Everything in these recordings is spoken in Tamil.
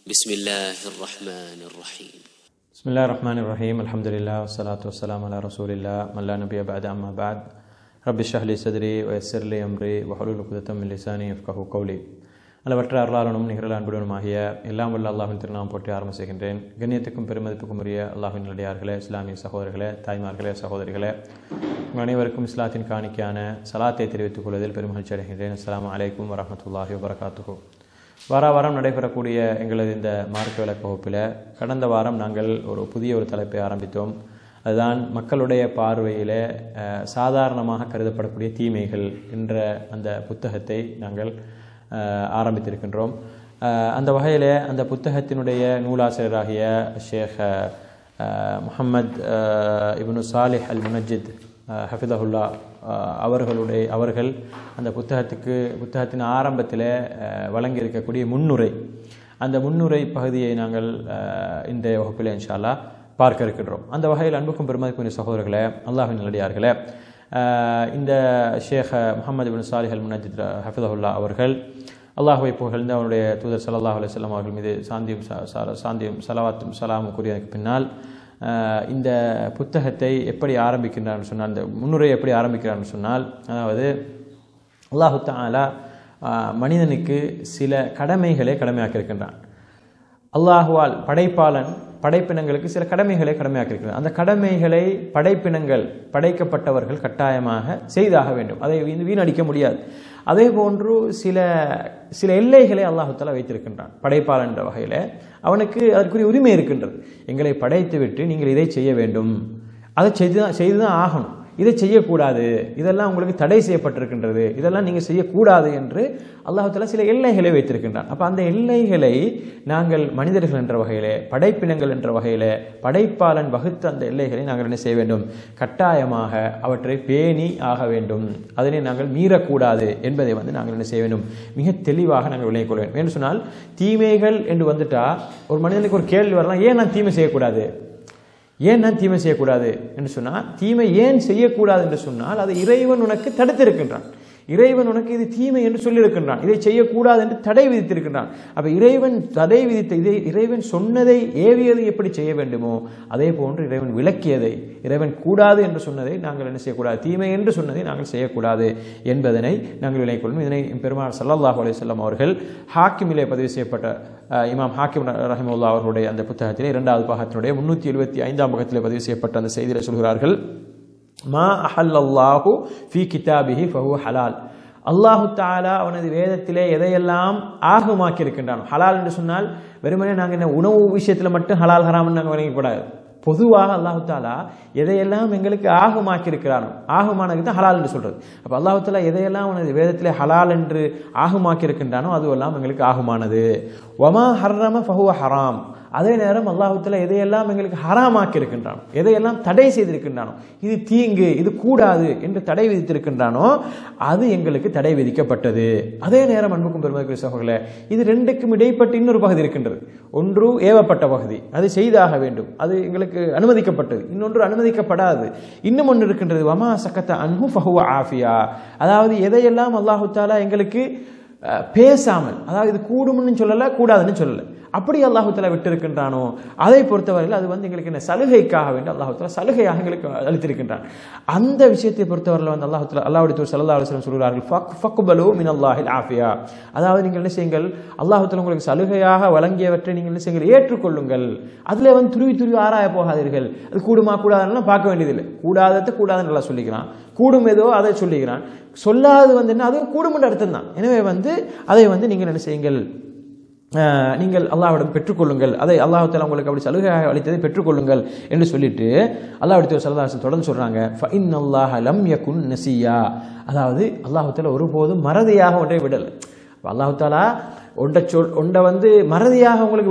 بسم الله الرحمن الرحيم بسم الله الرحمن الرحيم الحمد لله والصلاة والسلام على رسول الله من لا نبي بعد أما بعد رب اشرح لي صدري ويسر لي أمري وحلول عقدة من لساني يفقهوا قولي அளவற்ற அருளாளனும் நிகழ அன்புடனுமாகிய எல்லாம் வல்ல அல்லாஹின் திருநாமம் போற்றி ஆரம்ப செய்கின்றேன் கண்ணியத்துக்கும் பெருமதிப்புக்கும் உரிய அல்லாஹின் நல்லடியார்களே இஸ்லாமிய சகோதரர்களே தாய்மார்களே சகோதரிகளே உங்கள் அனைவருக்கும் இஸ்லாத்தின் காணிக்கையான சலாத்தை தெரிவித்துக் கொள்வதில் பெருமகிழ்ச்சி அடைகின்றேன் அஸ்லாம் அலைக்கும் வரமத்துல்லாஹி வபரகாத்துஹூ வார வாரம் நடைபெறக்கூடிய எங்களது இந்த மார்க்க விளக்க வகுப்பில் கடந்த வாரம் நாங்கள் ஒரு புதிய ஒரு தலைப்பை ஆரம்பித்தோம் அதுதான் மக்களுடைய பார்வையில் அஹ், சாதாரணமாக கருதப்படக்கூடிய தீமைகள் என்ற அந்த புத்தகத்தை நாங்கள் அஹ், ஆரம்பித்திருக்கின்றோம் அஹ், அந்த வகையில் அந்த புத்தகத்தினுடைய நூலாசிரியராகிய ஷேக் அஹ், முஹம்மத் அஹ், இப்னு சாலிஹ் அல் முனஜித் அஹ், ஹஃபிதஹுல்லா அஹ், அவர்களுடைய அவர்கள் அந்த புத்தகத்துக்கு புத்தகத்தின் ஆரம்பத்தில் அஹ், வழங்கியிருக்கக்கூடிய முன்னுரை அந்த முன்னுரை பகுதியை நாங்கள் அஹ், இன்றைய வகுப்பில் இன்ஷால்லா பார்க்க இருக்கின்றோம் அந்த வகையில் அன்புக்கும் பெருமதிக்குரிய சகோதரர்களே அல்லாஹின் நல்லடியார்களே அஹ், இந்த ஷேக் முகமது பின் சாலிஹ் அல் முனஜித் ஹஃபிதஹுல்லா அவர்கள் அல்லாஹுவை புகழ்ந்து அவருடைய தூதர் ஸல்லல்லாஹு அலைஹி வஸல்லம் அவர்கள் மீது சாந்தியும் ச- ச- சாந்தியும் சலவாத்தும் சலாமும் கூறியதற்கு பின்னால் அஹ், இந்த புத்தகத்தை எப்படி ஆரம்பிக்கின்றான்னு சொன்னால் இந்த முன்னுரை எப்படி ஆரம்பிக்கிறான்னு சொன்னால் அதாவது அல்லாஹு தஆலா அஹ், மனிதனுக்கு சில கடமைகளை கடமையாக்கியிருக்கின்றான் அல்லாஹுவால் படைப்பாளன் படைப்பினங்களுக்கு சில கடமைகளை கடமையாக்கியிருக்கிறார் அந்த கடமைகளை படைப்பினங்கள் படைக்கப்பட்டவர்கள் கட்டாயமாக செய்தாக வேண்டும் அதை வீண் வீணடிக்க முடியாது அதே போன்று சில சில எல்லைகளை அல்லாஹு தஆலா வைத்திருக்கின்றான் படைப்பாளன் என்ற வகையில் அவனுக்கு அதற்குரிய உரிமை இருக்கின்றது எங்களை படைத்துவிட்டு நீங்கள் இதை செய்ய வேண்டும் அதை செய்து தான் செய்து தான் ஆகணும் இதை செய்யக்கூடாது இதெல்லாம் உங்களுக்கு தடை செய்யப்பட்டிருக்கின்றது இதெல்லாம் நீங்கள் செய்யக்கூடாது என்று அல்லாஹால சில எல்லைகளை வைத்திருக்கின்றான் அப்போ அந்த எல்லைகளை நாங்கள் மனிதர்கள் என்ற வகையிலே படைப்பினங்கள் என்ற வகையிலே படைப்பாளன் வகுத்த அந்த எல்லைகளை நாங்கள் என்ன செய்ய வேண்டும் கட்டாயமாக அவற்றை பேணி ஆக வேண்டும் அதனை நாங்கள் மீறக்கூடாது என்பதை வந்து நாங்கள் என்ன செய்ய வேண்டும் மிக தெளிவாக நாங்கள் விளங்கிக் கொள்ள வேண்டும் என்று சொன்னால் தீமைகள் என்று வந்துட்டா ஒரு மனிதனுக்கு ஒரு கேள்வி வரலாம் ஏன் நான் தீமை செய்யக்கூடாது ஏன் நான் தீமை செய்யக்கூடாது என்று சொன்னால் தீமை ஏன் செய்யக்கூடாது என்று சொன்னால் அது இறைவன் உனக்கு தடுத்திருக்கின்றான் இறைவன் உனக்கு இது தீமை என்று சொல்லியிருக்கின்றான் இதை செய்யக்கூடாது என்று தடை விதித்திருக்கின்றான் அப்ப இறைவன் தடை விதித்த இதை இறைவன் சொன்னதை ஏவியதை எப்படி செய்ய வேண்டுமோ அதே போன்று இறைவன் விளக்கியதை இறைவன் கூடாது என்று சொன்னதை நாங்கள் என்ன செய்யக்கூடாது தீமை என்று சொன்னதை நாங்கள் செய்யக்கூடாது என்பதனை நாங்கள் விளங்கிக் கொள்ளும் இதனை பெருமாள் ஸல்லல்லாஹு அலைஹி வஸல்லம் அவர்கள் ஹாக்கிமிலே பதிவு செய்யப்பட்ட அஹ், இமாம் ஹாக்கிம் ரஹிமுல்லா அவர்களுடைய அந்த புத்தகத்திலே இரண்டாவது பாகத்தினுடைய முன்னூற்றி எழுபத்தி ஐந்தாம் பக்கத்திலே பதிவு செய்யப்பட்ட அந்த செய்தியில சொல்கிறார்கள் மா அஹல்லல்லாஹு ஃபி கிதாபிஹி ஃபஹு ஹலால் அல்லாஹு தாலா அவனது வேதத்திலே எதையெல்லாம் ஆகுமாக்கி இருக்கின்றான் ஹலால் என்று சொன்னால் வெறுமனே நாங்கள் என்ன உணவு விஷயத்தில் மட்டும் ஹலால் ஹராம்னு நாங்கள் வழங்கக்கூடாது பொதுவாக அல்லாஹு தாலா எதையெல்லாம் எங்களுக்கு ஆகுமாக்கி இருக்கிறானோ ஆகுமானதுக்கு தான் ஹலால் என்று சொல்றது அப்போ அல்லாஹு தாலா எதையெல்லாம் அவனது வேதத்திலே ஹலால் என்று ஆகுமாக்கி இருக்கின்றானோ அதுவெல்லாம் எங்களுக்கு ஆகுமானது வமா ஹர்ரம ஃபஹுவ ஹராம் அதே நேரம் அல்லாஹுத்தாலா எதையெல்லாம் எங்களுக்கு ஹராமாக்கி இருக்கின்றானோ எதையெல்லாம் தடை செய்திருக்கின்றானோ இது தீங்கு இது கூடாது என்று தடை விதித்திருக்கின்றானோ அது எங்களுக்கு தடை விதிக்கப்பட்டது அதே நேரம் அன்புக்கும் பெருமதிக்குரிய சகோதரர்களே இது ரெண்டுக்கும் இடைப்பட்டு இன்னொரு பகுதி இருக்கின்றது ஒன்று ஏவப்பட்ட பகுதி அது செய்தாக வேண்டும் அது எங்களுக்கு அனுமதிக்கப்பட்டது இன்னொன்று அனுமதிக்கப்படாது இன்னும் ஒன்று இருக்கின்றது வமா சக்கத்த அன்ஹு ஃபஹுவ ஆஃபியா அதாவது எதையெல்லாம் அல்லாஹு தாலா எங்களுக்கு அஹ், பேசாமல் அதாவது இது கூடும்னு சொல்லல கூடாதுன்னு சொல்லல அப்படி அல்லாஹு தாலா விட்டிருக்கின்றானோ அதை பொறுத்தவரையில் அது வந்து எங்களுக்கு என்ன சலுகைக்காக வேண்டும் அல்லாஹு தாலா சலுகையாக எங்களுக்கு அளித்திருக்கின்றான் அந்த விஷயத்தை பொறுத்தவரையில் வந்து அல்லாஹு தாலா அல்லாஹுடைய தூர் சல்லா அலுவலம் சொல்கிறார்கள் ஃபக் ஃபக்பலு மின் அல்லாஹில் ஆஃபியா அதாவது நீங்கள் என்ன செய்யுங்கள் அல்லாஹு தாலா உங்களுக்கு சலுகையாக வழங்கியவற்றை நீங்கள் என்ன செய்யுங்கள் ஏற்றுக்கொள்ளுங்கள் அதில் வந்து துருவி துருவி ஆராய போகாதீர்கள் அது கூடுமா கூடாதுன்னு பார்க்க வேண்டியதில்லை கூடாததை கூடாதுன்னு நல்லா சொல்லிக்கிறான் கூடும் ஏதோ அதை சொல்லிக்கிறான் சொல்லாது வந்து என்ன அதுவும் கூடும் அர்த்தம் தான் எனவே வந்து அதை வந்து நீங்கள் என்ன செய்யுங்கள் அஹ், நீங்கள் அல்லாஹ்விடம் பெற்றுக்கொள்ளுங்கள் அதை அல்லாஹ் தாலா உங்களுக்கு அப்படி சலுகையாக அளித்ததை பெற்றுக்கொள்ளுங்கள் என்று சொல்லிட்டு அல்லாஹ்வுடைய சல்லல்லாஹு தொடர்ந்து சொல்றாங்க ஃபஇன் அல்லாஹ லம் யகுன் நசியா அதாவது அல்லாஹ் தாலா ஒருபோதும் மறதியாக ஒன்றை விடலை அல்லாஹ் தாலா ஒன்றை சொல் ஒன்றை வந்து மறதியாக உங்களுக்கு விடலை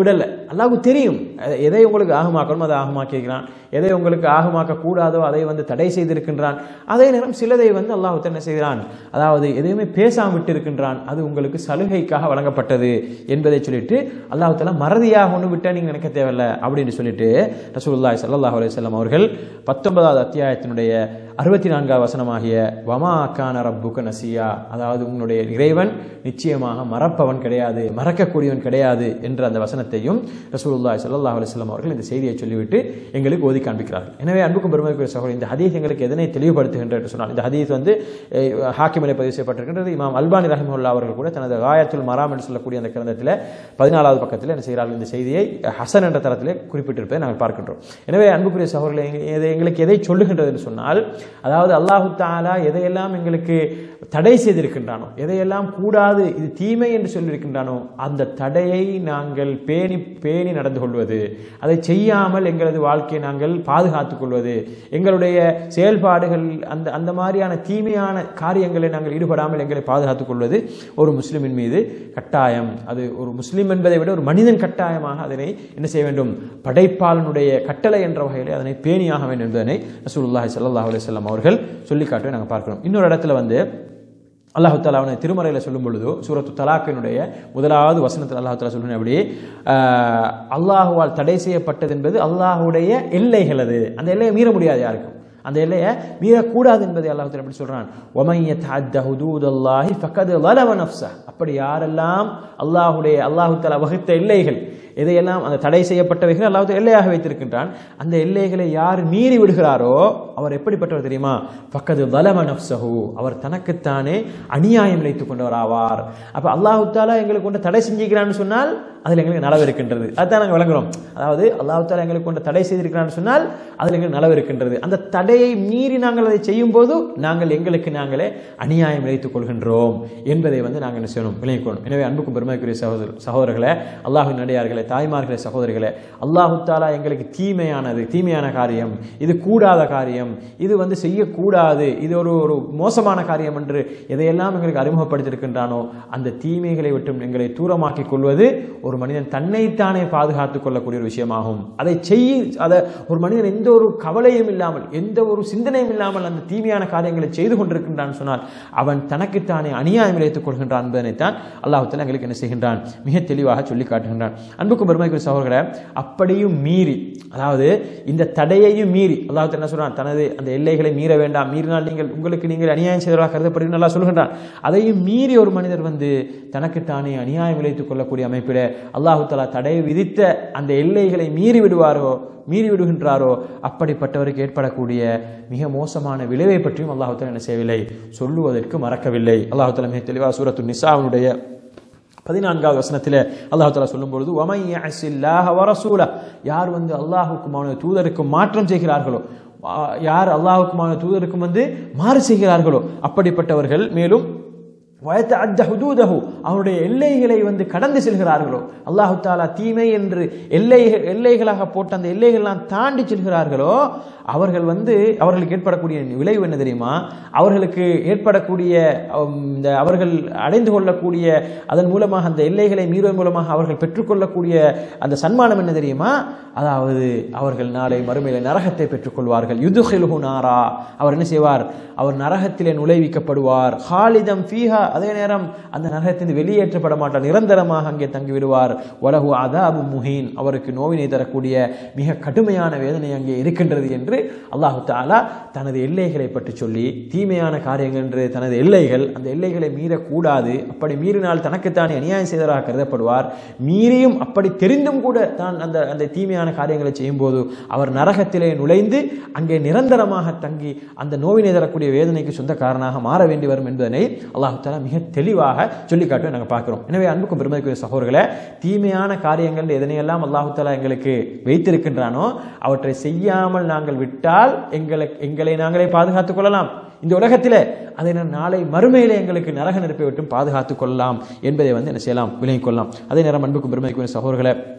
அல்லாஹ்வுக்கு தெரியும் எ- எதை உங்களுக்கு ஆகமாக்கணும் அதை ஆகமாக்கிக்கிறான் எதை உங்களுக்கு ஆகமாக்க கூடாதோ அதை வந்து தடை செய்திருக்கின்றான் அதே நேரம் சிலதை வந்து அல்லாஹ் என்ன செய்கிறான் அதாவது எதையுமே பேசாம விட்டு இருக்கின்றான் அது உங்களுக்கு சலுகைக்காக வழங்கப்பட்டது என்பதை சொல்லிட்டு அல்லாஹ் தஆலா மறதியாக ஒன்று விட்டா நீங்க நினைக்க தேவையில்ல அப்படின்னு சொல்லிட்டு ரசூலுல்லாஹி ஸல்லல்லாஹு அலைஹி வஸல்லம் அவர்கள் பத்தொன்பதாவது அத்தியாயத்தினுடைய அறுபத்தி நான்காவது வசனமாகிய வமா கான ரப்புக நசியா அதாவது உங்களுடைய இறைவன் நிச்சயமாக மறப்பவன் கிடையாது மறக்கக்கூடியவன் கிடையாது என்ற அந்த வசனத்தையும் ரசூலுல்லாஹி ஸல்லல்லாஹு அலைஹி வஸல்லம் அவர்கள் இந்த செய்தியை சொல்லிவிட்டு எங்களுக்கு ஓதி காண்பிக்கிறார்கள் எனவே அன்புக்கும் பெருமைக்குரிய சகோதரி இந்த ஹதீஸ் எங்களுக்கு எதனை தெளிவுபடுத்துகின்ற என்று சொன்னால் இந்த ஹதீஸ் வந்து அஹ், ஹாக்கிமிலே பதிவு செய்யப்பட்டிருக்கின்றது இமாம் அல்பானி ரஹிமுல்லா அவர்கள் கூட தனது காயத்துல் மராம் என்று சொல்லக்கூடிய அந்த கிரந்தத்தில் பதினாலாவது பக்கத்தில் என்ன செய்கிறார்கள் இந்த செய்தியை ஹசன் என்ற தரத்திலே குறிப்பிட்டிருப்பதை நாங்கள் பார்க்கின்றோம் எனவே அன்புக்குரிய சகோதரர்களே எங்க- இது எங்களுக்கு எதை சொல்லுகின்றது என்று சொன்னால் அதாவது அல்லாஹு தாலா எதையெல்லாம் எங்களுக்கு தடை செய்திருக்கின்றானோ எதையெல்லாம் கூடாது இது தீமை என்று சொல்லியிருக்கின்றானோ அந்த தடையை நாங்கள் பேணி பேணி நடந்து கொள்வது அதை செய்யாமல் எங்களது வாழ்க்கையை நாங்கள் பாதுகாத்துக் கொள்வது எங்களுடைய செயல்பாடுகள் அந்த அந்த மாதிரியான தீமையான காரியங்களை நாங்கள் ஈடுபடாமல் எங்களை பாதுகாத்துக் கொள்வது ஒரு முஸ்லிமின் மீது கட்டாயம் அது ஒரு முஸ்லிம் என்பதை விட ஒரு மனிதன் கட்டாயமாக அதனை என்ன செய்ய வேண்டும் படைப்பாளனுடைய கட்டளை என்ற வகையில் அதனை பேணியாக வேண்டும் என்பதனை ரசூலுல்லாஹி ஸல்லல்லாஹு அலைஹி வஸல்லம் அவர்கள் சொல்லி காட்டுவதை நாங்கள் பார்க்கிறோம் இன்னொரு இடத்துல வந்து அல்லாஹு தாலா அவனை திருமறையில் சொல்லும் பொழுது சூரத்து தலாக்கினுடைய முதலாவது வசனத்தில் அல்லாஹு தாலா சொல்லுங்க அப்படி ஆஹ், அல்லாஹுவால் தடை செய்யப்பட்டது என்பது அல்லாஹுடைய எல்லைகள் அது அந்த எல்லையை மீற முடியாது யாருக்கும் அந்த எல்லையை மீறக்கூடாது என்பதை அல்லாஹ் தாலா எப்படி சொல்றான் ஒமைய தஅத்த ஹுதூதல்லாஹி ஃபக்கத் ظلم நஃப்ஸஹ் அப்படி யாரெல்லாம் அல்லாஹுடைய அல்லாஹு தாலா வகுத்த எல்லைகள் எதையெல்லாம் அந்த தடை செய்யப்பட்டவைகள் அல்லாஹ் தாலா எல்லையாக வைத்திருக்கின்றான் அந்த எல்லைகளை யார் மீறி விடுகிறாரோ அவர் எப்படிப்பட்டவர் தெரியுமா ஃபக்கத் ظلم நஃப்ஸஹு அவர் தனக்குத்தானே அநியாயம் இழைத்துக் கொண்டவர் ஆவார் அப்ப அல்லாஹு தாலா எங்களுக்கு கொண்டு தடை செஞ்சுக்கிறான்னு சொன்னால் அதில் எங்களுக்கு நலவு இருக்கின்றது அதுதான் நாங்கள் விளங்குறோம் அதாவது அல்லாஹ் தாலா எங்களுக்கு கொண்டு தடை செய்திருக்கிறான்னு சொன்னால் அதில் எங்களுக்கு நலவு இருக்கின்றது அந்த தடையை மீறி நாங்கள் அதை செய்யும் போது நாங்கள் எங்களுக்கு நாங்களே அநியாயம் இழைத்துக் கொள்கின்றோம் என்பதை வந்து நாங்கள் என்ன செய்யணும் விளங்கிக்கணும் எனவே அன்புக்கும் பெருமைக்குரிய சகோதர சகோதரர்களே அல்லாஹின் நடிகார்களே தாய்மார்களே சகோதரிகளே அல்லாஹு தாலா எங்களுக்கு தீமையானது தீமையான காரியம் இது கூடாத காரியம் இது வந்து செய்யக்கூடாது இது ஒரு ஒரு மோசமான காரியம் என்று எதையெல்லாம் எங்களுக்கு அறிமுகப்படுத்தியிருக்கின்றானோ அந்த தீமைகளை விட்டும் எங்களை தூரமாக்கிக் கொள்வது ஒரு மனிதன் தன்னைத்தானே பாதுகாத்துக் கொள்ளக்கூடிய ஒரு விஷயமாகும் அதை செய்ய அதை ஒரு மனிதன் எந்த ஒரு கவலையும் இல்லாமல் எந்த ஒரு சிந்தனையும் இல்லாமல் அந்த தீமையான காரியங்களை செய்து கொண்டிருக்கின்றான் சொன்னால் அவன் தனக்குத்தானே அநியாயம் இழைத்துக் கொள்கின்றான் என்பதனைத்தான் அல்லாஹ் எங்களுக்கு என்ன செய்கின்றான் மிக தெளிவாக சொல்லி காட்டுகின்றான் அன்புக்கும் பெருமைக்குரிய சகோதரர்களே அப்படியும் மீறி அதாவது இந்த தடையையும் மீறி அல்லாஹ் என்ன சொல்றான் தனது அந்த எல்லைகளை மீற வேண்டாம் மீறினால் நீங்கள் உங்களுக்கு நீங்கள் அநியாயம் செய்தவராக கருதப்படுகிறீர்கள் நல்லா சொல்கின்றான் அதையும் மீறி ஒரு மனிதர் வந்து தனக்குத்தானே அநியாயம் இழைத்துக் கொள்ளக்கூடிய அமைப்பில் அல்லாஹு தலா தடை விதித்த அந்த எல்லைகளை மீறி விடுவாரோ மீறி விடுகின்றாரோ அப்படிப்பட்டவருக்கு ஏற்படக்கூடிய மிக மோசமான விளைவை பற்றியும் அல்லாஹு தலா என்ன செய்யவில்லை சொல்லுவதற்கு மறக்கவில்லை அல்லாஹு தலா மிக தெளிவாக சூரத்து நிசாவுடைய பதினான்காவது வசனத்தில் அல்லாஹ் தாலா சொல்லும் பொழுது "வமன் யஅசில்லாஹ வரசூல யார் வந்து அல்லாஹுக்குமான தூதருக்கு மாற்றம் செய்கிறார்களோ ஆ- யார் அல்லாஹுக்குமான தூதருக்கும் வந்து மாறு செய்கிறார்களோ அப்படிப்பட்டவர்கள் மேலும் வயத்தஅத்த ஹுதூதஹு அவருடைய எல்லைகளை வந்து கடந்து செல்கிறார்களோ அல்லாஹு தாலா தீமை என்று எல்லை எல்லைகளாக போட்ட அந்த எல்லைகள்லாம் தாண்டி செல்கிறார்களோ அவர்கள் வந்து அவர்களுக்கு ஏற்படக்கூடிய விளைவு என்ன தெரியுமா அவர்களுக்கு ஏற்படக்கூடிய உம், இந்த அவர்கள் அடைந்து கொள்ளக்கூடிய அதன் மூலமாக அந்த எல்லைகளை மீறுவதன் மூலமாக அவர்கள் பெற்றுக்கொள்ளக்கூடிய அந்த சன்மானம் என்ன தெரியுமா அதாவது அவர்கள் நாளை மறுமையில நரகத்தை பெற்றுக்கொள்வார்கள் யுதுஹிலுஹு நாரா அவர் என்ன செய்வார் அவர் நரகத்திலே நுழைவிக்கப்படுவார் ஹாலிதம் ஃபீஹா அதே நேரம் அந்த நரகத்திலிருந்து வெளியேற்றப்பட மாட்டார் நிரந்தரமாக அங்கே தங்கி விடுவார் வலகு அதாபு முஹீன் அவருக்கு நோவினை தரக்கூடிய மிக கடுமையான வேதனை அங்கே இருக்கின்றது என்று அல்லாஹு தாலா தனது எல்லைகளை பற்றி சொல்லி தீமையான காரியங்கள் என்று தனது எல்லைகள் அந்த எல்லைகளை மீறக்கூடாது அப்படி மீறினால் தனக்குத்தானே அநியாயம் செய்தவராக கருதப்படுவார் மீறியும் அப்படி தெரிந்தும் கூட தான் அந்த அந்த தீமையான காரியங்களை செய்யும்போது அவர் நரகத்திலே நுழைந்து அங்கே நிரந்தரமாக தங்கி அந்த நோவினை தரக்கூடிய வேதனைக்கு சொந்தக்காரனாக மாற வேண்டி வரும் என்பதனை அல்லாஹு தாலா மிக தெளிவாக சொல்லி காட்டுவதை நாங்கள் பார்க்கிறோம் எனவே அன்புக்கும் பெருமதிக்குரிய சகோதரர்களே தீமையான காரியங்கள் எதனையெல்லாம் அல்லாஹு தாலா எங்களுக்கு வைத்திருக்கின்றானோ அவற்றை செய்யாமல் நாங்கள் விட்டால் எங்களை எங்களை நாங்களே பாதுகாத்துக் கொள்ளலாம் இந்த உலகத்திலே அதை நான் நாளை மறுமையிலே எங்களுக்கு நரக நெருப்பை விட்டும் பாதுகாத்துக் கொள்ளலாம் என்பதை வந்து என்ன செய்யலாம் விலகிக் கொள்ளலாம் அதே நேரம் அன்புக்கும் பெருமதிக்குரிய சகோதரர்களே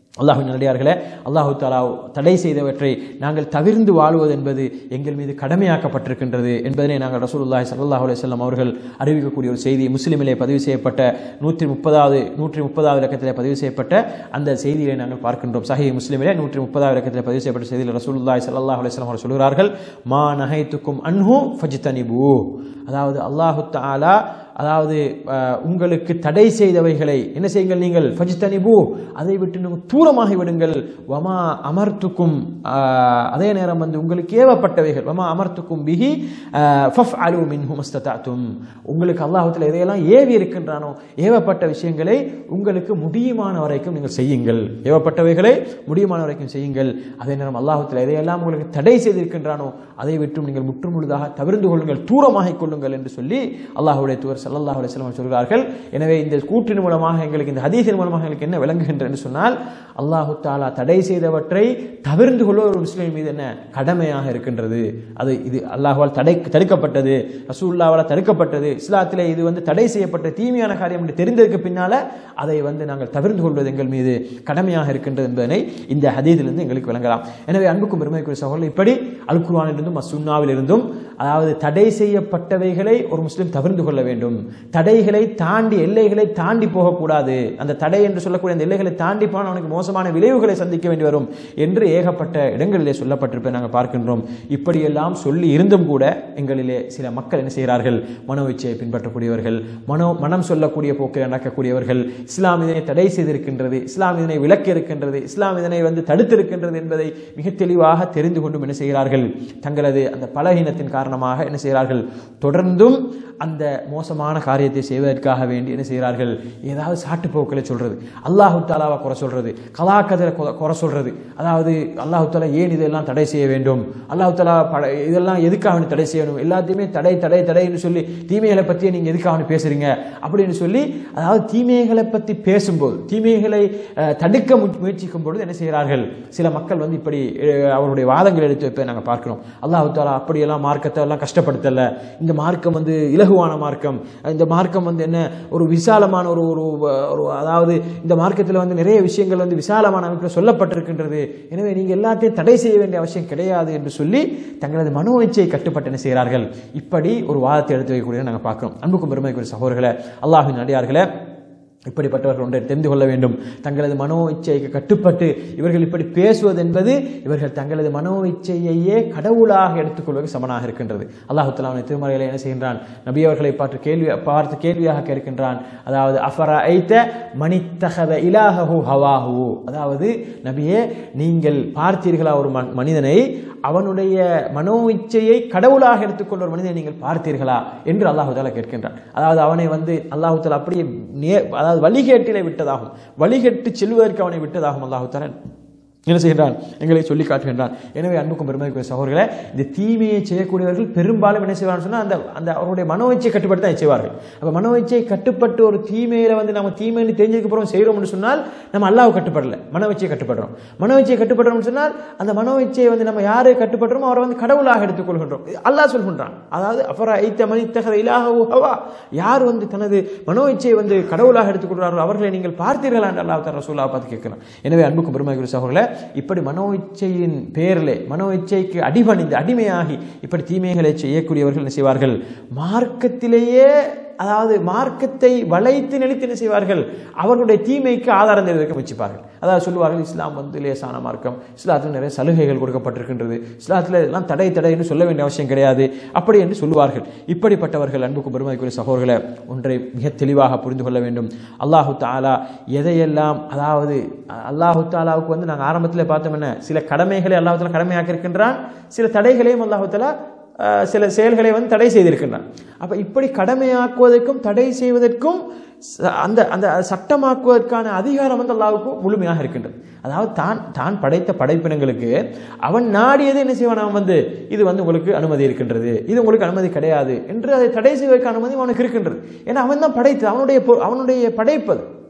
அல்லாஹு நல்லடியார்களே அல்லாஹு தாலா தடை செய்தவற்றை நாங்கள் தவிர்ந்து வாழ்வது என்பது எங்கள் மீது கடமையாக்கப்பட்டிருக்கின்றது என்பதனை நாங்கள் ரசூலுல்லாஹி ஸல்லல்லாஹு அலைஹி வஸல்லம் அவர்கள் அறிவிக்கக்கூடிய ஒரு செய்தி முஸ்லிமிலே பதிவு செய்யப்பட்ட நூற்றி முப்பதாவது நூற்றி முப்பதாவது இலக்கத்திலே பதிவு செய்யப்பட்ட அந்த செய்தியை நாங்கள் பார்க்கின்றோம் சஹி முஸ்லிமிலே நூற்றி முப்பதாவது இலக்கத்திலே பதிவு செய்யப்பட்ட செய்தியில் ரசூலுல்லாஹி ஸல்லல்லாஹு அலைஹி வஸல்லம் அவர்கள் சொல்கிறார்கள் மா நஹைத்துக்கும் அன்ஹு ஃபஜ்தனிபு அதாவது அல்லாஹு தஆலா அதாவது அஹ், உங்களுக்கு தடை செய்தவைகளை என்ன செய்யுங்கள் நீங்கள் ஃபஜ்தனிபு அதை விட்டு நீங்கள் தூரமாகி விடுங்கள் வமா அமர்த்துக்கும் அஹ், அதே நேரம் வந்து உங்களுக்கு ஏவப்பட்டவைகள் வமா அமர்த்துக்கும் பிஹி ஃபஃப் அலு மின்ஹு மஸ்ததாத்தும் உங்களுக்கு அல்லாஹத்தில் எதையெல்லாம் ஏவி இருக்கின்றானோ ஏவப்பட்ட விஷயங்களை உங்களுக்கு முடியுமான வரைக்கும் நீங்கள் செய்யுங்கள் ஏவப்பட்டவைகளை முடியுமான வரைக்கும் செய்யுங்கள் அதே நேரம் அல்லாஹத்தில் எதையெல்லாம் உங்களுக்கு தடை செய்திருக்கின்றானோ அதை விட்டும் நீங்கள் முற்றுமுழுதாக தவிர்ந்து கொள்ளுங்கள் தூரமாகிக் கொள்ளுங்கள் என்று சொல்லி அல்லாஹுடைய தூர் ஸல்லல்லாஹு அலைஹி வஸல்லம் சொல்கிறார்கள் எனவே இந்த கூற்றின் மூலமாக எங்களுக்கு இந்த ஹதீஸின் மூலமாக எங்களுக்கு என்ன விளங்குகின்றது என்று சொன்னால் அல்லாஹு தாலா தடை செய்தவற்றை தவிர்ந்து கொள்ள ஒரு முஸ்லிம் மீது என்ன கடமையாக இருக்கின்றது அது இது அல்லாஹ்வால் தடை தடுக்கப்பட்டது ரசூல்லாவால் தடுக்கப்பட்டது இஸ்லாத்திலே இது வந்து தடை செய்யப்பட்ட தீமையான காரியம் என்று தெரிந்ததுக்கு பின்னால அதை வந்து நாங்கள் தவிர்ந்து கொள்வது எங்கள் மீது கடமையாக இருக்கின்றது என்பதனை இந்த ஹதீதிலிருந்து எங்களுக்கு விளங்கலாம் எனவே அன்புக்கும் பெருமைக்குரிய சகோதரர்கள் இப்படி அல் குர்ஆனிலிருந்தும் அசுன்னாவிலிருந்தும் அதாவது தடை செய்யப்பட்டவைகளை ஒரு முஸ்லிம் தவிர்ந்து கொள்ள வேண்டும் தடைகளை தாண்டி எல்லைகளை தாண்டி போகக்கூடாது அந்த தடை என்று சொல்லக்கூடிய அந்த எல்லைகளை தாண்டி போனால் அவனுக்கு மோசமான விளைவுகளை சந்திக்க வேண்டி வரும் என்று ஏகப்பட்ட இடங்களிலே சொல்லப்பட்டிருப்பதை நாங்கள் பார்க்கின்றோம் இப்படியெல்லாம் சொல்லி இருந்தும் கூட எங்களிலே சில மக்கள் என்ன செய்கிறார்கள் மனோ இச்சையை பின்பற்றக்கூடியவர்கள் மனோ மனம் சொல்லக்கூடிய போக்கில் நடக்கக்கூடியவர்கள் இஸ்லாம் இதனை தடை செய்திருக்கின்றது இஸ்லாம் இதனை விலக்கி இருக்கின்றது இஸ்லாம் இதனை வந்து தடுத்திருக்கின்றது என்பதை மிக தெளிவாக தெரிந்து கொண்டும் என்ன செய்கிறார்கள் தங்களது அந்த பலகீனத்தின் காரணமாக என்ன செய்கிறார்கள் தொடர்ந்தும் அந்த மோசமான காரியத்தை செய்வதற்காக வேண்டி என்ன செய்கிறார்கள் ஏதாவது சாட்டுப்போக்களை சொல்றது அல்லாஹு தாலாவை குறை சொல்றது கலாக்கதிரை குறை சொல்றது அதாவது அல்லாஹு தாலா ஏன் இதெல்லாம் தடை செய்ய வேண்டும் அல்லாஹு தாலா பட- இதெல்லாம் எதுக்காக வேண்டி தடை செய்யணும் எல்லாத்தையுமே தடை தடை தடைன்னு சொல்லி தீமைகளை பற்றி நீங்க எதுக்காக வேண்டி பேசுறீங்க அப்படின்னு சொல்லி அதாவது தீமைகளை பற்றி பேசும்போது தீமைகளை அஹ், தடுக்க மு- முயற்சிக்கும் பொழுது என்ன செய்கிறார்கள் சில மக்கள் வந்து இப்படி அஹ், அவருடைய வாதங்கள் எடுத்து வைப்பதை நாங்கள் பார்க்கிறோம் அல்லாஹு தாலா அப்படியெல்லாம் மார்க்கத்தை எல்லாம் கஷ்டப்படுத்தல இந்த மார்க்கம் வந்து இலகுவான மார்க்கம் இந்த மார்க்கம் வந்து என்ன ஒரு விசாலமான ஒரு ஒரு ஒரு அதாவது இந்த மார்க்கத்தில் வந்து நிறைய விஷயங்கள் வந்து விசாலமான அமைப்பில் சொல்லப்பட்டிருக்கின்றது எனவே நீங்கள் எல்லாத்தையும் தடை செய்ய வேண்டிய அவசியம் கிடையாது என்று சொல்லி தங்களது மனோ இச்சையை கட்டுப்பட்டு என்ன செய்கிறார்கள் இப்படி ஒரு வாதத்தை எடுத்து வைக்கக்கூடிய நாங்கள் பார்க்கிறோம் அன்புக்கும் பெருமைக்குரிய சகோதரர்களே அல்லாஹின் அடியார்களே இப்படிப்பட்டவர்கள் ஒன்றை தெரிந்து கொள்ள வேண்டும் தங்களது மனோ இச்சைக்கு கட்டுப்பட்டு இவர்கள் இப்படி பேசுவது என்பது இவர்கள் தங்களது மனோ இச்சையையே கடவுளாக எடுத்துக்கொள்வதற்கு சமனாக இருக்கின்றது அல்லாஹு தலா அவனை திருமறையில என்ன செய்கின்றான் நபி அவர்களை பார்த்து கேள்வி பார்த்து கேள்வியாக கேட்கின்றான் அதாவது அஃபரா ஐத்த மணித்தகத இலாஹு ஹவாஹு அதாவது நபியே நீங்கள் பார்த்தீர்களா ஒரு ம- மனிதனை அவனுடைய மனோ இச்சையை கடவுளாக எடுத்துக்கொண்ட ஒரு மனிதனை நீங்கள் பார்த்தீர்களா என்று அல்லாஹு தாலா கேட்கின்றான் அதாவது அவனை வந்து அல்லாஹு தாலா அப்படியே நே அதாவது வழிகேட்டிலே விட்டதாகும் வழிகேட்டு செல்வதற்கு அவனை விட்டதாகும் அல்லாஹு தாலா என்ன செய்கின்றான் எங்களை சொல்லி காட்டுகின்றான் எனவே அன்புக்கும் பெருமைக்குரிய சகோதரர்களே இந்த தீமையை செய்யக்கூடியவர்கள் பெரும்பாலும் என்ன செய்வார்கள் சொன்னால் அந்த அந்த அவருடைய மனோ இச்சையை கட்டுப்பட்டு தான் செய்வார்கள் அப்போ மனோ இச்சையை கட்டுப்பட்டு ஒரு தீமையில வந்து நம்ம தீமைன்னு தெரிஞ்சதுக்கு அப்புறம் செய்கிறோம்னு சொன்னால் நம்ம அல்லாஹ் கட்டுப்படல மனோ இச்சையை கட்டுப்படுறோம் மனோ இச்சையை கட்டுப்படுறோம்னு சொன்னால் அந்த மனோ இச்சையை வந்து நம்ம யாரு கட்டுப்படுறோமோ அவரை வந்து கடவுளாக எடுத்துக்கொள்கின்றோம் இது அல்லாஹ் சொல்கின்றான் அதாவது அஃபரா ஐத்த மனித்தகத இலாஹு ஹவா யார் வந்து தனது மனோ இச்சையை வந்து கடவுளாக எடுத்துக்கொள்கிறார்களோ அவர்களை நீங்கள் பார்த்தீர்களா என்று அல்லாஹ் தஆலா ரசூலாவை பார்த்து கேட்கிறான் எனவே அன்புக்கும் பெருமைக்குரிய சகோதரர்களே இப்படி மனோ இச்சையின் பேரிலே மனோ இச்சைக்கு அடிபணிந்து அடிமையாகி இப்படி தீமைகளை செய்யக்கூடியவர்கள் என்ன செய்வார்கள் மார்க்கத்திலேயே அதாவது மார்க்கத்தை வளைத்து நினைத்து என்ன செய்வார்கள் அவர்களுடைய தீமைக்கு ஆதாரம் தெரிவிக்க முயற்சிப்பார்கள் அதாவது சொல்லுவார்கள் இஸ்லாம் வந்து லேசான மார்க்கம் இஸ்லாத்தில் நிறைய சலுகைகள் கொடுக்கப்பட்டிருக்கின்றது இஸ்லாத்தில் எல்லாம் தடை தடை என்று சொல்ல வேண்டிய அவசியம் கிடையாது அப்படி என்று சொல்லுவார்கள் இப்படிப்பட்டவர்கள் அன்புக்கு பெருமைக்குரிய சகோதரர்களை ஒன்றை மிக தெளிவாக புரிந்து கொள்ள வேண்டும் அல்லாஹு தாலா எதையெல்லாம் அதாவது அல்லாஹு தாலாவுக்கு வந்து நாங்கள் ஆரம்பத்தில் பார்த்தோம் என்ன சில கடமைகளை அல்லாஹு தாலா கடமையாக்கி இருக்கின்றான் சில தடைகளையும் அல்லாஹு தாலா அஹ், சில செயல்களை வந்து தடை செய்திருக்கின்றான் அப்ப இப்படி கடமையாக்குவதற்கும் தடை செய்வதற்கும் ச- அந்த அந்த சட்டமாக்குவதற்கான அதிகாரம் வந்து அல்லாஹ்வுக்கு முழுமையாக இருக்கின்றது அதாவது தான் தான் படைத்த படைப்பினங்களுக்கு அவன் நாடியது என்ன செய்வான் அவன் வந்து இது வந்து உங்களுக்கு அனுமதி இருக்கின்றது இது உங்களுக்கு அனுமதி கிடையாது என்று அதை தடை செய்வதற்கு அனுமதி அவனுக்கு இருக்கின்றது ஏன்னா அவன் தான் படைத்து அவனுடைய பொ- அவனுடைய படைப்பது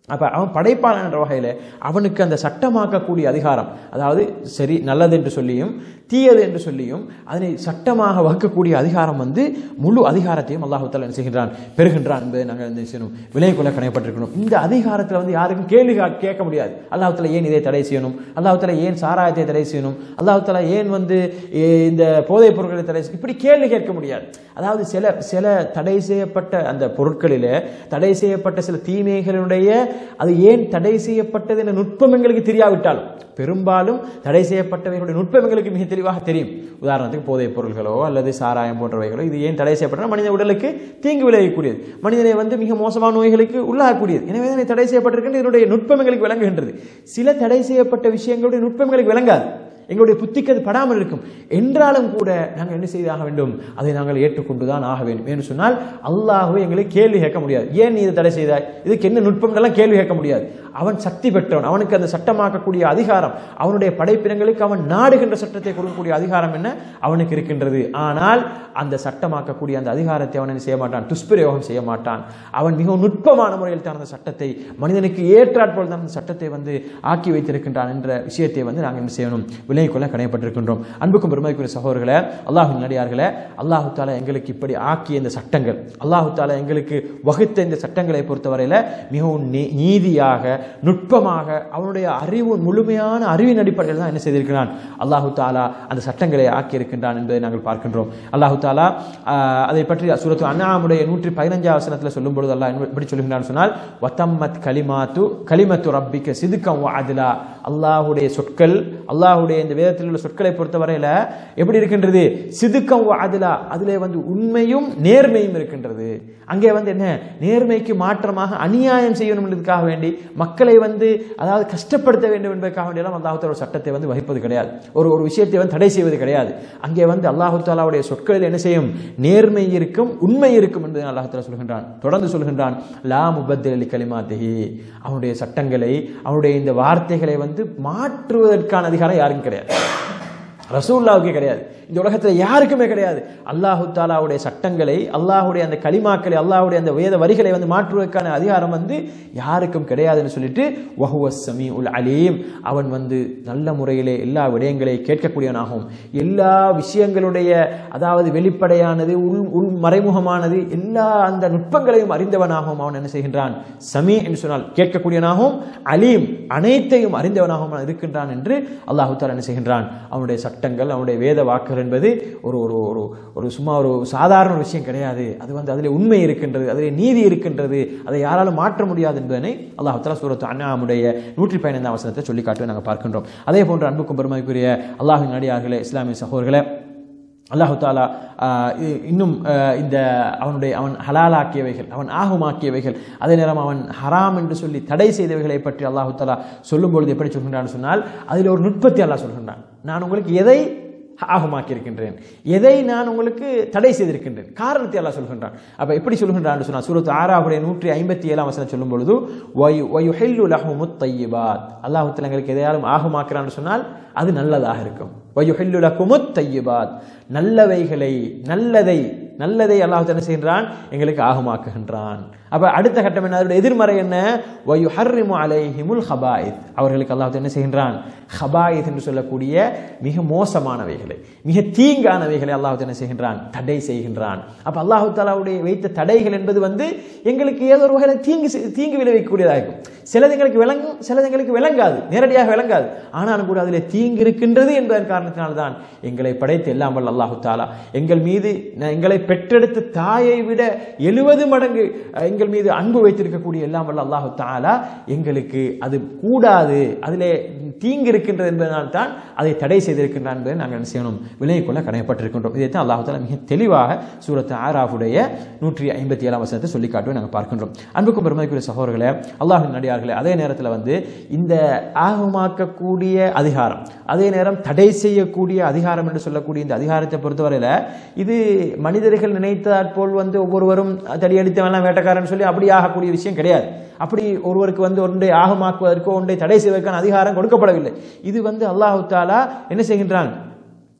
அப்போ அவன் படைப்பாளன் என்ற வகையில் அவனுக்கு அந்த சட்டமாக்கக்கூடிய அதிகாரம் அதாவது சரி நல்லது என்று சொல்லியும் தீயது என்று சொல்லியும் அதனை சட்டமாக வகுக்கக்கூடிய அதிகாரம் வந்து முழு அதிகாரத்தையும் அல்லாஹு தாலா என்ன செய்கின்றான் பெறுகின்றான் என்பதை நாங்கள் என்ன செய்யணும் விலை கொள்ள கணையப்பட்டிருக்கணும் இந்த அதிகாரத்தில் வந்து யாருக்கும் கேள்வி கா- கேட்க முடியாது அல்லாஹு தாலா ஏன் இதை தடை செய்யணும் அல்லாஹு தாலா ஏன் சாராயத்தை தடை செய்யணும் அல்லாஹு தாலா ஏன் வந்து ஏ, இந்த போதைப் பொருட்களை தடை செய்ய- இப்படி கேள்வி கேட்க முடியாது அதாவது சில சில தடை செய்யப்பட்ட அந்த பொருட்களிலே தடை செய்யப்பட்ட சில தீமைகளுடைய அது ஏன் தடை செய்யப்பட்டது என்ற நுட்பம் எங்களுக்கு தெரியாவிட்டாலும் பெரும்பாலும் தடை செய்யப்பட்டவைகளுடைய நுட்பம் எங்களுக்கு மிக தெளிவாக தெரியும் உதாரணத்துக்கு போதைப் பொருள்களோ அல்லது சாராயம் போன்றவைகளோ இது ஏன் தடை செய்யப்பட்டன மனித உடலுக்கு தீங்கு விளைவிக்கக்கூடியது மனிதனை வந்து மிக மோசமான நோய்களுக்கு உள்ளாகக்கூடியது எனவே இதனை தடை செய்யப்பட்டிருக்கின்ற இதனுடைய நுட்பம் எங்களுக்கு விளங்குகின்றது சில தடை செய்யப்பட்ட விஷயங்களுடைய நுட்பம் எங்களுக்கு விளங்காது எங்களுடைய புத்திக்கு அது படாமல் இருக்கும் என்றாலும் கூட நாங்கள் என்ன செய்தாக வேண்டும் அதை நாங்கள் ஏற்றுக்கொண்டுதான் ஆக வேண்டும் என்று சொன்னால் அல்லாஹ்வை எங்களை கேள்வி கேட்க முடியாது ஏன் நீ இதை தடை செய்தாய் இதுக்கு என்ன நுட்பம்லாம் கேள்வி கேட்க முடியாது அவன் சக்தி பெற்றவன் அவனுக்கு அந்த சட்டமாக்கக்கூடிய அதிகாரம் அவனுடைய படைப்பினங்களுக்கு அவன் நாடுகின்ற சட்டத்தை கொடுக்கக்கூடிய அதிகாரம் என்ன அவனுக்கு இருக்கின்றது ஆனால் அந்த சட்டமாக்கக்கூடிய அந்த அதிகாரத்தை அவன் என்ன செய்ய மாட்டான் துஷ்பிரயோகம் செய்ய மாட்டான் அவன் மிகவும் நுட்பமான முறையில் தான் அந்த சட்டத்தை மனிதனுக்கு ஏற்றாற்போல் தான் அந்த சட்டத்தை வந்து ஆக்கி வைத்திருக்கின்றான் என்ற விஷயத்தை வந்து நாங்கள் என்ன செய்யணும் விலை கொள்ள கடையப்பட்டிருக்கின்றோம் அன்புக்கும் பெருமைக்குரிய சகோதரர்களே அல்லாஹின் நடிகார்களே அல்லாஹு தாலா எங்களுக்கு இப்படி ஆக்கிய இந்த சட்டங்கள் அல்லாஹு தாலா எங்களுக்கு வகுத்த இந்த சட்டங்களை பொறுத்தவரையில் மிகவும் நீ- நீதியாக நுட்பமாக அவனுடைய அறிவு முழுமையான அறிவின் அடிப்படையில் தான் என்ன செய்திருக்கிறான் அல்லாஹு தாலா அந்த சட்டங்களை ஆக்கியிருக்கின்றான் என்பதை நாங்கள் பார்க்கின்றோம் அல்லாஹு தாலா ஆஹ், அதை பற்றி சூரத்து அண்ணாமுடைய நூற்றி பதினஞ்சாவது வசனத்தில் சொல்லும் பொழுது அல்லாஹ் என்ன- எப்படி சொல்லுகின்றான் சொன்னால் வத்தம்மத் கலிமாத்து கலிமத்து ரப்பிக்க சிதுக்கம் அதிலா அல்லாஹுடைய சொற்கள் அல்லாஹுடைய இந்த வேதத்தில் உள்ள சொற்களை பொறுத்தவரையில எப்படி இருக்கின்றது சிதுக்கம் அதிலா அதிலே வந்து உண்மையும் நேர்மையும் இருக்கின்றது அங்கே வந்து என்ன நேர்மைக்கு மாற்றமாக அநியாயம் செய்யணும் என்பதற்காக வேண்டி மக்களை வந்து அதாவது கஷ்டப்படுத்த வேண்டும் என்பதற்காக வேண்டியெல்லாம் அல்லாஹு ஒரு சட்டத்தை வந்து வகிப்பது கிடையாது ஒரு ஒரு விஷயத்தை வந்து தடை செய்வது கிடையாது அங்கே வந்து அல்லாஹு தாலாவுடைய சொற்களில் என்ன செய்யும் நேர்மை இருக்கும் உண்மை இருக்கும் என்பதை அல்லாஹு தாலா சொல்கின்றான் தொடர்ந்து சொல்கின்றான் லா முபத்தலி கலிமாத்திஹி அவனுடைய சட்டங்களை அவனுடைய இந்த வார்த்தைகளை வந்து மாற்றுவதற்கான அதிகாரம் யாருக்கும் கிடையாது ரசூல்லாவுக்கே கிடையாது இந்த உலகத்தில் யாருக்குமே கிடையாது அல்லாஹு தாலாவுடைய சட்டங்களை அல்லாஹுடைய அந்த கலிமாக்களை அல்லாஹுடைய அந்த வேத வரிகளை வந்து மாற்றுவதற்கான அதிகாரம் வந்து யாருக்கும் கிடையாதுன்னு சொல்லிட்டு வஹுவ சமீ உல் அலீம் அவன் வந்து நல்ல முறையிலே எல்லா விடயங்களை கேட்கக்கூடியவனாகவும் எல்லா விஷயங்களுடைய அதாவது வெளிப்படையானது உள் உள் மறைமுகமானது எல்லா அந்த நுட்பங்களையும் அறிந்தவனாகவும் அவன் என்ன செய்கின்றான் சமீ என்று சொன்னால் கேட்கக்கூடியவனாகவும் அலீம் அனைத்தையும் அறிந்தவனாகவும் அவன் இருக்கின்றான் என்று அல்லாஹு தாலா என்ன செய்கின்றான் அவனுடைய சட்டங்கள் அவனுடைய வேத வாக்குகள் என்பது ஒரு ஒரு ஒரு ஒரு சும்மா ஒரு சாதாரண ஒரு விஷயம் கிடையாது அது வந்து அதில் உண்மை இருக்கின்றது அதிலே நீதி இருக்கின்றது அதை யாராலும் மாற்ற முடியாது என்பதனை அல்லாஹ் தாலா சூரத்து அண்ணாமுடைய நூற்றி பதினைந்தாம் வசனத்தை சொல்லி காட்டுவதை நாங்கள் பார்க்கின்றோம் அதே போன்று அன்புக்கும் பெருமைக்குரிய அல்லாஹின் அடியார்களே இஸ்லாமிய சகோதரர்களே அல்லாஹு தாலா ஆஹ், இ- இன்னும் ஆஹ், இந்த அவனுடைய அவன் ஹலாலாக்கியவைகள் அவன் ஆகுமாக்கியவைகள் அதே நேரம் அவன் ஹராம் என்று சொல்லி தடை செய்தவைகளை பற்றி அல்லாஹு தாலா சொல்லும் பொழுது எப்படி சொல்கின்றான் சொன்னால் அதில் ஒரு நுட்பத்தை அல்லாஹ் சொல்கின்றான் நான் உங்களுக்கு எதை ஆகமாக்கி இருக்கின்றேன் எதை நான் உங்களுக்கு தடை செய்திருக்கின்றேன் காரணத்தை அல்லாஹ் சொல்கின்றான் அப்ப எப்படி சொல்கின்றான் சொன்னால் சூரத்து ஆறாவுடைய நூற்றி ஐம்பத்தி ஏழாம் வசனம் சொல்லும் பொழுது வயு வயுஹில்லு லஹுமுத் தையிபாத் அல்லாஹ் எங்களுக்கு எதையாலும் ஆகமாக்குறான்னு சொன்னால் அது நல்லதாக இருக்கும் வயுஹில்லு லஹுமுத் தையிபாத் நல்லவைகளை நல்லதை நல்லதை அல்லாஹ் என்ன செய்கின்றான் எங்களுக்கு ஆகமாக்குகின்றான் அப்ப அடுத்த கட்டம் என்ன அதோட எதிர்மறை என்ன வயு ஹர்ரிமு அலைஹிமுல் ஹபாயித் அவர்களுக்கு அல்லாஹ் என்ன செய்கின்றான் ஹபாயித் என்று சொல்லக்கூடிய மிக மோசமானவைகளை மிக தீங்கானவைகளை அல்லாஹ் என்ன செய்கின்றான் தடை செய்கின்றான் அப்ப அல்லாஹு தாலாவுடைய வைத்த தடைகள் என்பது வந்து எங்களுக்கு ஏதோ ஒரு வகையில் தீங்கு செய்- தீங்கு விளைவிக்கக்கூடியதாக இருக்கும் சிலது எங்களுக்கு விளங்கும் சிலது எங்களுக்கு விளங்காது நேரடியாக விளங்காது ஆனாலும் கூட அதிலே தீங்கு இருக்கின்றது என்பதன் காரணத்தினால்தான் எங்களை படைத்து எல்லாம் வல்ல அல்லாஹு தாலா எங்கள் மீது ந- எங்களை பெற்றெடுத்த தாயை விட எழுபது மடங்கு அஹ், எங்கள் மீது அன்பு வைத்திருக்கக்கூடிய எல்லாம் வல்ல அல்லாஹு தாலா எங்களுக்கு அது கூடாது அதிலே தீங்கு இருக்கின்றது என்பதனால் தான் அதை தடை செய்திருக்கின்றான் என்பதை நாங்கள் என்ன செய்யணும் விலை கொள்ள கடமைப்பட்டிருக்கின்றோம் இதைத்தான் அல்லாஹு தாலா மிக தெளிவாக சூரத்து ஆராஃபுடைய நூற்றி ஐம்பத்தி ஏழாம் வசனத்தை சொல்லி காட்டுவை நாங்கள் பார்க்கின்றோம் அன்புக்கும் பெருமைக்குரிய சகோதரர்களே அல்லாஹின் நடிகார்களே அதே நேரத்தில் வந்து இந்த ஆகமாக்கக்கூடிய அதிகாரம் அதே நேரம் தடை செய்யக்கூடிய அதிகாரம் என்று சொல்லக்கூடிய இந்த அதிகாரத்தை பொறுத்தவரையில் இது மனிதர்கள் நினைத்தாற் போல் வந்து ஒவ்வொருவரும் தடியடித்தவெல்லாம் வேட்டக்காரன் சொல்லி அப்படி ஆகக்கூடிய விஷயம் கிடையாது அப்படி ஒருவருக்கு வந்து ஒன்றை ஆகமாக்குவதற்கோ ஒன்றை தடை செய்வதற்கான அதிகாரம் கொடுக்கப்படவில்லை இது வந்து அல்லாஹு தாலா என்ன செய்கின்றான்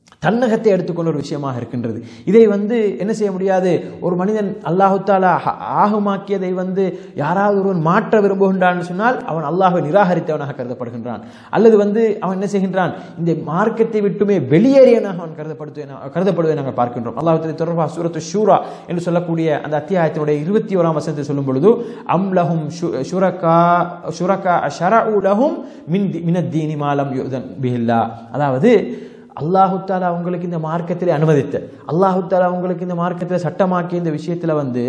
தன்னகத்தை எடுத்துக்கொண்ட ஒரு விஷயமாக இருக்கின்றது இதை வந்து என்ன செய்ய முடியாது ஒரு மனிதன் அல்லாஹு தாலா ஆ- ஆகமாக்கியதை வந்து யாராவது ஒருவன் மாற்ற விரும்புகின்றான் சொன்னால் அவன் அல்லாஹை நிராகரித்தவனாக கருதப்படுகின்றான் அல்லது வந்து அவன் என்ன செய்கின்றான் இந்த மார்க்கத்தை விட்டுமே வெளியேறியவனாக அவன் கருதப்படுத்துவேன் கருதப்படுவதை நாங்கள் பார்க்கின்றோம் அல்லாஹ் தொடர்பாக சூரத்து ஷூரா என்று சொல்லக்கூடிய அந்த அத்தியாயத்தினுடைய இருபத்தி ஓராம் வசனத்தை சொல்லும் பொழுது அம்லஹும் ஷுரகா ஷுரகா ஷரஉ லஹும் மின் தி- மினத்தீனி மாலம் யுதன் பிஹில்லா அதாவது அல்லாஹு தாலா உங்களுக்கு இந்த மார்க்கத்திலே அனுமதித்த அல்லாஹு தாலா உங்களுக்கு இந்த மார்க்கத்தில் சட்டமாக்கிய இந்த விஷயத்துல வந்து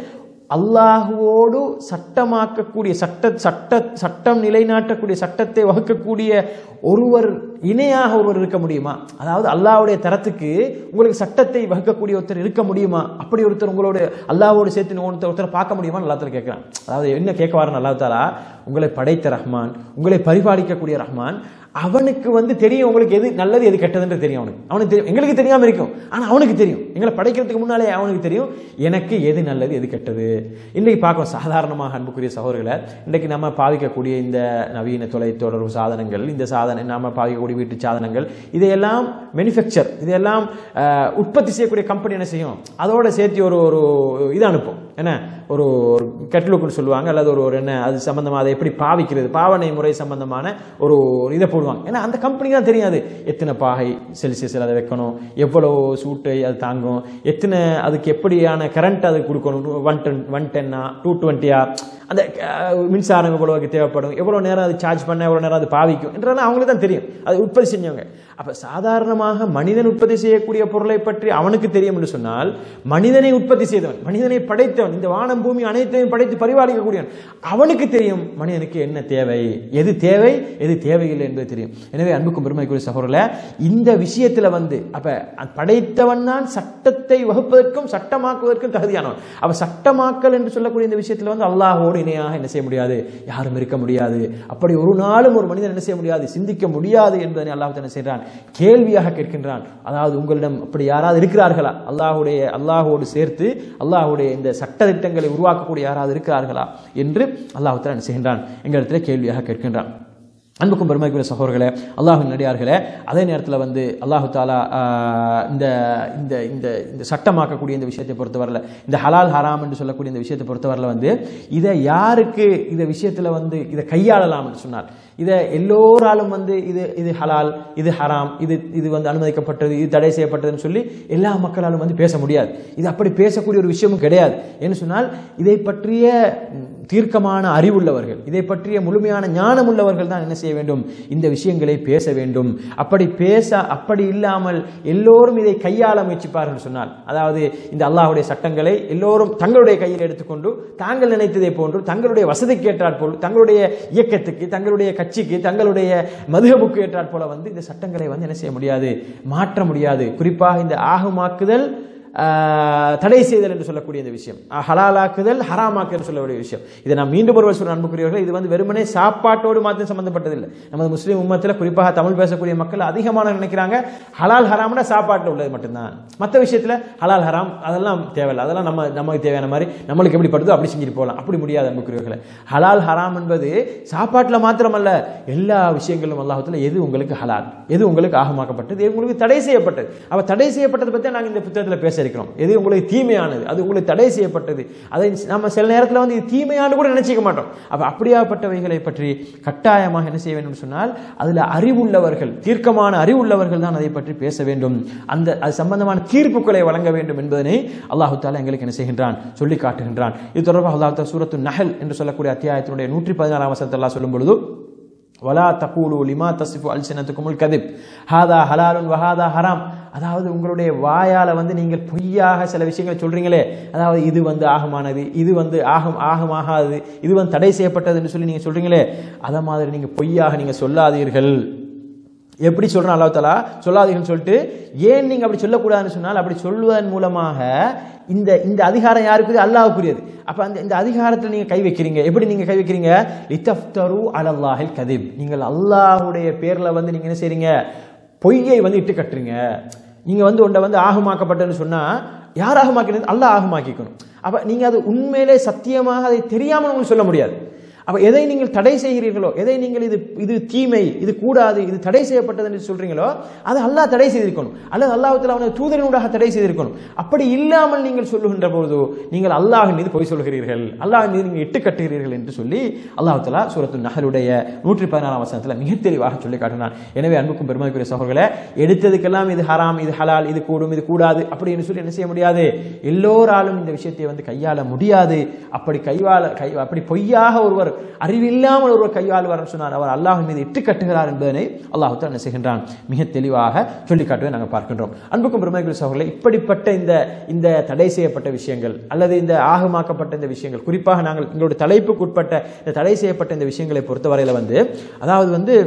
அல்லாஹுவோடு சட்டமாக்கக்கூடிய சட்ட சட்ட சட்டம் நிலைநாட்டக்கூடிய சட்டத்தை வகுக்கக்கூடிய ஒருவர் இணையாக ஒருவர் இருக்க முடியுமா அதாவது அல்லாஹ்வுடைய தரத்துக்கு உங்களுக்கு சட்டத்தை வகுக்கக்கூடிய ஒருத்தர் இருக்க முடியுமா அப்படி ஒருத்தர் உங்களோட அல்லாஹ்வோடு சேர்த்து ஒருத்தர் ஒருத்தர் பார்க்க முடியுமா அல்லாஹ் கேட்கிறான் அதாவது என்ன கேட்க வாரன் அல்லாஹ் தாலா உங்களை படைத்த ரஹ்மான் உங்களை பரிபாலிக்கக்கூடிய ரஹ்மான் அவனுக்கு வந்து தெரியும் உங்களுக்கு எது நல்லது எது கெட்டதுன்னு தெரியும் அவனுக்கு அவனுக்கு தெரியும் எங்களுக்கு தெரியாம இருக்கும் ஆனா அவனுக்கு தெரியும் எங்களை படைக்கிறதுக்கு முன்னாலே அவனுக்கு தெரியும் எனக்கு எது நல்லது எது கெட்டது இன்னைக்கு பார்க்கணும் சாதாரணமாக அன்புக்குரிய சகோதரர்களை இன்றைக்கு நம்ம பாவிக்கக்கூடிய இந்த நவீன தொலைத்தொடர்பு சாதனங்கள் இந்த சாதனை நாம பாவிக்கக்கூடிய வீட்டு சாதனங்கள் இதையெல்லாம் மேனுஃபேக்சர் இதையெல்லாம் அஹ், உற்பத்தி செய்யக்கூடிய கம்பெனி என்ன செய்யும் அதோட சேர்த்து ஒரு ஒரு இது அனுப்பும் என்ன ஒரு ஒரு கெட்லுக்குன்னு சொல்லுவாங்க அல்லது ஒரு ஒரு என்ன அது சம்பந்தமா அதை எப்படி பாவிக்கிறது பாவனை முறை சம்பந்தமான ஒரு ஒரு இதை போடுவாங்க ஏன்னா அந்த கம்பெனிக்கு தான் தெரியாது எத்தனை பாகை செல்சியஸில் அதை வைக்கணும் எவ்வளோ சூட்டை அது தாங்கும் எத்தனை அதுக்கு எப்படியான கரண்ட் அது கொடுக்கணும் ஒன் டென் ஒன் டென்னா டூ டுவெண்ட்டியா அந்த அஹ், மின்சாரம் எவ்வளோ தேவைப்படும் எவ்வளோ நேரம் அது சார்ஜ் பண்ண எவ்வளோ நேரம் அது பாவிக்கும் என்றெல்லாம் அவங்களுக்கு தான் தெரியும் அது உற்பத்தி செஞ்சவங்க அப்போ சாதாரணமாக மனிதன் உற்பத்தி செய்யக்கூடிய பொருளை பற்றி அவனுக்கு தெரியும் என்று சொன்னால் மனிதனை உற்பத்தி செய்தவன் மனிதனை படைத்தவன் இந்த வானம் பூமி அனைத்தையும் படைத்து பரிபாலிக்கக்கூடியவன் அவனுக்கு தெரியும் மனிதனுக்கு என்ன தேவை எது தேவை எது தேவையில்லை என்பது தெரியும் எனவே அன்புக்கும் பெருமைக்குரிய சகோதரர்களே இந்த விஷயத்துல வந்து அப்ப படைத்தவன் தான் சட்டத்தை வகுப்பதற்கும் சட்டமாக்குவதற்கும் தகுதியானவன் அப்ப சட்டமாக்கல் என்று சொல்லக்கூடிய இந்த விஷயத்துல வந்து அல்லாஹோடு இணையாக என்ன செய்ய முடியாது யாரும் இருக்க முடியாது அப்படி ஒரு நாளும் ஒரு மனிதன் என்ன செய்ய முடியாது சிந்திக்க முடியாது என்பதனை அல்லாஹ் என்ன செய்கிறான் கேள்வியாக கேட்கின்றான் அதாவது உங்களிடம் அப்படி யாராவது இருக்கிறார்களா அல்லாஹுடைய அல்லாஹோடு சேர்த்து அல்லாஹுடைய இந்த சட்ட திட்டங்களை உருவாக்கக்கூடிய யாராவது இருக்கிறார்களா என்று அல்லாஹ் என்ன செய்கின்றான் எங்களிடத்துல கேள்வியாக கேட்கின்றான் அன்புக்கும் பெருமைக்குரிய சகோதரர்களே அல்லாஹின் நடிகார்களே அதே நேரத்தில் வந்து அல்லாஹு தாலா ஆஹ், இந்த இந்த இந்த இந்த சட்டமாக்கக்கூடிய இந்த விஷயத்தை பொறுத்தவரையில் இந்த ஹலால் ஹராம் என்று சொல்லக்கூடிய இந்த விஷயத்தை பொறுத்தவரையில் வந்து இதை யாருக்கு இந்த விஷயத்தில் வந்து இதை கையாளலாம் என்று சொன்னார் இதை எல்லோராலும் வந்து இது இது ஹலால் இது ஹராம் இது இது வந்து அனுமதிக்கப்பட்டது இது தடை செய்யப்பட்டதுன்னு சொல்லி எல்லா மக்களாலும் வந்து பேச முடியாது இது அப்படி பேசக்கூடிய ஒரு விஷயமும் கிடையாது என்று சொன்னால் இதை பற்றிய ம், தீர்க்கமான அறிவுள்ளவர்கள் இதை பற்றிய முழுமையான ஞானம் உள்ளவர்கள் தான் என்ன செய்ய வேண்டும் இந்த விஷயங்களை பேச வேண்டும் அப்படி பேச அப்படி இல்லாமல் எல்லோரும் இதை கையாள முயற்சிப்பார்கள் சொன்னால் அதாவது இந்த அல்லாஹ்வுடைய சட்டங்களை எல்லோரும் தங்களுடைய கையில் எடுத்துக்கொண்டு தாங்கள் நினைத்ததை போன்று தங்களுடைய வசதிக்கு ஏற்றாற் போல் தங்களுடைய இயக்கத்துக்கு தங்களுடைய கட்சிக்கு தங்களுடைய மதுகபுக்கு ஏற்றாற் போல வந்து இந்த சட்டங்களை வந்து என்ன செய்ய முடியாது மாற்ற முடியாது குறிப்பாக இந்த ஆகுமாக்குதல் ஆஹ், தடை செய்தல் என்று சொல்லக்கூடிய இந்த விஷயம் ஆஹ், ஹலாலாக்குதல் ஹராமாக்குதல் என்று சொல்லக்கூடிய விஷயம் இதை நான் மீண்டும் ஒருவர் சொல்ல அன்புக்குரியவர்கள் இது வந்து வெறுமனே சாப்பாட்டோடு மாத்திரம் சம்பந்தப்பட்டதில்லை நமது முஸ்லீம் உம்மத்தில் குறிப்பாக தமிழ் பேசக்கூடிய மக்கள் அதிகமான நினைக்கிறாங்க ஹலால் ஹராம்னா சாப்பாட்டில் உள்ளது மட்டும்தான் மற்ற விஷயத்தில் ஹலால் ஹராம் அதெல்லாம் தேவையில்லை அதெல்லாம் நம்ம நமக்கு தேவையான மாதிரி நம்மளுக்கு எப்படி படுதோ அப்படி செஞ்சுட்டு போகலாம் அப்படி முடியாது அன்புக்குரியவர்களை ஹலால் ஹராம் என்பது சாப்பாட்டில் மாத்திரமல்ல எல்லா விஷயங்களும் அல்லாஹத்தில் எது உங்களுக்கு ஹலால் எது உங்களுக்கு ஆகமாக்கப்பட்டது எது உங்களுக்கு தடை செய்யப்பட்டது அப்ப தடை செய்யப்பட்டதை பற்றி நாங்கள் இந்த புத்தகத்தில் பேச இருக்கிறோம் எது உங்களுக்கு தீமையானது அது உங்களுக்கு தடை செய்யப்பட்டது அதை நம்ம சில நேரத்தில் வந்து இது தீமையானு கூட நினைச்சிக்க மாட்டோம் அப்ப அப்படியாப்பட்டவைகளை பற்றி கட்டாயமாக என்ன செய்ய வேண்டும் சொன்னால் அதில் அறிவுள்ளவர்கள் தீர்க்கமான அறிவுள்ளவர்கள் தான் அதை பற்றி பேச வேண்டும் அந்த அது சம்பந்தமான தீர்ப்புகளை வழங்க வேண்டும் என்பதனை அல்லாஹு தாலா எங்களுக்கு என்ன செய்கின்றான் சொல்லி காட்டுகின்றான் இது தொடர்பாக அல்லாஹ் தாலா சூரத்து நஹல் என்று சொல்லக்கூடிய அத்தியாயத்தினுடைய நூற்றி பதினாறாம் வசனத்தை அல்லாஹ் சொல்லும் பொழுது வலா தகூலு லிமா தசிஃபு அல்சினத்துக்குமுல் கதிப் ஹாதா ஹலாலுன் வஹாதா ஹராம் அதாவது உங்களுடைய வாயால வந்து நீங்கள் பொய்யாக சில விஷயங்களை சொல்றீங்களே அதாவது இது வந்து ஆகமானது இது வந்து ஆகம் ஆகமாகாது இது வந்து தடை செய்யப்பட்டது என்று சொல்லி நீங்க சொல்றீங்களே அத மாதிரி நீங்க பொய்யாக நீங்க சொல்லாதீர்கள் எப்படி சொல்றான் அல்லாஹ் தஆலா சொல்லாதீங்கன்னு சொல்லிட்டு ஏன் நீங்க அப்படி சொல்லக்கூடாதுன்னு சொன்னால் அப்படி சொல்லுவதன் மூலமாக இந்த இந்த அதிகாரம் யாருக்குது அல்லாஹ்வுக்குரியது அப்ப அந்த இந்த அதிகாரத்தில் நீங்க கை வைக்கிறீங்க எப்படி நீங்க கை வைக்கிறீங்க லித்தஃப்தரு அலல்லாஹில் கதிப் நீங்கள் அல்லாஹ்வுடைய பேர்ல வந்து நீங்க என்ன செய்றீங்க பொய்யை வந்து இட்டு கட்டுறீங்க நீங்க வந்து உண்டை வந்து ஆகமாக்கப்பட்டன்னு சொன்னா யார் ஆகமாக்கினது அல்லாஹ் ஆகமாக்கிக்கணும் அப்ப நீங்க அது உண்மையிலே சத்தியமாக அதை தெரியாமல் உங்களுக்கு சொல்ல முடியாது அப்ப எதை நீங்கள் தடை செய்கிறீர்களோ எதை நீங்கள் இது இது தீமை இது கூடாது இது தடை செய்யப்பட்டது என்று சொல்றீங்களோ அது அல்லாஹ் தடை செய்திருக்கணும் அல்லது அல்லாஹ்வுத்தாலா அவனது தூதரினூடாக தடை செய்திருக்கணும் அப்படி இல்லாமல் நீங்கள் சொல்லுகின்ற பொழுது நீங்கள் அல்லாஹ் மீது பொய் சொல்கிறீர்கள் அல்லாஹ் மீது நீங்கள் இட்டு கட்டுகிறீர்கள் என்று சொல்லி அல்லாஹ் தலா சூரத்து நகலுடைய நூற்றி பதினாறாம் வசனத்தில் மிக தெளிவாக சொல்லி காட்டினான் எனவே அன்புக்கும் பெருமதிக்குரிய சகோதரர்களே எடுத்ததுக்கெல்லாம் இது ஹராம் இது ஹலால் இது கூடும் இது கூடாது அப்படின்னு சொல்லி என்ன செய்ய முடியாது எல்லோராலும் இந்த விஷயத்தை வந்து கையாள முடியாது அப்படி கைவாள கை அப்படி பொய்யாக ஒருவர் அறிவில்லாமல் ஒருவர் கையாளுவார் சொன்னார் அவர் அல்லாஹ் மீது இட்டு கட்டுகிறார் என்பதனை அல்லாஹ் என்ன செய்கின்றான் மிக தெளிவாக சொல்லி காட்டுவதை நாங்கள் பார்க்கின்றோம் அன்புக்கும் பெருமைக்குரிய சகோதரர்களே இப்படிப்பட்ட இந்த இந்த தடை செய்யப்பட்ட விஷயங்கள் அல்லது இந்த ஆகமாக்கப்பட்ட இந்த விஷயங்கள் குறிப்பாக நாங்கள் எங்களுடைய தலைப்புக்கு உட்பட்ட இந்த தடை செய்யப்பட்ட இந்த விஷயங்களை பொறுத்தவரையில் வந்து அதாவது வந்து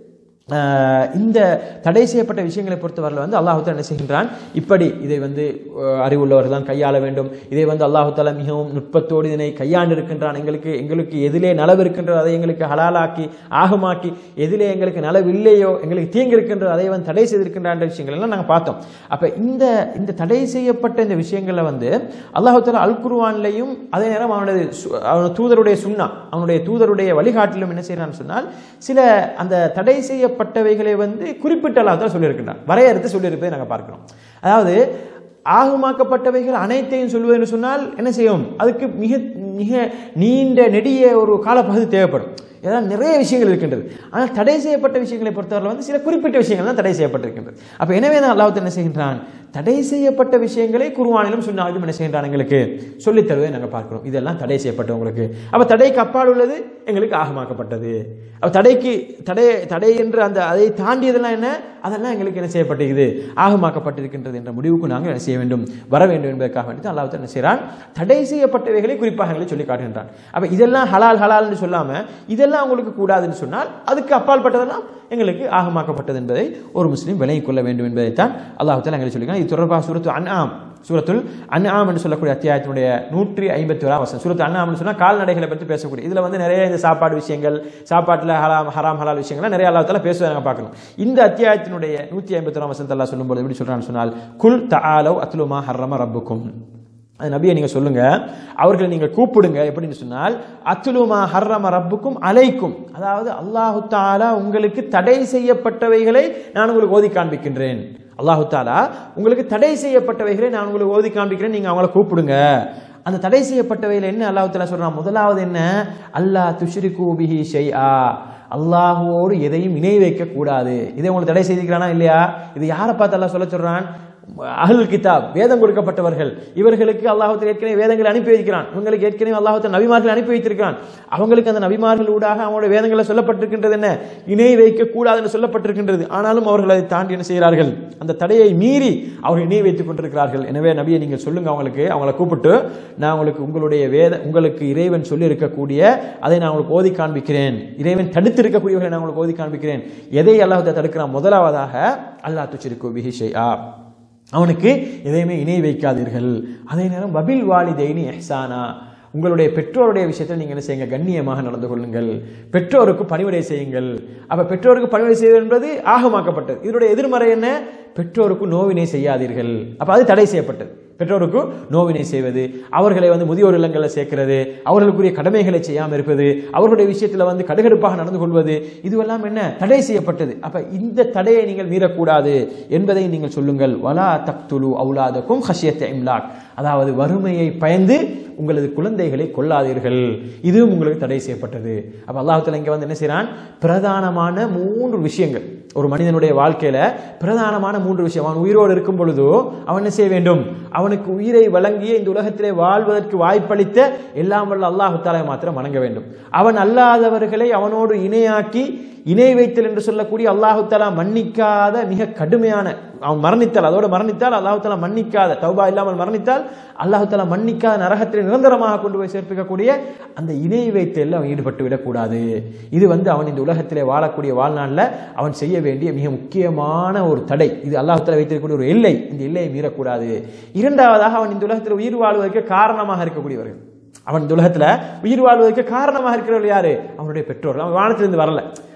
ஆஹ் இந்த தடை செய்யப்பட்ட விஷயங்களை பொறுத்தவரையில் வந்து அல்லாஹு என்ன செய்கின்றான் இப்படி இதை வந்து அஹ், அறிவுள்ளவர்கள் தான் கையாள வேண்டும் இதை வந்து அல்லாஹு தாலா மிகவும் நுட்பத்தோடு இதனை கையாண்டு இருக்கின்றான் எங்களுக்கு எங்களுக்கு எதிலே நலவு இருக்கின்றதோ அதை எங்களுக்கு ஹலாலாக்கி ஆகமாக்கி எதிலே எங்களுக்கு நலவு இல்லையோ எங்களுக்கு தீங்கு இருக்கின்றதோ அதை வந்து தடை செய்திருக்கின்றான் என்ற விஷயங்கள் எல்லாம் நாங்கள் பார்த்தோம் அப்ப இந்த இந்த தடை செய்யப்பட்ட இந்த விஷயங்களை வந்து அல்லாஹு தாலா அல் குர்ஆன்லையும் அதே நேரம் அவனுடைய சு- அவன் தூதருடைய சுன்னா அவனுடைய தூதருடைய வழிகாட்டிலும் என்ன செய்யறான்னு சொன்னால் சில அந்த தடை செய்யப்பட்டவைகளை வந்து குறிப்பிட்ட அல்லாஹ் தாலா சொல்லியிருக்கின்றான் வரையறுத்து சொல்லியிருப்பதை நாங்கள் பார்க்கிறோம் அதாவது ஆகுமாக்கப்பட்டவைகள் அனைத்தையும் சொல்வதுன்னு சொன்னால் என்ன செய்யும் அதுக்கு மிக மிக நீண்ட நெடிய ஒரு காலப்பகுதி தேவைப்படும் ஏதாவது நிறைய விஷயங்கள் இருக்கின்றது ஆனால் தடை செய்யப்பட்ட விஷயங்களை பொறுத்தவரை வந்து சில குறிப்பிட்ட விஷயங்கள் தான் தடை செய்யப்பட்டிருக்கின்றது அப்ப எனவே தான் அல்லாஹ் என்ன செய்கின்றான் தடை செய்யப்பட்ட விஷயங்களை குருவானிலும் சுன்னாவிலும் என்ன செய்கின்றான் எங்களுக்கு சொல்லித் தருவதை நாங்கள் பார்க்கிறோம் இதெல்லாம் தடை செய்யப்பட்டவங்களுக்கு அப்ப தடைக்கு அப்பால் உள்ளது எங்களுக்கு ஆகமாக்கப்பட்டது அப்ப தடைக்கு தடை தடை என்று அந்த அதை தாண்டியதெல்லாம் என்ன அதெல்லாம் எங்களுக்கு என்ன செய்யப்பட்டிருக்குது ஆகமாக்கப்பட்டிருக்கின்றது என்ற முடிவுக்கு நாங்கள் என்ன செய்ய வேண்டும் வர வேண்டும் என்பதற்காக வேண்டி தான் அல்லாஹ் என்ன செய்கிறான் தடை செய்யப்பட்டவைகளை குறிப்பாக எங்களை சொல்லி காட்டுகின்றான் அப்ப இதெல்லாம் ஹலால் ஹலால்னு சொல்லாம இதெல்லாம் உங்களுக்கு கூடாதுன்னு சொன்னால் அதுக்கு அப்பால் பட்டதெல்லாம் எங்களுக்கு ஆகமாக்கப்பட்டது என்பதை ஒரு முஸ்லீம் விலகிக் கொள்ள வேண்டும் என்பதைத்தான் அல்லாஹ் தாலா எங்களுக்கு சொல்லியிருக்கான் இது தொடர்பாக சூரத்து அன்ஆம் சூரத்துல் அன்ஆம் என்று சொல்லக்கூடிய அத்தியாயத்தினுடைய நூற்றி ஐம்பத்தி ஓராம் வசனம் சூரத்து அன்ஆம்னு சொன்னா கால்நடைகளை பற்றி பேசக்கூடிய இதுல வந்து நிறைய இந்த சாப்பாடு விஷயங்கள் சாப்பாட்டுல ஹராம் ஹராம் ஹலால் விஷயங்கள்லாம் நிறைய அல்லாஹ் தாலா பேசுவதை நாங்கள் பார்க்கணும் இந்த அத்தியாயத்தினுடைய நூற்றி ஐம்பத்தி ஓராம் வசனத்தை அல்லாஹ் சொல்லும்போது எப்படி சொல்றான்னு சொன்னால் குல் தஆலவ் அத்லுமா ஹர்ரம ரப்புக்கும் அது நபியை நீங்க சொல்லுங்க அவர்களை நீங்க கூப்பிடுங்க எப்படின்னு சொன்னால் அத்துலுமா ஹர்ரம ரப்புக்கும் அலைக்கும் அதாவது அல்லாஹு தாலா உங்களுக்கு தடை செய்யப்பட்டவைகளை நான் உங்களுக்கு ஓதி காண்பிக்கின்றேன் அல்லாஹு தாலா உங்களுக்கு தடை செய்யப்பட்டவைகளை நான் உங்களுக்கு ஓதி காண்பிக்கிறேன் நீங்க அவங்கள கூப்பிடுங்க அந்த தடை செய்யப்பட்டவையில் என்ன அல்லாஹ் தாலா சொல்றான் முதலாவது என்ன அல்லாஹ் துஷ்ரிகு பிஹி ஷைஆ அல்லாஹுவோடு எதையும் இணை வைக்க கூடாது இதை உங்களுக்கு தடை செய்திருக்கிறானா இல்லையா இது யாரை பார்த்து அல்லாஹ் சொல்ல சொல்றான் அஹ்லுல் கிதாப் வேதம் கொடுக்கப்பட்டவர்கள் இவர்களுக்கு அல்லாஹத்தில் ஏற்கனவே வேதங்களை அனுப்பி வைக்கிறான் இவங்களுக்கு ஏற்கனவே அல்லாஹத்தில் நபிமார்கள் அனுப்பி வைத்திருக்கிறான் அவங்களுக்கு அந்த நபிமார்கள் ஊடாக அவங்களுடைய வேதங்களில் சொல்லப்பட்டிருக்கின்றது என்ன இணை வைக்க கூடாதுன்னு சொல்லப்பட்டிருக்கின்றது ஆனாலும் அவர்கள் அதை தாண்டி என்ன செய்கிறார்கள் அந்த தடையை மீறி அவர்கள் இணை வைத்துக் கொண்டிருக்கிறார்கள் எனவே நபியை நீங்கள் சொல்லுங்க அவங்களுக்கு அவங்கள கூப்பிட்டு நான் உங்களுக்கு உங்களுடைய வேத உங்களுக்கு இறைவன் சொல்லி இருக்கக்கூடிய அதை நான் உங்களுக்கு ஓதி காண்பிக்கிறேன் இறைவன் தடுத்து இருக்கக்கூடியவர்களை நான் உங்களுக்கு ஓதி காண்பிக்கிறேன் எதை அல்லாஹ் தடுக்கிறான் முதலாவதாக அல்லாஹ் துச்சிருக்கு பிஹிஷையா அவனுக்கு எதையுமே இணை வைக்காதீர்கள் அதே நேரம் வபில் வாலிதைனி எஹ்சானா உங்களுடைய பெற்றோருடைய விஷயத்தில் நீங்கள் என்ன செய்யுங்க கண்ணியமாக நடந்து கொள்ளுங்கள் பெற்றோருக்கு பணிவிடை செய்யுங்கள் அப்ப பெற்றோருக்கு பணிவிடை செய்வது என்பது ஆகமாக்கப்பட்டது இதனுடைய எதிர்மறை என்ன பெற்றோருக்கு நோவினை செய்யாதீர்கள் அப்ப அது தடை செய்யப்பட்டது பெற்றோருக்கு நோவினை செய்வது அவர்களை வந்து முதியோர் இல்லங்களில் சேர்க்கிறது அவர்களுக்குரிய கடமைகளை செய்யாமல் இருப்பது அவர்களுடைய விஷயத்தில் வந்து கடுகடுப்பாக நடந்து கொள்வது இதுவெல்லாம் என்ன தடை செய்யப்பட்டது அப்ப இந்த தடையை நீங்கள் மீறக்கூடாது என்பதை நீங்கள் சொல்லுங்கள் வலா தக்துலு அவுலாதக்கும் ஹஷியத்தை இம்லாக் அதாவது வறுமையை பயந்து உங்களது குழந்தைகளை கொல்லாதீர்கள் இதுவும் உங்களுக்கு தடை செய்யப்பட்டது அப்ப அல்லாஹத்துல இங்க வந்து என்ன செய்யறான் பிரதானமான மூன்று விஷயங்கள் ஒரு மனிதனுடைய வாழ்க்கையில பிரதானமான மூன்று விஷயம் அவன் உயிரோடு இருக்கும் பொழுதோ அவன் என்ன செய்ய வேண்டும் அவனுக்கு உயிரை வழங்கிய இந்த உலகத்திலே வாழ்வதற்கு வாய்ப்பளித்த எல்லாம் வல்ல அல்லாஹு தாலா மாத்திரம் வணங்க வேண்டும் அவன் அல்லாதவர்களை அவனோடு இணையாக்கி இணை வைத்தல் என்று சொல்லக்கூடிய அல்லாஹு தாலா மன்னிக்காத மிக கடுமையான அவன் மரணித்தால் அதோட மரணித்தால் அல்லாஹு தாலா மன்னிக்காத தௌபா இல்லாமல் மரணித்தால் அல்லாஹு தாலா மன்னிக்காத நரகத்தில் நிரந்தரமாக கொண்டு போய் சேர்ப்பிக்கக்கூடிய அந்த இணை வைத்தலில் அவன் ஈடுபட்டு விடக்கூடாது இது வந்து அவன் இந்த உலகத்திலே வாழக்கூடிய வாழ்நாளில் அவன் செய்ய வேண்டிய மிக முக்கியமான ஒரு தடை இது அல்லாஹு தாலா வைத்திருக்கக்கூடிய ஒரு எல்லை இந்த எல்லையை மீறக்கூடாது இரண்டாவதாக அவன் இந்த உலகத்தில் உயிர் வாழ்வதற்கு காரணமாக இருக்கக்கூடியவர்கள் அவன் இந்த உலகத்துல உயிர் வாழ்வதற்கு காரணமாக இருக்கிறவர்கள் யாரு அவனுடைய பெற்றோர்கள் அவன் வானத்திலிருந்து வரல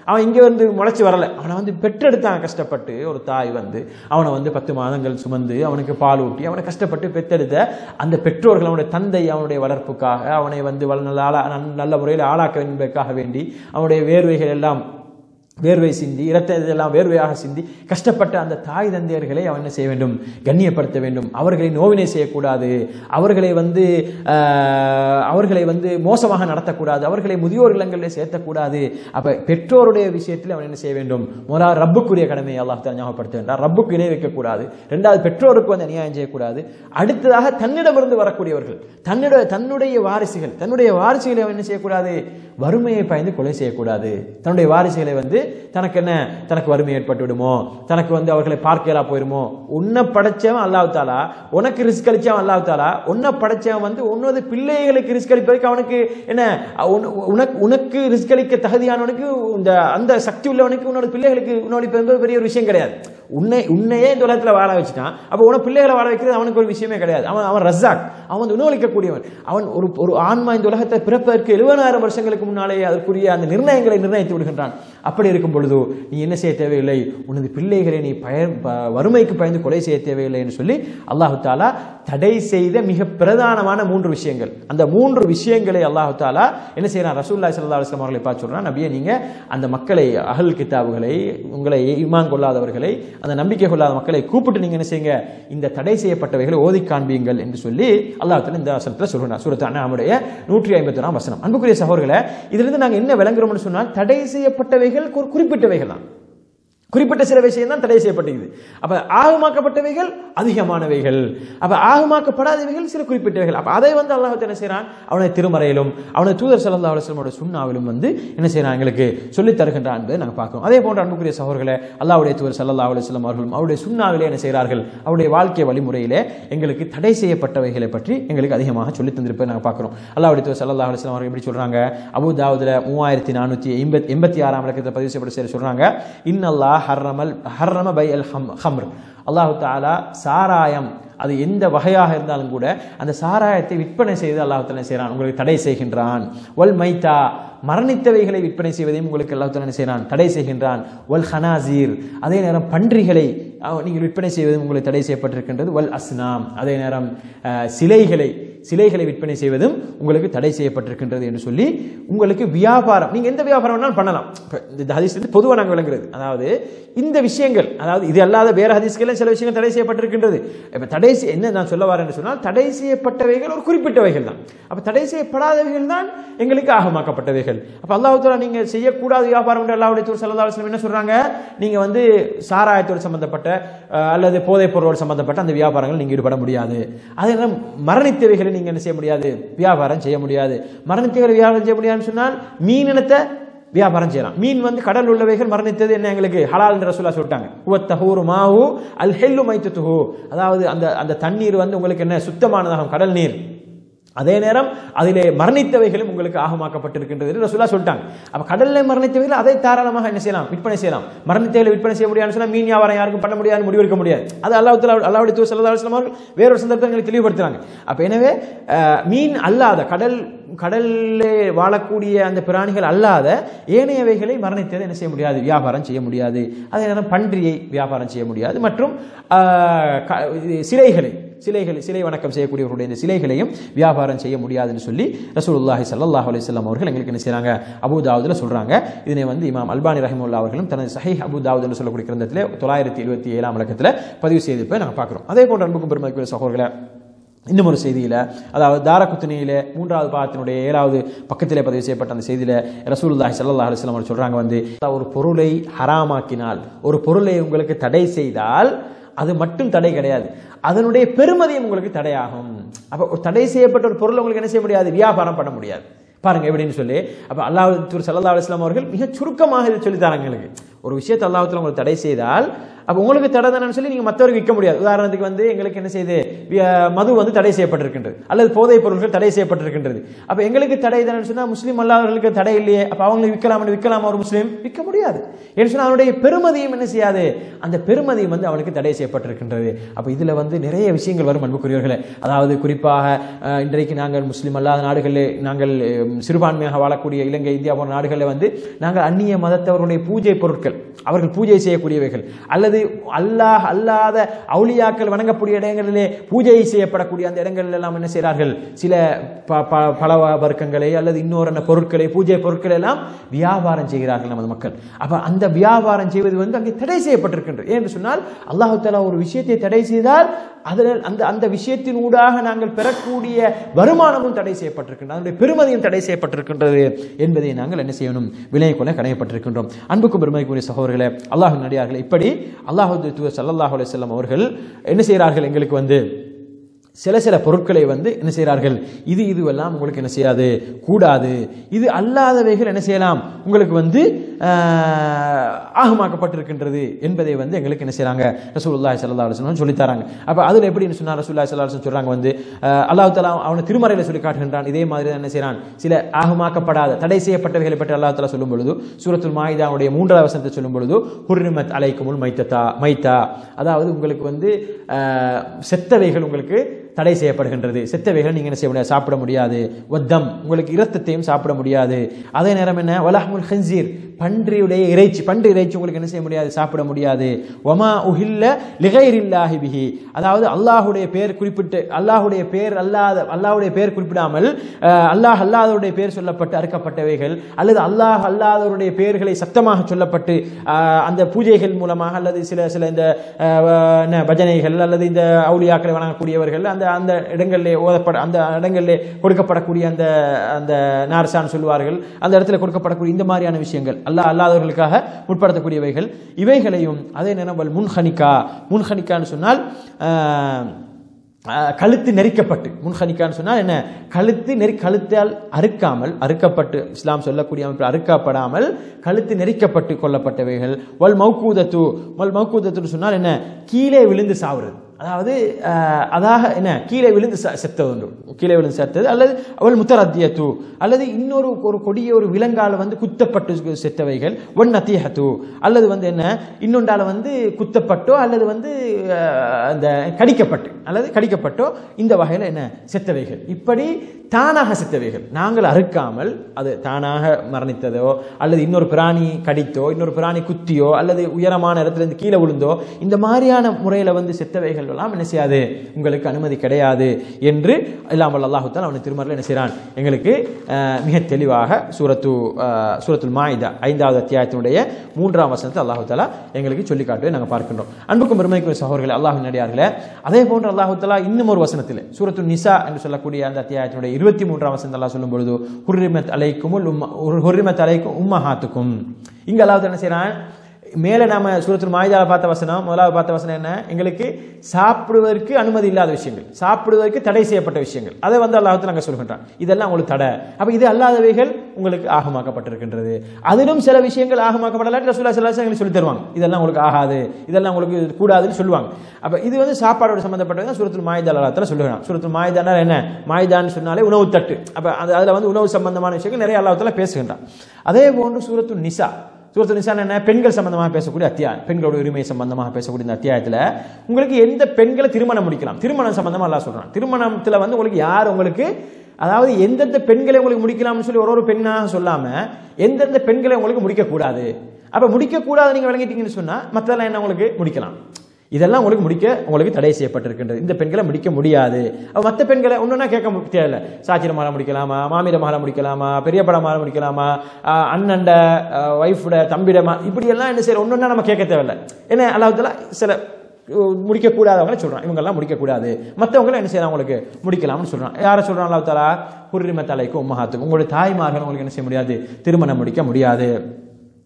அவன் இங்கே வந்து முளைச்சி வரல அவனை வந்து பெற்றெடுத்தான் கஷ்டப்பட்டு ஒரு தாய் வந்து அவனை வந்து பத்து மாதங்கள் சுமந்து அவனுக்கு பால் ஊட்டி அவனை கஷ்டப்பட்டு பெற்றெடுத்த அந்த பெற்றோர்கள் அவனுடைய தந்தை அவனுடைய வளர்ப்புக்காக அவனை வந்து வள- நல்ல ஆளா நல்ல முறையில் ஆளாக்க என்பதற்காக வேண்டி அவனுடைய வேர்வைகள் எல்லாம் வேர்வை சிந்தி இரத்த இதெல்லாம் வேர்வையாக சிந்தி கஷ்டப்பட்ட அந்த தாய் தந்தையர்களை அவன் என்ன செய்ய வேண்டும் கண்ணியப்படுத்த வேண்டும் அவர்களை நோவினை செய்யக்கூடாது அவர்களை வந்து ஆஹ், அவர்களை வந்து மோசமாக நடத்தக்கூடாது அவர்களை முதியோர் இல்லங்களில் சேர்த்தக்கூடாது அப்ப பெற்றோருடைய விஷயத்தில் அவன் என்ன செய்ய வேண்டும் முதலாவது ரப்புக்குரிய கடமையை அல்லாஹ் தஆலா ஞாபகப்படுத்த வேண்டாம் ரப்புக்கு இணை வைக்கக்கூடாது ரெண்டாவது பெற்றோருக்கு வந்து அநியாயம் செய்யக்கூடாது அடுத்ததாக தன்னிடமிருந்து வரக்கூடியவர்கள் தன்னிட தன்னுடைய வாரிசுகள் தன்னுடைய வாரிசுகளை அவன் என்ன செய்யக்கூடாது வறுமையை பயந்து கொலை செய்யக்கூடாது தன்னுடைய வாரிசுகளை வந்து தனக்கு என்ன தனக்கு வறுமை ஏற்பட்டு விடுமோ தனக்கு வந்து அவர்களை பார்க்கலா போயிருமோ உன்னை படைச்சவன் அல்லாஹ் தாலா உனக்கு ரிஸ்க் அளிச்சவன் அல்லாஹ் தாலா உன்னை படைச்சவன் வந்து உன்னது பிள்ளைகளுக்கு ரிஸ்க் அளிப்பதற்கு அவனுக்கு என்ன உன- உனக்கு உனக்கு ரிஸ்க் அளிக்க தகுதியானவனுக்கு இந்த அந்த சக்தி உள்ளவனுக்கு உன்னோட பிள்ளைகளுக்கு உன்னோட என்பது பெரிய ஒரு விஷயம் கிடையாது உன்னை உன்னையே இந்த உலகத்தில் வாழ வச்சுட்டான் அப்போ உன பிள்ளைகளை வாழ வைக்கிறது அவனுக்கு ஒரு விஷயமே கிடையாது அவன் அவன் ரஸாக் அவன் வந்து உணவளிக்கக்கூடியவன் அவன் ஒரு ஒரு ஆன்மா இந்த உலகத்தை பிறப்பதற்கு எழுபதாயிரம் வருஷங்களுக்கு முன்னாலேயே அதற்குரிய அந்த நிர்ணயங்களை நிர்ணயித்து விடுகின்றான் அப்படி இருக்கும் பொழுது நீ என்ன செய்ய தேவையில்லை உனது பிள்ளைகளை நீ பய ப- வறுமைக்கு பயந்து கொலை செய்ய தேவையில்லை என்று சொல்லி அல்லாஹு தாலா தடை செய்த மிக பிரதானமான மூன்று விஷயங்கள் அந்த மூன்று விஷயங்களை அல்லாஹு தாலா என்ன செய்யறான் ரசூல்லா ஸல்லல்லாஹு அலைஹி வஸல்லம் அவர்களை பார்த்து சொல்றான் நபியே நீங்க அந்த மக்களை அகல் கிதாபுகளை உங்களை ஈமான் கொள்ளாதவர்களை அந்த நம்பிக்கை கொள்ளாத மக்களை கூப்பிட்டு நீங்க என்ன செய்யுங்க இந்த தடை செய்யப்பட்டவைகளை ஓதி காண்பீங்கள் என்று சொல்லி அல்லாஹ் தாலா இந்த வசனத்தில் சொல்றான் சூரத் அண்ணாமுடைய நூற்றி ஐம்பத்தி வசனம் அன்புக்குரிய சகோதரர்களே இதிலிருந்து நாங்க என்ன விளங்குறோம்னு சொன்னால் தடை செய்யப்பட்டவைகள் ஒரு குறிப்பிட்டவைகள் தான் குறிப்பிட்ட சில விஷயம் தான் தடை செய்யப்பட்டிருக்குது அப்ப ஆகமாக்கப்பட்டவைகள் அதிகமானவைகள் அப்ப ஆகமாக்கப்படாதவைகள் சில குறிப்பிட்டவைகள் அப்ப அதை வந்து அல்லாஹ் என்ன செய்றான் அவனது திருமறையிலும் அவனது தூதர் ஸல்லல்லாஹு அலைஹி வஸல்லமோட சுண்ணாவிலும் வந்து என்ன செய்றான் எங்களுக்கு சொல்லித் தருகின்றான் என்பதை நாங்கள் பார்க்கிறோம் அதே போன்ற அன்புக்குரிய சகோதரர்களே அல்லாஹ்வுடைய தூதர் ஸல்லல்லாஹு அலைஹி வஸல்லம் அவர்களும் அவருடைய சுண்ணாவிலே என்ன செய்கிறார்கள் அவருடைய வாழ்க்கை வழிமுறையிலே எங்களுக்கு தடை செய்யப்பட்டவைகளை பற்றி எங்களுக்கு அதிகமாக சொல்லித் தந்திருப்பதை நாங்கள் பார்க்கிறோம் அல்லாஹ்வுடைய தூதர் ஸல்லல்லாஹு அலைஹி வஸல்லம் அவர்கள் எப்படி சொல்றாங்க அபூ தாவூதுல மூவாயிரத்தி நானூற்றி எண்பத்தி எண்பத்தி ஆறாம் இலக்கத்தை பதிவு செய்யப்பட்ட சரி சொல்றாங்க இன்னல்லாஹ் ஹர்ரமல் ஹர்ரம பை அல் ஹம் ஹம்ர் அல்லாஹு தாலா சாராயம் அது எந்த வகையாக இருந்தாலும் கூட அந்த சாராயத்தை விற்பனை செய்து அல்லாஹ் தாலா செய்கிறான் உங்களுக்கு தடை செய்கின்றான் வல் மைத்தா மரணித்தவைகளை விற்பனை செய்வதையும் உங்களுக்கு அல்லாஹ் தாலா என்ன செய்கிறான் தடை செய்கின்றான் வல் ஹனாசீர் அதே நேரம் பன்றிகளை அஹ், நீங்கள் விற்பனை செய்வதும் உங்களுக்கு தடை செய்யப்பட்டிருக்கின்றது வல் அஸ்னாம் அதே நேரம் அஹ், சிலைகளை சிலைகளை விற்பனை செய்வதும் உங்களுக்கு தடை செய்யப்பட்டிருக்கின்றது என்று சொல்லி உங்களுக்கு வியாபாரம் நீங்க எந்த வியாபாரம் வேணாலும் பண்ணலாம் இப்ப இந்த ஹதீஸ் வந்து பொதுவாக நாங்கள் விளங்குறது அதாவது இந்த விஷயங்கள் அதாவது இது அல்லாத வேற ஹதீஸ்கள் சில விஷயங்கள் தடை செய்யப்பட்டிருக்கின்றது இப்ப தடை செய்- என்ன நான் சொல்ல வரேன் என்று சொன்னால் தடை செய்யப்பட்டவைகள் ஒரு குறிப்பிட்டவைகள் தான் அப்ப தடை செய்யப்படாதவைகள் தான் எங்களுக்கு ஆகமாக்கப்பட்டவைகள் அப்ப அல்லாஹ் தாலா நீங்க செய்யக்கூடாத வியாபாரம் என்று அல்லாஹ்வுடைய தூர் ஸல்லல்லாஹு அலைஹி வஸல்லம் என்ன சொல்றாங்க நீங்க வந்து சாராயத்தோடு சம்பந்தப்பட்ட அஹ், அல்லது போதைப் பொருளோடு சம்பந்தப்பட்ட அந்த வியாபாரங்கள் நீங்க ஈடுபட முடியாது அதே நேரம் மரணித்தவைகளை நீங்க என்ன செய்ய முடியாது வியாபாரம் செய்ய முடியாது மரணித்தவைகளை வியாபாரம் செய்ய முடியாதுன்னு சொன்னால் மீன் இனத்தை வியாபாரம் செய்யலாம் மீன் வந்து கடல் உள்ளவைகள் மரணித்தது என்ன எங்களுக்கு ஹலால் என்று ரசூலா சொல்லிட்டாங்க உவத்தஹூர் மாஹு அல் ஹெல்லு மைத்துஹு அதாவது அந்த அந்த தண்ணீர் வந்து உங்களுக்கு என்ன சுத்தமானதாகும் கடல் நீர் அதே நேரம் அதிலே மரணித்தவைகளும் உங்களுக்கு ஆகமாக்கப்பட்டிருக்கின்றது என்று ரசூலா சொல்லிட்டாங்க அப்ப கடல்ல மரணித்தவைகள் அதை தாராளமாக என்ன செய்யலாம் விற்பனை செய்யலாம் மரணித்தவைகளை விற்பனை செய்ய முடியாதுன்னு சொன்னா மீன் வியாபாரம் யாருக்கும் பண்ண முடியாது முடிவெடுக்க முடியாது அது அல்லாஹ் அல்லாவுடைய தூர் சல்லா அலுவலாம் அவர்கள் வேறொரு சந்தர்ப்பங்களை தெளிவுபடுத்துறாங்க அப்ப எனவே அஹ், மீன் அல்லாத கடல் கடல்லே வாழக்கூடிய அந்த பிராணிகள் அல்லாத ஏனையவைகளை மரணித்ததை என்ன செய்ய முடியாது வியாபாரம் செய்ய முடியாது அதே நேரம் பன்றியை வியாபாரம் செய்ய முடியாது மற்றும் ஆஹ், க- இது சிலைகளை சிலைகளை சிலை வணக்கம் செய்யக்கூடியவர்களுடைய இந்த சிலைகளையும் வியாபாரம் செய்ய முடியாதுன்னு சொல்லி ரசூலுல்லாஹி ஸல்லல்லாஹு அலைஹி வஸல்லம் அவர்கள் எங்களுக்கு என்ன செய்றாங்க அபூ தாவூதுல சொல்றாங்க இதனை வந்து இமாம் அல்பானி ரஹிமுல்லா அவர்களும் தனது சஹீஹ் அபூ தாவூத் என்று சொல்லக்கூடிய கிரந்தத்திலே தொள்ளாயிரத்தி இருபத்தி ஏழாம் இலக்கத்தில் பதிவு செய்திருப்பதை நாங்கள் பார்க்குறோம் அதே போன்ற அன்புக்கும் பெருமதிக்குரிய சகோதரர்களை இன்னும் ஒரு செய்தியில அதாவது தாரகுத்தினியிலே மூன்றாவது பாகத்தினுடைய ஏழாவது பக்கத்திலே பதிவு செய்யப்பட்ட அந்த செய்தியில ரசூலுல்லாஹி ஸல்லல்லாஹு அலைஹி வஸல்லம் அவர்கள் சொல்றாங்க வந்து ஒரு பொருளை ஹராமாக்கினால் ஒரு பொருளை உங்களுக்கு தடை செய்தால் அது மட்டும் தடை கிடையாது அதனுடைய பெருமதியும் உங்களுக்கு தடையாகும் அப்ப ஒரு தடை செய்யப்பட்ட ஒரு பொருளை உங்களுக்கு என்ன செய்ய முடியாது வியாபாரம் பண்ண முடியாது பாருங்க எப்படின்னு சொல்லி அப்ப அல்லாஹ் தூர் சல்லா அலுவலாம் அவர்கள் மிக சுருக்கமாக இதை சொல்லி தராங்க எங்களுக்கு ஒரு விஷயத்தை அல்லாஹத்துல உங்களுக்கு தடை செய்தால் அப்போ உங்களுக்கு தடை தானேன்னு சொல்லி நீங்க மற்றவருக்கு விற்க முடியாது உதாரணத்துக்கு வந்து எங்களுக்கு என்ன செய்யுது வி- மது வந்து தடை செய்யப்பட்டிருக்கின்றது அல்லது போதைப் பொருட்கள் தடை செய்யப்பட்டிருக்கின்றது அப்ப எங்களுக்கு தடை தானே சொன்னா முஸ்லீம் அல்லாதவர்களுக்கு தடை இல்லையே அப்ப அவங்களுக்கு விற்கலாம்னு விற்கலாமா ஒரு முஸ்லீம் விற்க முடியாது ஏன்னு சொன்னா அவனுடைய பெருமதியும் என்ன செய்யாது அந்த பெருமதியும் வந்து அவனுக்கு தடை செய்யப்பட்டிருக்கின்றது அப்ப இதுல வந்து நிறைய விஷயங்கள் வரும் அன்புக்குரியவர்களே அதாவது குறிப்பாக அஹ், இன்றைக்கு நாங்கள் முஸ்லீம் அல்லாத நாடுகளில் நாங்கள் அஹ், சிறுபான்மையாக வாழக்கூடிய இலங்கை இந்தியா போன்ற நாடுகளில் வந்து நாங்கள் அந்நிய மதத்தவர்களுடைய பூஜை பொருட்கள் அவர்கள் பூஜை செய்யக்கூடியவைகள் அல்லது அல்லாஹ் அல்லாத அவுலியாக்கள் வணங்கக்கூடிய இடங்களிலே பூஜை செய்யப்படக்கூடிய அந்த இடங்களில் எல்லாம் என்ன செய்கிறார்கள் சில ப- ப- பல வர்க்கங்களை அல்லது இன்னொரு பொருட்களை பூஜை பொருட்களை எல்லாம் வியாபாரம் செய்கிறார்கள் நமது மக்கள் அப்ப அந்த வியாபாரம் செய்வது வந்து அங்கே தடை செய்யப்பட்டிருக்கின்றது ஏன் என்று சொன்னால் அல்லாஹு தஆலா ஒரு விஷயத்தை தடை செய்தால் அதில் அந்த அந்த விஷயத்தின் ஊடாக நாங்கள் பெறக்கூடிய வருமானமும் தடை செய்யப்பட்டிருக்கின்றது அதனுடைய பெருமதியும் தடை செய்யப்பட்டிருக்கின்றது என்பதை நாங்கள் என்ன செய்யணும் விலை கொள்ள கடையப்பட்டிருக்கின்றோம் அன்புக்கும் பெருமைக்குரிய சகோதரர்களே அல்லாஹ் நடிகார்களே இப்படி அல்லாஹு தூதர் ஸல்லல்லாஹு அலைஹி வஸல்லம் அவர்கள் என்ன செய்கிறார்கள் எங்களுக்கு வந்து சில சில பொருட்களை வந்து என்ன செய்கிறார்கள் இது இதுவெல்லாம் உங்களுக்கு என்ன செய்யாது கூடாது இது அல்லாதவைகள் என்ன செய்யலாம் உங்களுக்கு வந்து ஆஹ், ஆகமாக்கப்பட்டிருக்கின்றது என்பதை வந்து எங்களுக்கு என்ன செய்றாங்க ரசூலுல்லாஹி ஸல்லல்லாஹு அலைஹி வஸல்லம் சொல்லி தராங்க அப்ப அதுல எப்படின்னு சொன்னா ரசூலுல்லாஹி ஸல்லல்லாஹு அலைஹி வஸல்லம் சொல்றாங்க வந்து ஆஹ், அல்லாஹ் தஆலா அவனை திருமறையில சொல்லி காட்டுகின்றான் இதே மாதிரி தான் என்ன செய்றான் சில ஆகமாக்கப்படாத தடை செய்யப்பட்டவைகளை பற்றி அல்லாஹ் தஆலா சொல்லும் பொழுது சூரத்துல் மாயிதாவுடைய மூன்றாவது வசனத்தை சொல்லும் பொழுது ஹுர்ரிமத் அலைக்குமுல் மைத்ததா மைத்தா அதாவது உங்களுக்கு வந்து ஆஹ், செத்தவைகள் உங்களுக்கு தடை செய்யப்படுகின்றது செத்தவைகள் நீங்க என்ன செய்ய முடியாது சாப்பிட முடியாது வத்தம் உங்களுக்கு இரத்தத்தையும் சாப்பிட முடியாது அதே நேரம் என்ன வலஹமுல் ஹன்சீர் பன்றியுடைய இறைச்சி பன்றி இறைச்சி உங்களுக்கு என்ன செய்ய முடியாது சாப்பிட முடியாது ஒமா உஹில்ல லிகைரில்லாஹி பிஹி அதாவது அல்லாஹ்வுடைய பேர் குறிப்பிட்டு அல்லாஹ்வுடைய பேர் அல்லாத அல்லாஹ்வுடைய பேர் குறிப்பிடாமல் அஹ், அல்லாஹ் அல்லாதவருடைய பேர் சொல்லப்பட்டு அறுக்கப்பட்டவைகள் அல்லது அல்லாஹ் அல்லாதவருடைய பெயர்களை சத்தமாக சொல்லப்பட்டு அஹ், அந்த பூஜைகள் மூலமாக அல்லது சில சில இந்த அஹ், என்ன, பஜனைகள் அல்லது இந்த அவுலியாக்களை வணங்கக்கூடியவர்கள் அந்த அந்த இடங்களிலே ஓதப்பட அந்த இடங்களிலே கொடுக்கப்படக்கூடிய அந்த அந்த நார்சான் சொல்வார்கள் அந்த இடத்துல கொடுக்கப்படக்கூடிய இந்த மாதிரியான விஷயங்கள் அல்லாஹ் அல்லாதவர்களுக்காக முற்படுத்தக்கூடியவைகள் இவைகளையும் அதே நேரம் வல் முன்ஹனிகா முன்ஹனிகான்னு சொன்னால் ஆஹ், ஆஹ், கழுத்து நெரிக்கப்பட்டு முன்ஹனிகான்னு சொன்னால் என்ன கழுத்து நெறி கழுத்தால் அறுக்காமல் அறுக்கப்பட்டு இஸ்லாம் சொல்லக்கூடிய அமைப்பில் அறுக்கப்படாமல் கழுத்து நெரிக்கப்பட்டு கொல்லப்பட்டவைகள் வல் மௌக்கூதத்து வல் மௌக்கூதத்துன்னு சொன்னால் என்ன கீழே விழுந்து சாவுறது அதாவது ஆஹ், அதாக என்ன கீழே விழுந்து ச- செத்தது உண்டு கீழே விழுந்து செத்தது அல்லது அவள் முத்தரத்தியத்து அல்லது இன்னொரு ஒரு கொடிய ஒரு விலங்கால வந்து குத்தப்பட்டு செத்தவைகள் ஒன் நத்தியத்து அல்லது வந்து என்ன இன்னொன்றால வந்து குத்தப்பட்டோ அல்லது வந்து ஆஹ், அந்த கடிக்கப்பட்டு அல்லது கடிக்கப்பட்டோ இந்த வகையில் என்ன செத்தவைகள் இப்படி தானாக செத்தவைகள் நாங்கள் அறுக்காமல் அது தானாக மரணித்ததோ அல்லது இன்னொரு பிராணி கடித்தோ இன்னொரு பிராணி குத்தியோ அல்லது உயரமான இடத்துல இருந்து கீழே விழுந்தோ இந்த மாதிரியான முறையில் வந்து செத்தவைகள் எல்லாம் என்ன செய்யாது உங்களுக்கு அனுமதி கிடையாது என்று இல்லாமல் அல்லாஹுத்தான் அவனை திருமறையில் என்ன செய்கிறான் எங்களுக்கு அஹ், மிக தெளிவாக சூரத்து அஹ், சூரத்துல் மாயிதா ஐந்தாவது அத்தியாயத்தினுடைய மூன்றாம் வசனத்தை அல்லாஹு தாலா எங்களுக்கு சொல்லி காட்டுவதை நாங்கள் பார்க்கின்றோம் அன்புக்கும் பெருமைக்கும் சகோதரர்களே அல்லாஹ் நடிகார்களே அதே போன்று அல்லாஹு தாலா இன்னும் ஒரு வசனத்தில் சூரத்து நிசா என்று சொல்லக்கூடிய அந்த அத்தியாயத்தினுடைய இருபத்தி மூன்றாம் வசனத்தை அல்லாஹ் சொல்லும் பொழுது ஹுர்ரிமத் அலைக்கும் ஹுர்ரிமத் அலைக்கும் உம்மஹாத்துக்கும் இங்க அல்லாஹ் என்ன செய்றான் மேலே நாம சூரத்துல் மாயுதாவை பார்த்த வசனம் முதலாவது பார்த்த வசனம் என்ன எங்களுக்கு சாப்பிடுவதற்கு அனுமதி இல்லாத விஷயங்கள் சாப்பிடுவதற்கு தடை செய்யப்பட்ட விஷயங்கள் அதை வந்து அல்லாஹத்தில் நாங்கள் சொல்கின்றான் இதெல்லாம் உங்களுக்கு தடை அப்போ இது அல்லாதவைகள் உங்களுக்கு ஆகமாக்கப்பட்டிருக்கின்றது அதிலும் சில விஷயங்கள் ஆகமாக்கப்படலாட்டி ரசூல்லா ஸல்லல்லாஹு எங்களுக்கு சொல்லி தருவாங்க இதெல்லாம் உங்களுக்கு ஆகாது இதெல்லாம் உங்களுக்கு கூடாதுன்னு சொல்லுவாங்க அப்போ இது வந்து சாப்பாடோட சம்மந்தப்பட்டது தான் சூரத்துல் மாயுதா அல்லாஹத்தில் சொல்லுகிறான் சூரத்துல் மாயுதானா என்ன மாயுதான்னு சொன்னாலே உணவு தட்டு அப்போ அது அதில் வந்து உணவு சம்பந்தமான விஷயங்கள் நிறைய அல்லாஹத்தில் பேசுகின்றான் அதே போன்று சூரத்து நிசா சூரத்து நிசா என்ன பெண்கள் சம்பந்தமாக பேசக்கூடிய அத்தியாயம் பெண்களோட உரிமை சம்பந்தமாக பேசக்கூடிய இந்த அத்தியாயத்தில் உங்களுக்கு எந்த பெண்களை திருமணம் முடிக்கலாம் திருமணம் சம்பந்தமா அல்லாஹ் சொல்றான் திருமணத்தில் வந்து உங்களுக்கு யார் உங்களுக்கு அதாவது எந்தெந்த பெண்களை உங்களுக்கு முடிக்கலாம்னு சொல்லி ஒரு ஒரு பெண்ணாக சொல்லாம எந்தெந்த பெண்களை உங்களுக்கு முடிக்கக்கூடாது அப்ப முடிக்கக்கூடாது நீங்க விளங்கிட்டீங்கன்னு சொன்னா மற்றதெல்லாம் என்ன உங்களுக்கு முடிக்கலாம் இதெல்லாம் உங்களுக்கு முடிக்க உங்களுக்கு தடை செய்யப்பட்டிருக்கின்றது இந்த பெண்களை முடிக்க முடியாது அப்ப மற்ற பெண்களை ஒன்றுனா கேட்க மு- தேவையில்ல சாச்சிர மாலை முடிக்கலாமா மாமியிட மாலை முடிக்கலாமா பெரியப்பட மாலை முடிக்கலாமா ஆஹ் அண்ணன்ட ஒய்ஃபோட தம்பிட மா இப்படியெல்லாம் என்ன செய்யற ஒன்றுனா நம்ம கேட்க தேவையில்ல ஏன்னா அல்லாஹ்தாலா சில அஹ், முடிக்கக்கூடாதவங்களை சொல்றான் இவங்கெல்லாம் முடிக்கக்கூடாது மற்றவங்களை என்ன செய்யலாம் உங்களுக்கு முடிக்கலாம்னு சொல்றான் யாரை சொல்றான் அல்லாஹ் தாலா குர்ரிம தலைக்கும் உம்மஹாத்துக்கும் உங்களுடைய தாய்மார்கள் உங்களுக்கு என்ன செய்ய முடியாது திருமணம் முடிக்க முடியாது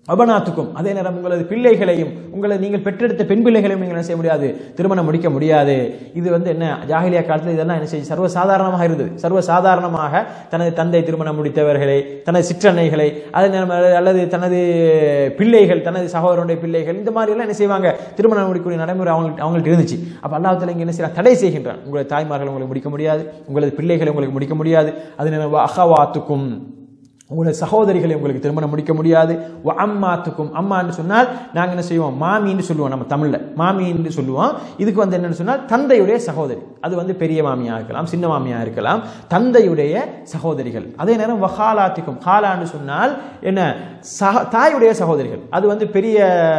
அபனாத்துக்கும் அதே நேரம் உங்களது பிள்ளைகளையும் உங்களை நீங்கள் பெற்றெடுத்த பெண் பிள்ளைகளையும் நீங்கள் என்ன செய்ய முடியாது திருமணம் முடிக்க முடியாது இது வந்து என்ன ஜாகிலியா காலத்தில் இதெல்லாம் என்ன செய்ய சர்வசாதாரணமாக இருந்தது சர்வசாதாரணமாக தனது தந்தை திருமணம் முடித்தவர்களை தனது சிற்றன்னைகளை அதே நேரம் அல்லது தனது பிள்ளைகள் தனது சகோதரனுடைய பிள்ளைகள் இந்த மாதிரி எல்லாம் என்ன செய்வாங்க திருமணம் முடிக்கக்கூடிய நடைமுறை அவங்களுக்கு அவங்களுக்கு இருந்துச்சு அப்ப அல்லாஹ் இங்க என்ன செய்யறான் தடை செய்கின்றான் உங்களது தாய்மார்கள் உங்களுக்கு முடிக்க முடியாது உங்களது பிள்ளைகளை உங்களுக்கு முடிக்க முடியாது அது நேரம் அகவாத்துக்கும் உங்களோட சகோதரிகளை உங்களுக்கு திருமணம் முடிக்க முடியாது வ அம்மாத்துக்கும் அம்மான்னு சொன்னால் நாங்கள் என்ன செய்வோம் மாமின்னு சொல்லுவோம் நம்ம தமிழில் மாமின்னு சொல்லுவோம் இதுக்கு வந்து என்னன்னு சொன்னால் தந்தையுடைய சகோதரி அது வந்து பெரிய மாமியாக இருக்கலாம் சின்ன மாமியாக இருக்கலாம் தந்தையுடைய சகோதரிகள் அதே நேரம் வஹாலாத்துக்கும் ஹாலான்னு சொன்னால் என்ன சக தாயுடைய சகோதரிகள் அது வந்து பெரிய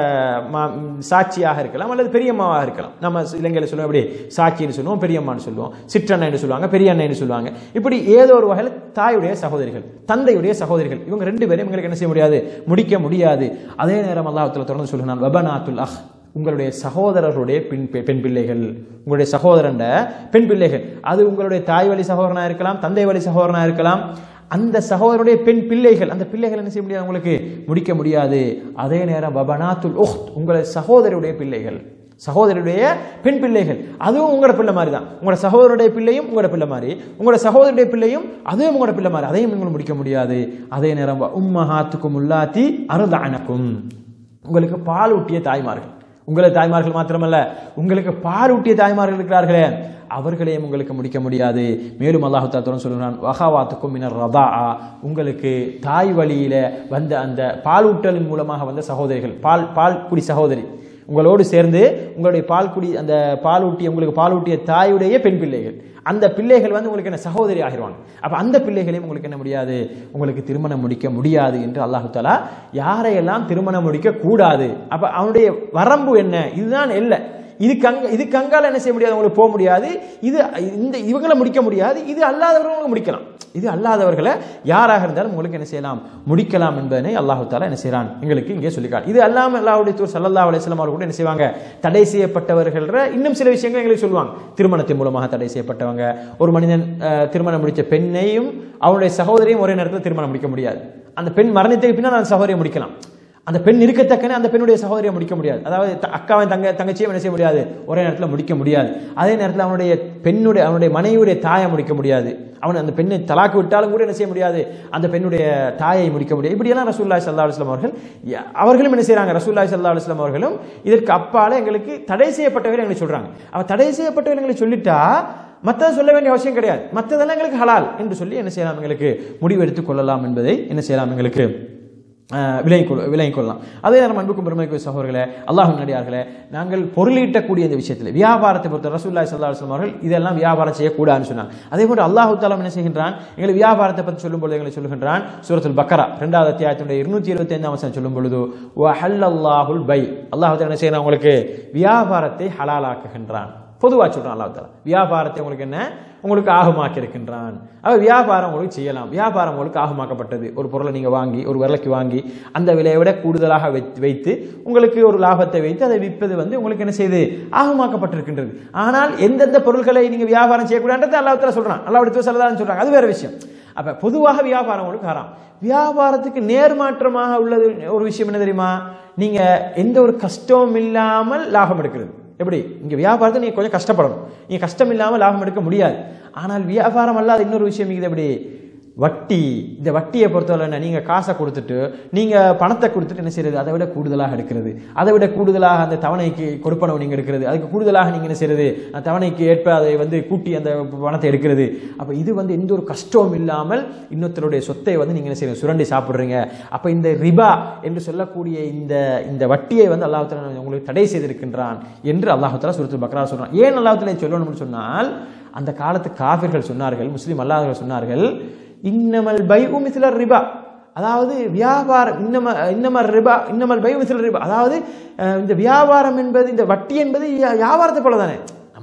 மா- சாட்சியாக இருக்கலாம் அல்லது பெரியம்மாவாக இருக்கலாம் நம்ம இலங்கையில் சொல்லுவோம் அப்படி சாட்சின்னு சொல்லுவோம் பெரியம்மான்னு சொல்லுவோம் சிற்றண்ணைன்னு சொல்லுவாங்க பெரிய அண்ணைன்னு சொல்லுவாங்க இப்படி ஏதோ ஒரு வகையில் தாயுடைய சகோதரிகள் தந்தையுடைய சகோதரிகள் இவங்க ரெண்டு பேரும் எங்களுக்கு என்ன செய்ய முடியாது முடிக்க முடியாது அதே நேரம் அல்லாஹ்வுத்தாலா தொடர்ந்து சொல்கிறான் வபனாத்துல் அஹ் உங்களுடைய சகோதரர்களுடைய பெண் பெண் பிள்ளைகள் உங்களுடைய சகோதரன் பெண் பிள்ளைகள் அது உங்களுடைய தாய் வழி சகோதரனா இருக்கலாம் தந்தை வழி சகோதரனா இருக்கலாம் அந்த சகோதரனுடைய பெண் பிள்ளைகள் அந்த பிள்ளைகள் என்ன செய்ய முடியாது உங்களுக்கு முடிக்க முடியாது அதே நேரம் வபனாத்துல் உஹ்த் உங்களுடைய சகோதரியுடைய பிள்ளைகள் சகோதரியுடைய பெண் பிள்ளைகள் அதுவும் உங்களோட பிள்ளை மாதிரி தான் உங்களோட சகோதரருடைய பிள்ளையும் உங்களோட பிள்ளை மாதிரி உங்களோட சகோதரருடைய பிள்ளையும் அதுவும் உங்களோட பிள்ளை மாதிரி அதையும் நீங்கள் முடிக்க முடியாது அதே நேரம் உம்மஹாத்துக்கும் உல்லாத்தி அருதானக்கும் உங்களுக்கு பால் ஊட்டிய தாய்மார்கள் உங்களது தாய்மார்கள் மாத்திரமல்ல உங்களுக்கு பால் ஊட்டிய தாய்மார்கள் இருக்கிறார்களே அவர்களையும் உங்களுக்கு முடிக்க முடியாது மேலும் அல்லாஹு தாத்தோன்னு சொல்கிறான் வஹாவாத்துக்கும் மினர் ரதா உங்களுக்கு தாய் வழியில வந்த அந்த பாலூட்டலின் மூலமாக வந்த சகோதரிகள் பால் பால் குடி சகோதரி உங்களோடு சேர்ந்து உங்களுடைய பால் குடி அந்த பாலூட்டிய உங்களுக்கு பாலூட்டிய தாயுடைய பெண் பிள்ளைகள் அந்த பிள்ளைகள் வந்து உங்களுக்கு என்ன சகோதரி ஆகிருவாங்க அப்ப அந்த பிள்ளைகளையும் உங்களுக்கு என்ன முடியாது உங்களுக்கு திருமணம் முடிக்க முடியாது என்று அல்லாஹு தாலா யாரையெல்லாம் திருமணம் முடிக்க கூடாது அப்ப அவனுடைய வரம்பு என்ன இதுதான் இல்லை இதுக்கு அங்க இதுக்கு அங்கால என்ன செய்ய முடியாது உங்களுக்கு போக முடியாது இது இந்த இவங்களை முடிக்க முடியாது இது அல்லாதவர்களும் முடிக்கலாம் இது அல்லாதவர்களை யாராக இருந்தாலும் உங்களுக்கு என்ன செய்யலாம் முடிக்கலாம் என்பதனை அல்லாஹு தாலா என்ன செய்யறான் எங்களுக்கு இங்கே சொல்லிக்கான் இது அல்லாமல் அல்லாஹுடைய தூர் சல்லல்லா அலிஸ்லாம் அவர்கள் கூட என்ன செய்வாங்க தடை செய்யப்பட்டவர்கள் இன்னும் சில விஷயங்கள் எங்களுக்கு சொல்லுவாங்க திருமணத்தின் மூலமாக தடை செய்யப்பட்டவங்க ஒரு மனிதன் அஹ், திருமணம் முடித்த பெண்ணையும் அவனுடைய சகோதரியும் ஒரே நேரத்தில் திருமணம் முடிக்க முடியாது அந்த பெண் மரணத்துக்கு பின்னால் அந்த சகோதரியை முடிக்கலாம் அந்த பெண் இருக்கத்தக்கனே அந்த பெண்ணுடைய சகோதரியை முடிக்க முடியாது அதாவது த- அக்காவை தங்க தங்கச்சியை என்ன செய்ய முடியாது ஒரே நேரத்தில் முடிக்க முடியாது அதே நேரத்தில் அவனுடைய பெண்ணுடைய அவனுடைய மனைவியுடைய தாயை முடிக்க முடியாது அவன் அந்த பெண்ணை தலாக்கு விட்டாலும் கூட என்ன செய்ய முடியாது அந்த பெண்ணுடைய தாயை முடிக்க முடியாது இப்படியெல்லாம் ரசூல்லாய் சல்லா அலுவலாம் அவர்கள் ய- அவர்களும் என்ன செய்றாங்க ரசூல்லாய் சல்லா அலுவலாம் அவர்களும் இதற்கு அப்பால எங்களுக்கு தடை செய்யப்பட்டவர்கள் எங்களுக்கு சொல்றாங்க அவ தடை செய்யப்பட்டவர்கள் எங்களுக்கு சொல்லிட்டா மற்றதை சொல்ல வேண்டிய அவசியம் கிடையாது மற்றதெல்லாம் எங்களுக்கு ஹலால் என்று சொல்லி என்ன செய்யலாம் எங்களுக்கு முடிவு எடுத்துக் கொள்ளலாம் என்பதை என்ன செய்யலாம் எங்களுக்கு அஹ், விலகிக் கொள்ள விலகிக் கொள்ளலாம் அதே நேரம் அன்புக்கும் பெருமைக்கு சகோதரர்களே அல்லாஹ் நடிகார்களே நாங்கள் பொருளீட்டக்கூடிய இந்த விஷயத்தில் வியாபாரத்தை பொறுத்த ரசூல்லாய் சல்லா அலுவலம் அவர்கள் இதெல்லாம் வியாபாரம் செய்யக்கூடாதுன்னு சொன்னாங்க அதே போன்று அல்லாஹு தாலாம் என்ன செய்கின்றான் எங்களை வியாபாரத்தை பற்றி சொல்லும்போது எங்களை சொல்லுகின்றான் சூரத்துல் பக்கரா ரெண்டாவது அத்தியாயத்தினுடைய இருநூத்தி இருபத்தி ஐந்தாம் வசனம் சொல்லும் பொழுது அல்லாஹுல் பை அல்லாஹு என்ன செய்யறான் உங்களுக்கு வியாபாரத்தை ஹலாலாக்குகின்றான் பொதுவாக சொல்றான் அல்லாஹ் தாலா வியாபாரத்தை உங்களுக்கு என்ன உங்களுக்கு ஆகமாக்கி இருக்கின்றான் அவ வியாபாரம் உங்களுக்கு செய்யலாம் வியாபாரம் உங்களுக்கு ஆகமாக்கப்பட்டது ஒரு பொருளை நீங்க வாங்கி ஒரு விலைக்கு வாங்கி அந்த விலையை விட கூடுதலாக வைத்து- வைத்து உங்களுக்கு ஒரு லாபத்தை வைத்து அதை விற்பது வந்து உங்களுக்கு என்ன செய்து ஆகமாக்கப்பட்டிருக்கின்றது ஆனால் எந்தெந்த பொருட்களை நீங்க வியாபாரம் செய்யக்கூடாது அல்லாஹ் தாலா சொல்றான் அல்லாஹ் எடுத்து சொல்லதான் சொல்றாங்க அது வேற விஷயம் அப்ப பொதுவாக வியாபாரம் உங்களுக்கு ஹராம் வியாபாரத்துக்கு நேர்மாற்றமாக உள்ளது ஒரு விஷயம் என்ன தெரியுமா நீங்க எந்த ஒரு கஷ்டமும் இல்லாமல் லாபம் எடுக்கிறது எப்படி இங்க வியாபாரத்தை நீங்க கொஞ்சம் கஷ்டப்படணும் நீங்க கஷ்டம் இல்லாமல் லாபம் எடுக்க முடியாது ஆனால் வியாபாரம் அல்லாத இன்னொரு விஷயம் இது எப்படி வட்டி இந்த வட்டியை பொறுத்தவரை என்ன நீங்க காசை கொடுத்துட்டு நீங்க பணத்தை கொடுத்துட்டு என்ன செய்யறது அதை விட கூடுதலாக எடுக்கிறது அதை விட கூடுதலாக அந்த தவணைக்கு கொடுப்பனவு நீங்க எடுக்கிறது அதுக்கு கூடுதலாக நீங்க என்ன செய்யறது அந்த தவணைக்கு ஏற்ப அதை வந்து கூட்டி அந்த பணத்தை எடுக்கிறது அப்ப இது வந்து எந்த ஒரு கஷ்டமும் இல்லாமல் இன்னொருத்தருடைய சொத்தை வந்து நீங்க என்ன செய்யறது சுரண்டி சாப்பிடுறீங்க அப்ப இந்த ரிபா என்று சொல்லக்கூடிய இந்த இந்த வட்டியை வந்து அல்லாஹ் தஆலா உங்களுக்கு தடை செய்திருக்கின்றான் என்று அல்லாஹ் தஆலா சூரத்துல் பக்ரா சொல்றான் ஏன் அல்லாஹ் தஆலா இதை சொல்லணும்னு சொன்னால் அந்த காலத்து காபிர்கள் சொன்னார்கள் முஸ்லிம் அல்லாதவர்கள் சொன்னார்கள் இன்னமல் பை மிஸ்ல ரிபா அதாவது வியாபாரம் இன்னம இன்னமல் ரிபா இன்னமல் பை மிஸ்ல ரிபா அதாவது அஹ், இந்த வியாபாரம் என்பது இந்த வட்டி என்பது வியா- வியாபாரத்தை போல தானே நம்ம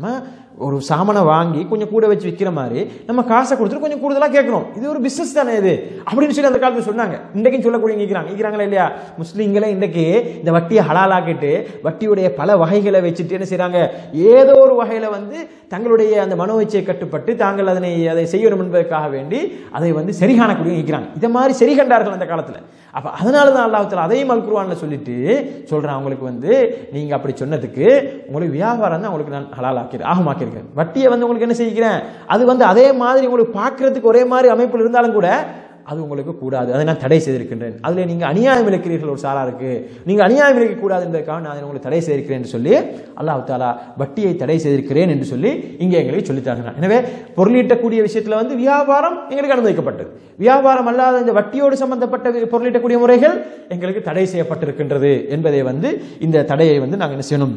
ஒரு சாமானை வாங்கி கொஞ்சம் கூட வச்சு விற்கிற மாதிரி நம்ம காசை கொடுத்துட்டு கொஞ்சம் கூடுதலாக கேட்குறோம் இது ஒரு பிஸ்னஸ் தானே இது அப்படின்னு சொல்லி அந்த காலத்தில் சொன்னாங்க இன்றைக்கும் சொல்லக்கூடிய நிற்கிறாங்க நிற்கிறாங்களா இல்லையா முஸ்லீம்களே இன்றைக்கு இந்த வட்டியை ஹலாலாக்கிட்டு வட்டியுடைய பல வகைகளை வச்சுட்டு என்ன செய்கிறாங்க ஏதோ ஒரு வகையில் வந்து தங்களுடைய அந்த மனோச்சையை கட்டுப்பட்டு தாங்கள் அதனை அதை செய்யணும் என்பதற்காக வேண்டி அதை வந்து சரி காணக்கூடிய நிற்கிறாங்க இதை மாதிரி சரி கண்டார்கள் அந்த காலத்தில் அப்போ அதனால தான் அல்லாஹத்தில் அதையும் அல்குருவானில் சொல்லிட்டு சொல்கிறேன் அவங்களுக்கு வந்து நீங்கள் அப்படி சொன்னதுக்கு உங்களுக்கு வியாபாரம் தான் உங்களுக்கு நான் ஹலாலாக்கி ஆகமாக்கியிருக்கேன் வட்டியை வந்து உங்களுக்கு என்ன செய்கிறேன் அது வந்து அதே மாதிரி உங்களுக்கு பார்க்கறதுக்கு ஒரே மாதிரி அமைப்பில் இருந்தாலும் கூட அது உங்களுக்கு கூடாது அதை நான் தடை செய்திருக்கின்றேன் அதில் நீங்கள் அநியாயம் இழக்கிறீர்கள் ஒரு சாராருக்கு நீங்கள் அநியாயம் இழக்கக்கூடாது என்பதற்காக நான் அதை உங்களுக்கு தடை செய்திருக்கிறேன் என்று சொல்லி அல்லாஹ் தாலா வட்டியை தடை செய்திருக்கிறேன் என்று சொல்லி இங்கே எங்களுக்கு சொல்லித்தார்கள் எனவே பொருளீட்டக்கூடிய விஷயத்தில் வந்து வியாபாரம் எங்களுக்கு அனுமதிக்கப்பட்டது வியாபாரம் அல்லாத இந்த வட்டியோடு சம்பந்தப்பட்ட பொருளீட்டக்கூடிய முறைகள் எங்களுக்கு தடை செய்யப்பட்டிருக்கின்றது என்பதை வந்து இந்த தடையை வந்து நாங்கள் என்ன செய்யணும்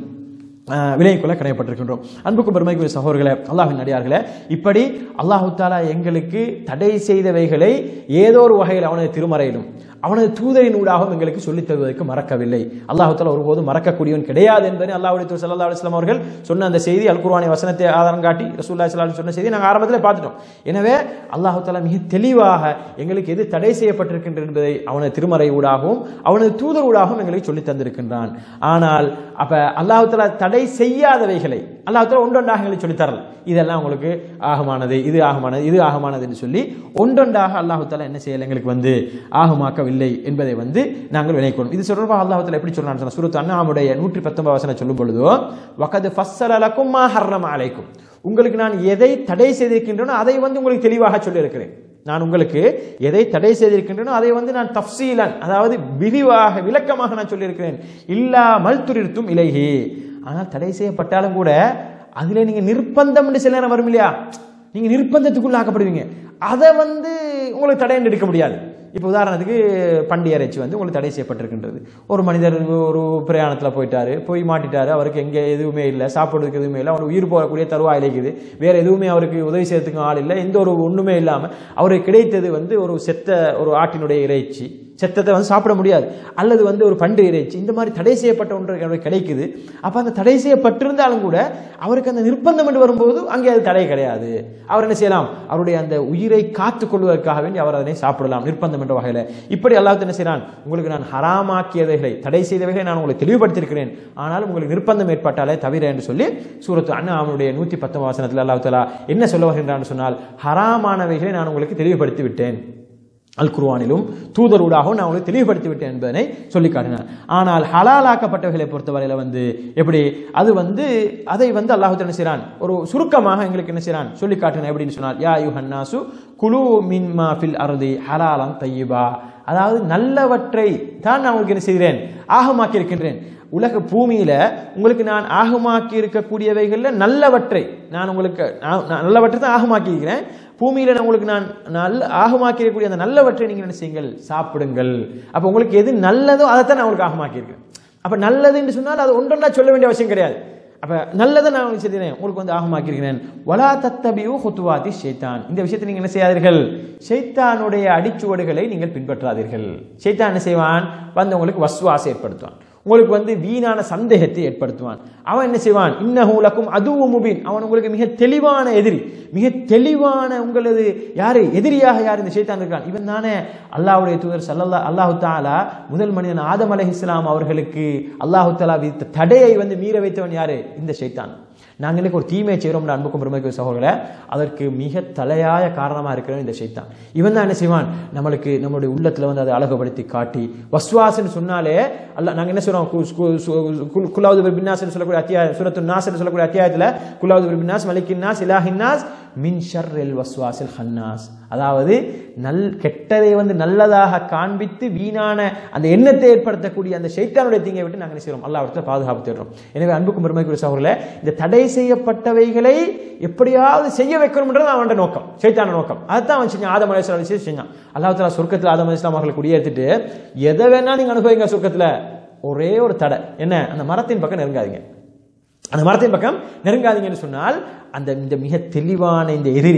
விலை கொள்ள கடையப்பட்டிருக்கின்றோம் அன்புக்கும் பெருமைக்குரிய சகோதரர்களே அல்லாஹின் அடியார்களே இப்படி அல்லாஹு தாலா எங்களுக்கு தடை செய்தவைகளை ஏதோ ஒரு வகையில் அவனது திருமறையிலும் அவனது தூதரின் ஊடாகவும் எங்களுக்கு சொல்லித் தருவதற்கு மறக்கவில்லை அல்லாஹு தாலா ஒருபோதும் மறக்கக்கூடியவன் கிடையாது என்பதை அல்லாஹுடைய தூர் சல்லா அலுவலாம் அவர்கள் சொன்ன அந்த செய்தி அல் குர்வானி வசனத்தை ஆதாரம் காட்டி ரசூல்லா சல்லா சொன்ன செய்தி நாங்கள் ஆரம்பத்தில் பார்த்துட்டோம் எனவே அல்லாஹு தாலா மிக தெளிவாக எங்களுக்கு எது தடை செய்யப்பட்டிருக்கின்றது என்பதை அவனது திருமறை ஊடாகவும் அவனது தூதர் ஊடாகவும் எங்களுக்கு சொல்லித் தந்திருக்கின்றான் ஆனால் அப்ப அல்லாஹு தாலா தடை செய்யாதவைகளை அல்லாஹ் தாலா ஒன்றொன்றாக எங்களுக்கு சொல்லித்தரல இதெல்லாம் உங்களுக்கு ஆகமானது இது ஆகமானது இது ஆகமானது என்று சொல்லி ஒன்றொன்றாக அல்லாஹு தாலா என்ன செய்யல எங்களுக்கு வந்து ஆகமாக்கவில்லை என்பதை வந்து நாங்கள் விளைக்கணும் இது தொடர்பாக அல்லாஹு தாலா எப்படி சொல்றான்னு சொன்னா சுருத்து அண்ணாமுடைய நூற்றி பத்தொன்பது வசனம் சொல்லும் பொழுதோ வகது ஃபஸ்ஸலக்கும் மா ஹர்ரம் அலைக்கும் உங்களுக்கு நான் எதை தடை செய்திருக்கின்றனோ அதை வந்து உங்களுக்கு தெளிவாக சொல்லியிருக்கிறேன் நான் உங்களுக்கு எதை தடை செய்திருக்கின்றனோ அதை வந்து நான் தப்சீலன் அதாவது விரிவாக விளக்கமாக நான் சொல்லியிருக்கிறேன் இல்லா மல்துரித்தும் இலைஹி ஆனால் தடை செய்யப்பட்டாலும் கூட அதில் நீங்கள் நிர்பந்தம் என்று சில நேரம் வரும் இல்லையா நீங்கள் நிர்பந்தத்துக்குள்ள ஆக்கப்படுவீங்க அதை வந்து உங்களுக்கு தடை எடுக்க முடியாது இப்போ உதாரணத்துக்கு பண்டி இறைச்சி வந்து உங்களுக்கு தடை செய்யப்பட்டிருக்கின்றது ஒரு மனிதர் ஒரு பிரயாணத்தில் போயிட்டாரு போய் மாட்டிட்டாரு அவருக்கு எங்கே எதுவுமே இல்லை சாப்பிட்றதுக்கு எதுவுமே இல்லை அவர் உயிர் போகக்கூடிய தருவாயில் இருக்குது வேற எதுவுமே அவருக்கு உதவி செய்யறதுக்கு ஆள் இல்லை எந்த ஒரு ஒன்றுமே இல்லாமல் அவருக்கு கிடைத்தது வந்து ஒரு செத்த ஒரு ஆட்டினுடைய இறைச்சி செத்தத்தை வந்து சாப்பிட முடியாது அல்லது வந்து ஒரு பண்டு இறைச்சி இந்த மாதிரி தடை செய்யப்பட்ட ஒன்று அவருக்கு கிடைக்குது அப்போ அந்த தடை செய்யப்பட்டிருந்தாலும் கூட அவருக்கு அந்த நிர்பந்தம் என்று வரும்போது அங்கே அது தடை கிடையாது அவர் என்ன செய்யலாம் அவருடைய அந்த உயிரை காத்து கொள்வதற்காக வேண்டி அவர் அதனை சாப்பிடலாம் நிர்பந்தம் என்ற வகையில் இப்படி அல்லாஹ் என்ன செய்யறான் உங்களுக்கு நான் ஹராமாக்கியவைகளை தடை செய்தவைகளை நான் உங்களுக்கு தெளிவுபடுத்தியிருக்கிறேன் ஆனாலும் உங்களுக்கு நிர்பந்தம் ஏற்பட்டாலே தவிர என்று சொல்லி சூரத்து அண்ணா அவனுடைய நூற்றி பத்தொன்பது வசனத்தில் அல்லாஹ் தலா என்ன சொல்ல வருகின்றான்னு சொன்னால் ஹராமானவைகளை நான் உங்களுக்கு தெளிவுபடுத்தி விட்டேன் அல் குர்வானிலும் தூதரூடாகவும் நான் உங்களுக்கு தெளிவுபடுத்தி விட்டேன் என்பதனை சொல்லி காட்டினார் ஆனால் ஹலாலாக்கப்பட்டவைகளை பொறுத்தவரையில் வந்து எப்படி அது வந்து அதை வந்து அல்லாஹு என்ன செய்கிறான் ஒரு சுருக்கமாக எங்களுக்கு என்ன செய்கிறான் சொல்லி காட்டினான் எப்படின்னு சொன்னால் யா யூ ஹன்னாசு குலு மின் மா ஃபில் அருதி ஹலாலம் தையிபா அதாவது நல்லவற்றை தான் நான் உங்களுக்கு என்ன செய்கிறேன் ஆகமாக்கி இருக்கின்றேன் உலக பூமியில உங்களுக்கு நான் ஆகமாக்கி இருக்கக்கூடியவைகளில் நல்லவற்றை நான் உங்களுக்கு நல்லவற்றை தான் ஆகமாக்கி இருக்கிறேன் பூமியில நான் உங்களுக்கு நான் நல்ல ஆகமாக்கி இருக்கக்கூடிய அந்த நல்லவற்றை நீங்கள் என்ன செய்யுங்கள் சாப்பிடுங்கள் அப்போ உங்களுக்கு எது நல்லதோ அதைத்தான் நான் உங்களுக்கு ஆகமாக்கி இருக்கேன் அப்போ நல்லதுன்னு சொன்னால் அது ஒன்றொன்றா சொல்ல வேண்டிய அவசியம் கிடையாது அப்போ நல்லதை நான் உங்களுக்கு செய்தேன் உங்களுக்கு வந்து ஆகமாக்கியிருக்கிறேன் வலா தத்தபியோ ஹுத்துவாதி ஷைத்தான் இந்த விஷயத்தை நீங்கள் என்ன செய்யாதீர்கள் ஷைத்தானுடைய அடிச்சுவடுகளை நீங்கள் பின்பற்றாதீர்கள் ஷைத்தான் என்ன செய்வான் வந்து உங்களுக்கு வசுவாசை ஏற்படுத்துவான் உங்களுக்கு வந்து வீணான சந்தேகத்தை ஏற்படுத்துவான் அவன் என்ன செய்வான் இன்னஹூலக்கும் அதுவும் முபின் அவன் உங்களுக்கு மிக தெளிவான எதிரி மிக தெளிவான உங்களது யாரு எதிரியாக யார் இந்த ஷைத்தான் இருக்கான் இவன் தானே அல்லாஹ்வுடைய தூதர் சல்லல்லா அல்லாஹு தாலா முதல் மனிதன் ஆதம் அலை இஸ்லாம் அவர்களுக்கு அல்லாஹு தாலா விதித்த தடையை வந்து மீற வைத்தவன் யாரு இந்த ஷைத்தான் நாங்கள் இன்னைக்கு ஒரு தீமையை செய்கிறோம் அன்புக்கும் பெருமைக்கு சகோதரர்களே அதற்கு மிக தலையாய காரணமாக இருக்கிறவன் இந்த ஷைத்தான் இவன் தான் என்ன செய்வான் நம்மளுக்கு நம்மளுடைய உள்ளத்தில் வந்து அதை அழகுபடுத்தி காட்டி வஸ்வாசன்னு சொன்னாலே அல்ல நாங்கள் என்ன சொல்றோம் குலாவது பின்னாஸ் சொல்லக்கூடிய அத்தியாயம் சுரத்து நாஸ் சொல்லக்கூடிய அத்தியாயத்தில் குலாவது பின்னாஸ் மலிக்கின் நாஸ் இலாஹின் நாஸ் மின் ஷர்ரில் வஸ்வாசில் ஹன்னாஸ் அதாவது நல் கெட்டதை வந்து நல்லதாக காண்பித்து வீணான அந்த எண்ணத்தை ஏற்படுத்தக்கூடிய அந்த ஷைத்தானுடைய தீங்கை விட்டு நாங்கள் செய்கிறோம் அல்லாவிடத்தில் பாதுகாப்பு தேடுறோம் எனவே அன்புக்கும் பெருமைக்குரிய சகோதரர்களே இந்த தடை செய்யப்பட்டவைகளை எப்படியாவது செய்ய வைக்கணும்ன்றது அவனோட நோக்கம் ஷைத்தான நோக்கம் அதுதான் அவன் செஞ்சான் ஆதம் அலையாம் விஷயம் செஞ்சான் அல்லாஹ் தாலா சொர்க்கத்தில் ஆதம் அலிஸ்லாம் அவர்களை குடியேற்றிட்டு எதை வேணா நீங்க அனுபவிங்க சொர்க்கத்தில் ஒரே ஒரு தடை என்ன அந்த மரத்தின் பக்கம் நெருங்காதீங்க அந்த மரத்தின் பக்கம் நெருங்காதீங்கன்னு சொன்னால் அந்த இந்த மிக தெளிவான இந்த எதிரி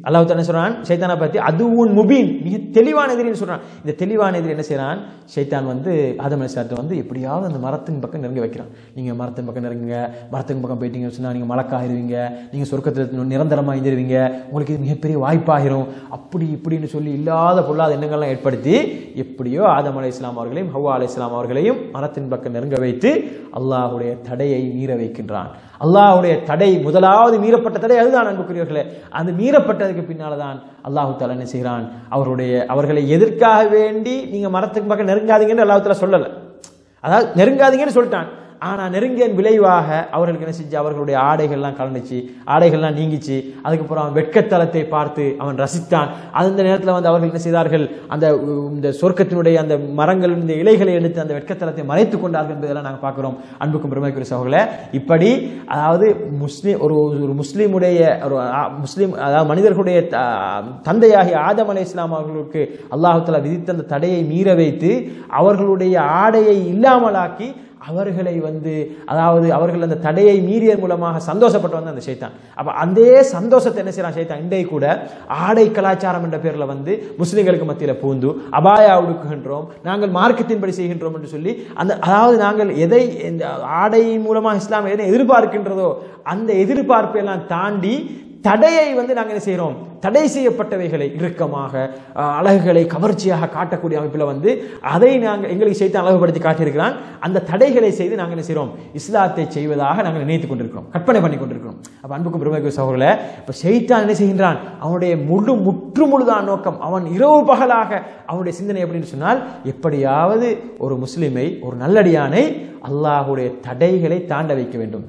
அல்லாஹ் தானே சொல்றான் ஷைத்தானை பத்தி அதுவும் முபீன் மிக தெளிவான எதிரின்னு சொல்றான் இந்த தெளிவான எதிரி என்ன செய்றான் ஷைத்தான் வந்து ஆதம் அலிஸ்லாத்தை வந்து எப்படியாவது அந்த மரத்தின் பக்கம் நெருங்க வைக்கிறான் நீங்க மரத்தின் பக்கம் நெருங்குங்க மரத்தின் பக்கம் போயிட்டீங்கன்னு சொன்னா நீங்க மலக்காயிருவீங்க நீங்க சொர்க்கத்தில் நிரந்தரமாக இருந்துருவீங்க உங்களுக்கு இது மிகப்பெரிய வாய்ப்பாகிரும் அப்படி இப்படின்னு சொல்லி இல்லாத பொல்லாத எண்ணங்கள்லாம் ஏற்படுத்தி எப்படியோ ஆதம் அலை இஸ்லாம் அவர்களையும் ஹவ்வா அலை இஸ்லாம் அவர்களையும் மரத்தின் பக்கம் நெருங்க வைத்து அல்லாஹ்வுடைய தடையை மீற வைக்கின்றான் அல்லாஹ்வுடைய தடை முதலாவது மீறப்பட்ட தடை அதுதான் அன்புக்குரியவர்களே அந்த மீறப்பட்டதுக்கு பின்னால தான் அல்லாஹு தாலா என்ன செய்கிறான் அவருடைய அவர்களை எதற்காக வேண்டி நீங்க மரத்துக்கு பக்கம் நெருங்காதீங்கன்னு அல்லாஹ் தாலா சொல்லலை அதாவது நெருங்காதீங்கன்னு சொல்லிட்டான் ஆனா நெருங்கியன் விளைவாக அவர்களுக்கு என்ன செஞ்சு அவர்களுடைய ஆடைகள்லாம் கலந்துச்சு ஆடைகள்லாம் நீங்கிச்சு அதுக்கப்புறம் அவன் வெட்கத்தலத்தை பார்த்து அவன் ரசித்தான் அந்த நேரத்தில் வந்து அவர்கள் என்ன செய்தார்கள் அந்த உ, இந்த சொர்க்கத்தினுடைய அந்த மரங்கள் இந்த இலைகளை எடுத்து அந்த வெட்கத்தலத்தை மறைத்து கொண்டார்கள் என்பதெல்லாம் நாங்கள் பார்க்கிறோம் அன்புக்கும் பெருமைக்குரிய சகோதரர்களே இப்படி அதாவது முஸ்லீம் ஒரு ஒரு முஸ்லீமுடைய ஒரு ஆ, முஸ்லீம் அதாவது மனிதர்களுடைய த- தந்தையாகிய ஆதம் அலை இஸ்லாம் அவர்களுக்கு அல்லாஹு தஆலா விதித்த அந்த தடையை மீற வைத்து அவர்களுடைய ஆடையை இல்லாமலாக்கி அவர்களை வந்து அதாவது அவர்கள் அந்த தடையை மீறிய மூலமாக சந்தோஷப்பட்டு வந்த அந்த சைத்தான் அப்ப அதே சந்தோஷத்தை என்ன செய்யறான் சைத்தான் இன்றைக்கு கூட ஆடை கலாச்சாரம் என்ற பேர்ல வந்து முஸ்லிம்களுக்கு மத்தியில பூந்து அபாயா உடுக்குகின்றோம் நாங்கள் மார்க்கத்தின்படி செய்கின்றோம் என்று சொல்லி அந்த அதாவது நாங்கள் எதை இந்த ஆடை மூலமாக இஸ்லாம் எதை எதிர்பார்க்கின்றதோ அந்த எதிர்பார்ப்பை எல்லாம் தாண்டி தடையை வந்து நாங்கள் என்ன செய்கிறோம் தடை செய்யப்பட்டவைகளை இறுக்கமாக அஹ், அழகுகளை கவர்ச்சியாக காட்டக்கூடிய அமைப்பில் வந்து அதை நாங்கள் எங்களுக்கு செய்து அழகுபடுத்தி காட்டியிருக்கிறான் அந்த தடைகளை செய்து நாங்கள் என்ன செய்கிறோம் இஸ்லாத்தை செய்வதாக நாங்கள் நினைத்துக் கொண்டிருக்கிறோம் கற்பனை பண்ணி கொண்டிருக்கிறோம் அப்போ அன்புக்கும் பெருமைக்கு சகோதரர்களே இப்போ ஷைத்தான் என்ன செய்கின்றான் அவனுடைய முழு முற்று முழுதான் நோக்கம் அவன் இரவு பகலாக அவனுடைய சிந்தனை எப்படின்னு சொன்னால் எப்படியாவது ஒரு முஸ்லிமை ஒரு நல்லடியானை அல்லாஹ்வுடைய தடைகளை தாண்ட வைக்க வேண்டும்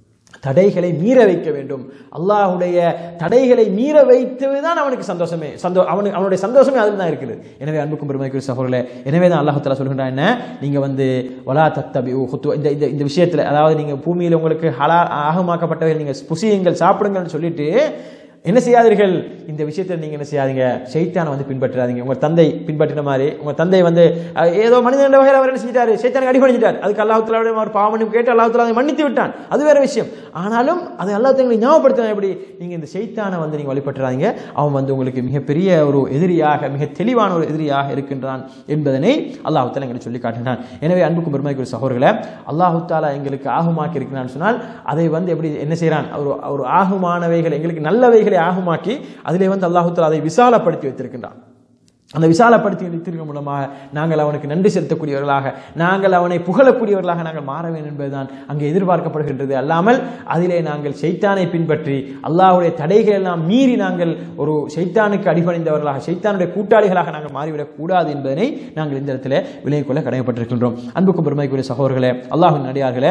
தடைகளை மீற வைக்க வேண்டும் அல்லாஹ்வுடைய தடைகளை மீற வைத்தது தான் அவனுக்கு சந்தோஷமே சந்தோ அவனுக்கு அவனுடைய சந்தோஷமே அதில் தான் இருக்குது எனவே அன்புக்கும் பெருமைக்குரிய சகோதரர்களே எனவே தான் அல்லாஹ் தஆலா சொல்கின்றான் என்ன நீங்க வந்து வலா தத்தபி இந்த இந்த இந்த விஷயத்துல அதாவது நீங்க பூமியில் உங்களுக்கு ஹலா ஆகமாக்கப்பட்டவை நீங்க புசியுங்கள் சாப்பிடுங்கள்னு சொல்லிட்டு என்ன செய்யாதீர்கள் இந்த விஷயத்தில் நீங்க என்ன செய்யாதீங்க சைத்தானை வந்து பின்பற்றாதீங்க உங்க தந்தை பின்பற்றின மாதிரி உங்க தந்தை வந்து அஹ், ஏதோ மனிதன் என்ற வகையில் அவர் என்ன செஞ்சிட்டாரு சைத்தானுக்கு அடிபணிஞ்சிட்டார் அதுக்கு அல்லாஹ் அவர் பாவமன்னிப்பு கேட்டு அல்லாஹ் தஆலா அதை மன்னித்து விட்டான் அது வேற விஷயம் ஆனாலும் அது அல்லாஹ் தங்களை ஞாபகப்படுத்தினா எப்படி நீங்க இந்த சைத்தானை வந்து நீங்க வழிபட்டுறாதீங்க அவன் வந்து உங்களுக்கு மிகப்பெரிய ஒரு எதிரியாக மிக தெளிவான ஒரு எதிரியாக இருக்கின்றான் என்பதனை அல்லாஹ் தாலா எங்களுக்கு சொல்லி காட்டினான் எனவே அன்புக்கும் பெருமைக்குரிய சகோதரர்களே அல்லாஹு தாலா எங்களுக்கு ஆகுமாக்கி இருக்கிறான்னு சொன்னால் அதை வந்து எப்படி என்ன செய்றான் ஒரு ஒரு ஆகுமானவைகள் எங்களுக்கு நல்லவைகளை ஆகுமாக்கி அதிலே வந்து அல்லாஹு தாலா அதை விசாலப்படுத்தி வைத்திருக்கின்றான் அந்த விசாலப்படுத்தி வைத்திருக்க மூலமாக நாங்கள் அவனுக்கு நன்றி செலுத்தக்கூடியவர்களாக நாங்கள் அவனை புகழக்கூடியவர்களாக நாங்கள் மாற வேண்டும் என்பதுதான் அங்கே எதிர்பார்க்கப்படுகின்றது அல்லாமல் அதிலே நாங்கள் ஷைத்தானை பின்பற்றி அல்லாஹ்வுடைய தடைகள் எல்லாம் மீறி நாங்கள் ஒரு ஷைத்தானுக்கு அடிபணிந்தவர்களாக ஷைத்தானுடைய கூட்டாளிகளாக நாங்கள் மாறிவிடக் கூடாது என்பதனை நாங்கள் இந்த இடத்துல விலகிக் கொள்ள கடமைப்பட்டிருக்கின்றோம் அன்புக்கும் பெருமைக்குரிய சகோதரர்களே அல்லாஹின் நடிகார்களே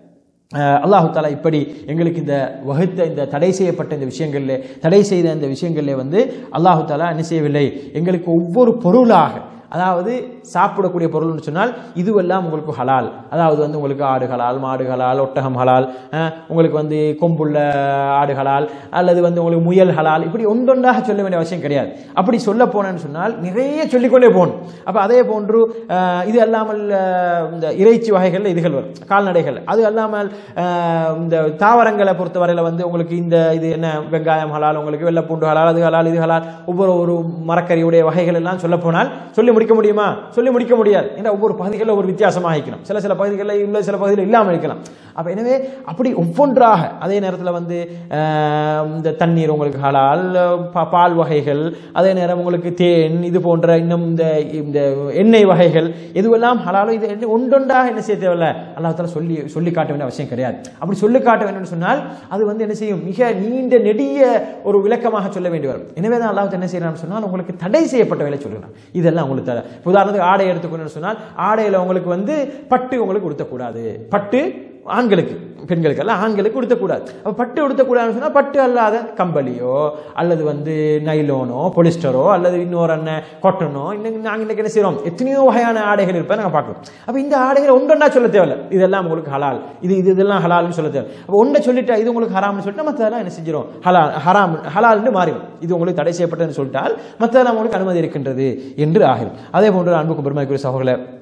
அஹ் அல்லாஹு தாலா இப்படி எங்களுக்கு இந்த வகுத்த இந்த தடை செய்யப்பட்ட இந்த விஷயங்களிலே தடை செய்த இந்த விஷயங்களிலே வந்து அல்லாஹு தாலா என்ன செய்யவில்லை எங்களுக்கு ஒவ்வொரு பொருளாக அதாவது சாப்பிடக்கூடிய பொருள்னு சொன்னால் இதுவெல்லாம் உங்களுக்கு ஹலால் அதாவது வந்து உங்களுக்கு ஆடு ஹலால் மாடு ஹலால் ஒட்டகம் ஹலால் அஹ் உங்களுக்கு வந்து கொம்புள்ள ஆடு ஹலால் அல்லது வந்து உங்களுக்கு முயல் ஹலால் இப்படி ஒன்றொன்றாக சொல்ல வேண்டிய அவசியம் கிடையாது அப்படி சொல்ல போனேன்னு சொன்னால் நிறைய சொல்லிக்கொண்டே போகணும் அப்போ அதே போன்று அஹ், இது அல்லாமல் அஹ், இந்த இறைச்சி வகைகள் இதுகள் வரும் கால்நடைகள் அது அல்லாமல் அஹ், இந்த தாவரங்களை பொறுத்தவரையில் வந்து உங்களுக்கு இந்த இது என்ன வெங்காயம் ஹலால் உங்களுக்கு வெள்ளைப்பூண்டு ஹலால் அது ஹலால் இது ஹலால் ஒவ்வொரு ஒரு மரக்கறியுடைய வகைகள் எல்லாம் சொல்ல போனால் சொல்லி முடிக்க முடியுமா சொல்லி முடிக்க முடியாது ஏன்னா ஒவ்வொரு பகுதிகளில் ஒரு வித்தியாசமாக இருக்கணும் சில சில பகுதிகளில் உள்ள சில பகுதியில் இல்லாமல் இருக்கலாம் அப்போ எனவே அப்படி ஒவ்வொன்றாக அதே நேரத்தில் வந்து அஹ், இந்த தண்ணீர் உங்களுக்கு ஹலால் பா- பால் வகைகள் அதே நேரம் உங்களுக்கு தேன் இது போன்ற இன்னும் இந்த இந்த எண்ணெய் வகைகள் எதுவெல்லாம் ஹலாலோ இது என்ன- ஒன்றொன்றாக என்ன செய்ய தேவையில்ல அல்லாஹ் தாலா சொல்லி சொல்லி காட்ட வேண்டிய அவசியம் கிடையாது அப்படி சொல்லி காட்ட வேண்டும்னு சொன்னால் அது வந்து என்ன செய்யும் மிக நீண்ட நெடிய ஒரு விளக்கமாக சொல்ல வேண்டி வரும் எனவே தான் அல்லாஹ் என்ன செய்யறான்னு சொன்னால் உங்களுக்கு தடை செய்யப்பட்ட வேலை சொல்கிறான் இதெல்லாம் உங்களுக்கு தடை இப்ப உதாரணத்துக்கு ஆடை எடுத்துக்கணும்னு சொன்னால் ஆடையில உங்களுக்கு வந்து பட்டு உங்களுக்கு உடுத்தக்கூடாது பட்டு ஆண்களுக்கு பெண்களுக்கு அல்ல ஆண்களுக்கு உடுத்தக்கூடாது அப்ப பட்டு உடுத்தக்கூடாதுன்னு சொன்னா பட்டு அல்லாத கம்பளியோ அல்லது வந்து நைலோனோ பொலிஸ்டரோ அல்லது இன்னொரு அண்ணன் கொட்டனோ இன்னைக்கு நாங்கள் இன்னைக்கு என்ன செய்றோம் எத்தனையோ வகையான ஆடைகள் இருப்பதை நாங்கள் பார்க்கிறோம் அப்ப இந்த ஆடைகள் ஒன்றொன்னா சொல்ல தேவையில்ல இதெல்லாம் உங்களுக்கு ஹலால் இது இது இதெல்லாம் ஹலால்னு சொல்ல தேவை அப்போ ஒன்றை சொல்லிட்டா இது உங்களுக்கு ஹராம்னு சொல்லிட்டு மற்றதெல்லாம் என்ன செஞ்சிடும் ஹலால் ஹராம் ஹலால்னு மாறிடும் இது உங்களுக்கு தடை செய்யப்பட்டதுன்னு சொல்லிட்டால் மற்றதெல்லாம் உங்களுக்கு அனுமதி இருக்கின்றது என்று ஆகிடும் அதே போன்று அன்புக்கும் பெருமைக்குரிய சகோதரர்களே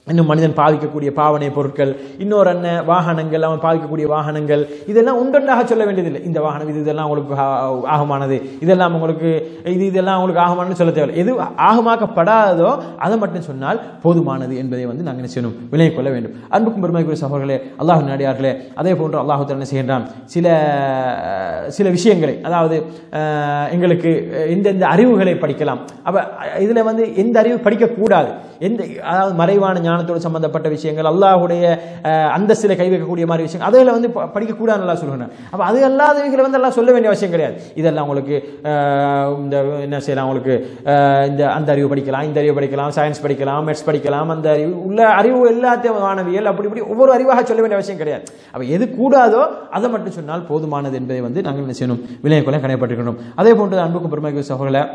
இன்னும் மனிதன் பாவிக்கக்கூடிய பாவனை பொருட்கள் இன்னொரு என்ன வாகனங்கள் அவன் பாவிக்கக்கூடிய வாகனங்கள் இதெல்லாம் உண்டொன்றாக சொல்ல வேண்டியதில்லை இந்த வாகனம் இது இதெல்லாம் உங்களுக்கு ஆ- ஆகமானது இதெல்லாம் உங்களுக்கு இது இதெல்லாம் உங்களுக்கு ஆகமானது சொல்ல தேவையில்லை எது ஆகமாக்கப்படாததோ அதை மட்டும் சொன்னால் போதுமானது என்பதை வந்து நாங்கள் என்ன செய்யணும் விலகிக் கொள்ள வேண்டும் அன்புக்கும் பெருமைக்குரிய சகோதரர்களே அல்லாஹ் நாடியார்களே அதே போன்று அல்லாஹு என்ன செய்கின்றான் சில சில விஷயங்களை அதாவது அஹ், எங்களுக்கு எந்தெந்த அறிவுகளை படிக்கலாம் அப்ப இதுல வந்து எந்த அறிவு படிக்கக்கூடாது எந்த அதாவது மறைவான ஞானத்தோடு சம்பந்தப்பட்ட விஷயங்கள் அல்லாஹுடைய அஹ், அந்தஸ்தில கை வைக்கக்கூடிய மாதிரி விஷயங்கள் அதில் வந்து ப- படிக்கக்கூடாதுன்னு எல்லாம் சொல்லுவேன் அப்ப அது அல்லாதவைகளை வந்து எல்லாம் சொல்ல வேண்டிய அவசியம் கிடையாது இதெல்லாம் உங்களுக்கு அஹ், இந்த என்ன செய்யலாம் உங்களுக்கு அஹ், இந்த அந்த அறிவு படிக்கலாம் இந்த அறிவு படிக்கலாம் சயின்ஸ் படிக்கலாம் மெட்ஸ் படிக்கலாம் அந்த அறிவு உள்ள அறிவு எல்லாத்தையும் வானவியல் அப்படி இப்படி ஒவ்வொரு அறிவாக சொல்ல வேண்டிய அவசியம் கிடையாது அப்ப எது கூடாதோ அதை மட்டும் சொன்னால் போதுமானது என்பதை வந்து நாங்கள் என்ன செய்யணும் விலையை கடைப்பட்டிருக்கணும் அதே போன்று அன்புக்கும் பெருமைக்கு சகோதரர்களே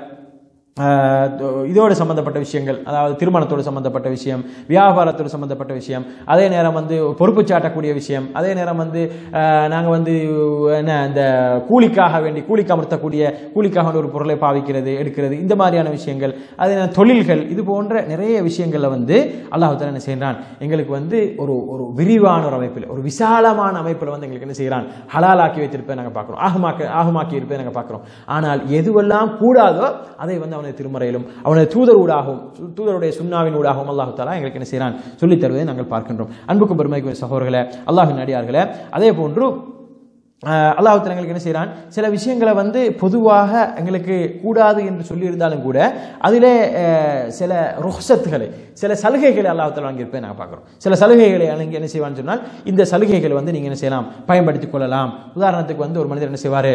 ஆஹ் இதோடு சம்பந்தப்பட்ட விஷயங்கள் அதாவது திருமணத்தோடு சம்பந்தப்பட்ட விஷயம் வியாபாரத்தோடு சம்பந்தப்பட்ட விஷயம் அதே நேரம் வந்து பொறுப்பு சாட்டக்கூடிய விஷயம் அதே நேரம் வந்து நாங்கள் வந்து என்ன இந்த கூலிக்காக வேண்டி கூலிக்கு அமர்த்தக்கூடிய கூலிக்காக வேண்டி ஒரு பொருளை பாவிக்கிறது எடுக்கிறது இந்த மாதிரியான விஷயங்கள் அதே நேரம் தொழில்கள் இது போன்ற நிறைய விஷயங்களில் வந்து அல்லாஹ் தஆலா என்ன செய்கிறான் எங்களுக்கு வந்து ஒரு ஒரு விரிவான ஒரு அமைப்பில் ஒரு விசாலமான அமைப்பில் வந்து எங்களுக்கு என்ன செய்கிறான் ஹலாலாக்கி வைத்திருப்பதை நாங்கள் பார்க்குறோம் ஆகமாக்க ஆகமாக்கி இருப்பதை நாங்கள் பார்க்குறோம் ஆனால் எதுவெல்லாம் கூடாதோ அதை வந்து அவனது திருமறையிலும் அவனது தூதர் ஊடாகவும் சு- தூதருடைய சுண்ணாவின் ஊடாகவும் அல்லாஹு தாலா எங்களுக்கு என்ன செய்கிறான் சொல்லித் தருவதை நாங்கள் பார்க்கின்றோம் அன்புக்கும் பெருமைக்கும் சகோதரர்களே அல்லாஹின் அடியார்களே அதே போன்று அஹ் அல்லாஹ் தஆலா எங்களுக்கு என்ன செய்கிறான் சில விஷயங்களை வந்து பொதுவாக எங்களுக்கு கூடாது என்று சொல்லியிருந்தாலும் கூட அதிலே அஹ், சில ருஹ்சத்துகளை சில சலுகைகளை அல்லாஹ் தஆலா வாங்கியிருப்பேன் நாங்கள் பார்க்குறோம் சில சலுகைகளை அங்கே என்ன செய்வான்னு சொன்னால் இந்த சலுகைகளை வந்து நீங்கள் என்ன செய்யலாம் பயன்படுத்திக் கொள்ளலாம் உதாரணத்துக்கு வந்து ஒரு மனிதர் என்ன செய்வார்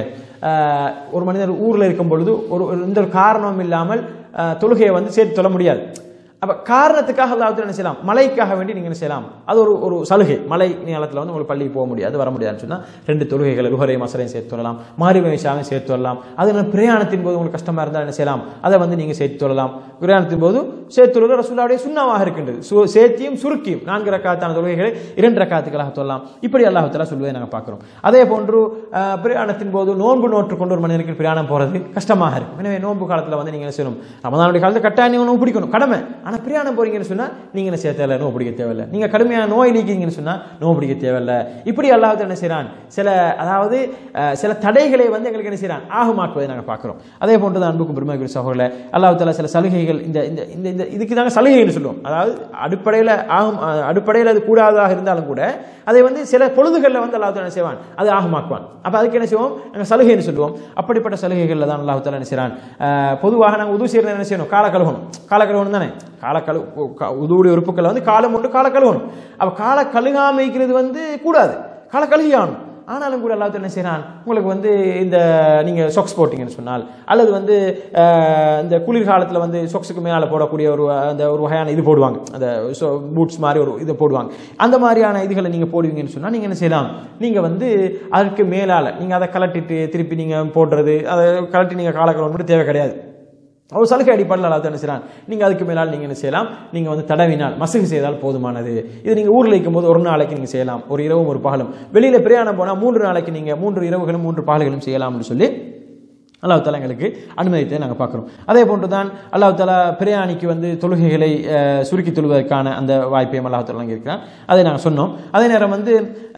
ஒரு மனிதர் ஊரில் இருக்கும் பொழுது ஒரு ஒரு எந்த ஒரு காரணமும் இல்லாமல் அஹ், தொழுகையை வந்து சேர்த்து சொல்ல முடியாது அப்ப காரணத்துக்காக அல்லாஹ் என்ன செய்யலாம் மலைக்காக வேண்டி நீங்க என்ன செய்யலாம் அது ஒரு ஒரு சலுகை மலை நேரத்தில் வந்து உங்களுக்கு பள்ளிக்கு போக முடியாது வர முடியாதுன்னு சொன்னா ரெண்டு தொழுகைகள் லுகரை மசரையும் சேர்த்து வரலாம் மாரிவேஷாவையும் சேர்த்து வரலாம் அது என்ன பிரயாணத்தின் போது உங்களுக்கு கஷ்டமா இருந்தால் என்ன செய்யலாம் அதை வந்து நீங்க சேர்த்து தொழலாம் பிரயாணத்தின் போது சேர்த்து தொழுக ரசூலாவுடைய சுண்ணாவாக இருக்கின்றது சு- சேர்த்தியும் சுருக்கியும் நான்கு ரக்காத்தான தொழுகைகளை இரண்டு ரக்காத்துக்களாக தொழலாம் இப்படி அல்லாஹ் தஆலா சொல்வதை நாங்கள் பார்க்கிறோம் அதே போன்று அஹ், பிரயாணத்தின் போது நோன்பு நோற்று கொண்டு ஒரு மனிதனுக்கு பிரயாணம் போறது கஷ்டமாக இருக்கும் எனவே நோன்பு காலத்துல வந்து நீங்க என்ன செய்யணும் ரமதானுடைய காலத்துல கட்டாயம் நீங்க நோன்பு பிடிக்கணும் கடமை ஆனா பிரயாணம் போறீங்கன்னு சொன்னா நீங்க என்ன செய்ய தேவையில்ல நோன்பு பிடிக்க தேவையில்ல நீங்க கடுமையான நோய் நீக்கிங்கன்னு சொன்னா நோன்பு பிடிக்க தேவையில்ல இப்படி அல்லாஹ் என்ன செய்றான் சில அதாவது அஹ், சில தடைகளை வந்து எங்களுக்கு என்ன செய்றான் ஆகமாக்குவதை நாங்க பார்க்கிறோம் அதே போன்று தான் அன்புக்கும் பெருமைக்குரிய சகோதரர்களே அல்லாஹ் தஆலா சில சலுகைகள் இந்த இந்த இந்த இந்த இதுக்கு தாங்க சலுகைன்னு சொல்லுவோம் அதாவது அடிப்படையில் ஆகும் அஹ், அடிப்படையில் அது கூடாததாக இருந்தாலும் கூட அதை வந்து சில பொழுதுகளில் வந்து அல்லாஹ் தஆலா என்ன செய்வான் அதை ஆகமாக்குவான் அப்ப அதுக்கு என்ன செய்வோம் நாங்கள் சலுகைன்னு சொல்லுவோம் அப்படிப்பட்ட சலுகைகளில் தான் அல்லாஹ் தஆலா என்ன செய்றான் அஹ், பொதுவாக நாங்கள் உது செய்யறது என்ன செய்யணும் கால கழுவணும் கால கழுவணும் தானே கால கழு க- உதுவுடைய உறுப்புக்களை வந்து காலம் உண்டு கால கழுவணும் அப்ப கால கழுகாமைக்கிறது வந்து கூடாது கால கழுகியாகணும் ஆனாலும் கூட அல்லாஹ் என்ன செய்றான் உங்களுக்கு வந்து இந்த நீங்க சொக்ஸ் போட்டீங்கன்னு சொன்னால் அல்லது வந்து அஹ், இந்த குளிர்காலத்துல வந்து சொக்ஸுக்கு மேலே போடக்கூடிய ஒரு அந்த ஒரு வகையான இது போடுவாங்க அந்த பூட்ஸ் மாதிரி ஒரு இதை போடுவாங்க அந்த மாதிரியான இதுகளை நீங்க போடுவீங்கன்னு சொன்னா நீங்க என்ன செய்யலாம் நீங்க வந்து அதுக்கு மேலால நீங்க அதை கலட்டிட்டு திருப்பி நீங்க போடுறது அதை கலட்டி நீங்க காலக்கலம் மட்டும் தேவை கிடையாது ஒரு சலுகை அடிப்படையில் அல்லாஹ் என்ன செய்றான் நீங்க அதுக்கு மேலால் நீங்க என்ன செய்யலாம் நீங்க வந்து தடவினால் மசகு செய்தால் போதுமானது இது நீங்க ஊர்ல இருக்கும்போது ஒரு நாளைக்கு நீங்க செய்யலாம் ஒரு இரவும் ஒரு பகலும் வெளியில பிரயாணம் போனா மூன்று நாளைக்கு நீங்க மூன்று இரவுகளும் மூன்று பகல்களும் செய்யலாம்னு சொல்லி அல்லாஹ் தாலா எங்களுக்கு அனுமதித்தை நாங்கள் பார்க்குறோம் அதே போன்று தான் அல்லாஹ் தாலா பிரயாணிக்கு வந்து தொழுகைகளை அஹ், சுருக்கி தொழுவதற்கான அந்த வாய்ப்பையும் அல்லாஹ் தாலா இருக்கிறான் அதை நாங்கள் சொன்னோம் அதே நேரம் வந்து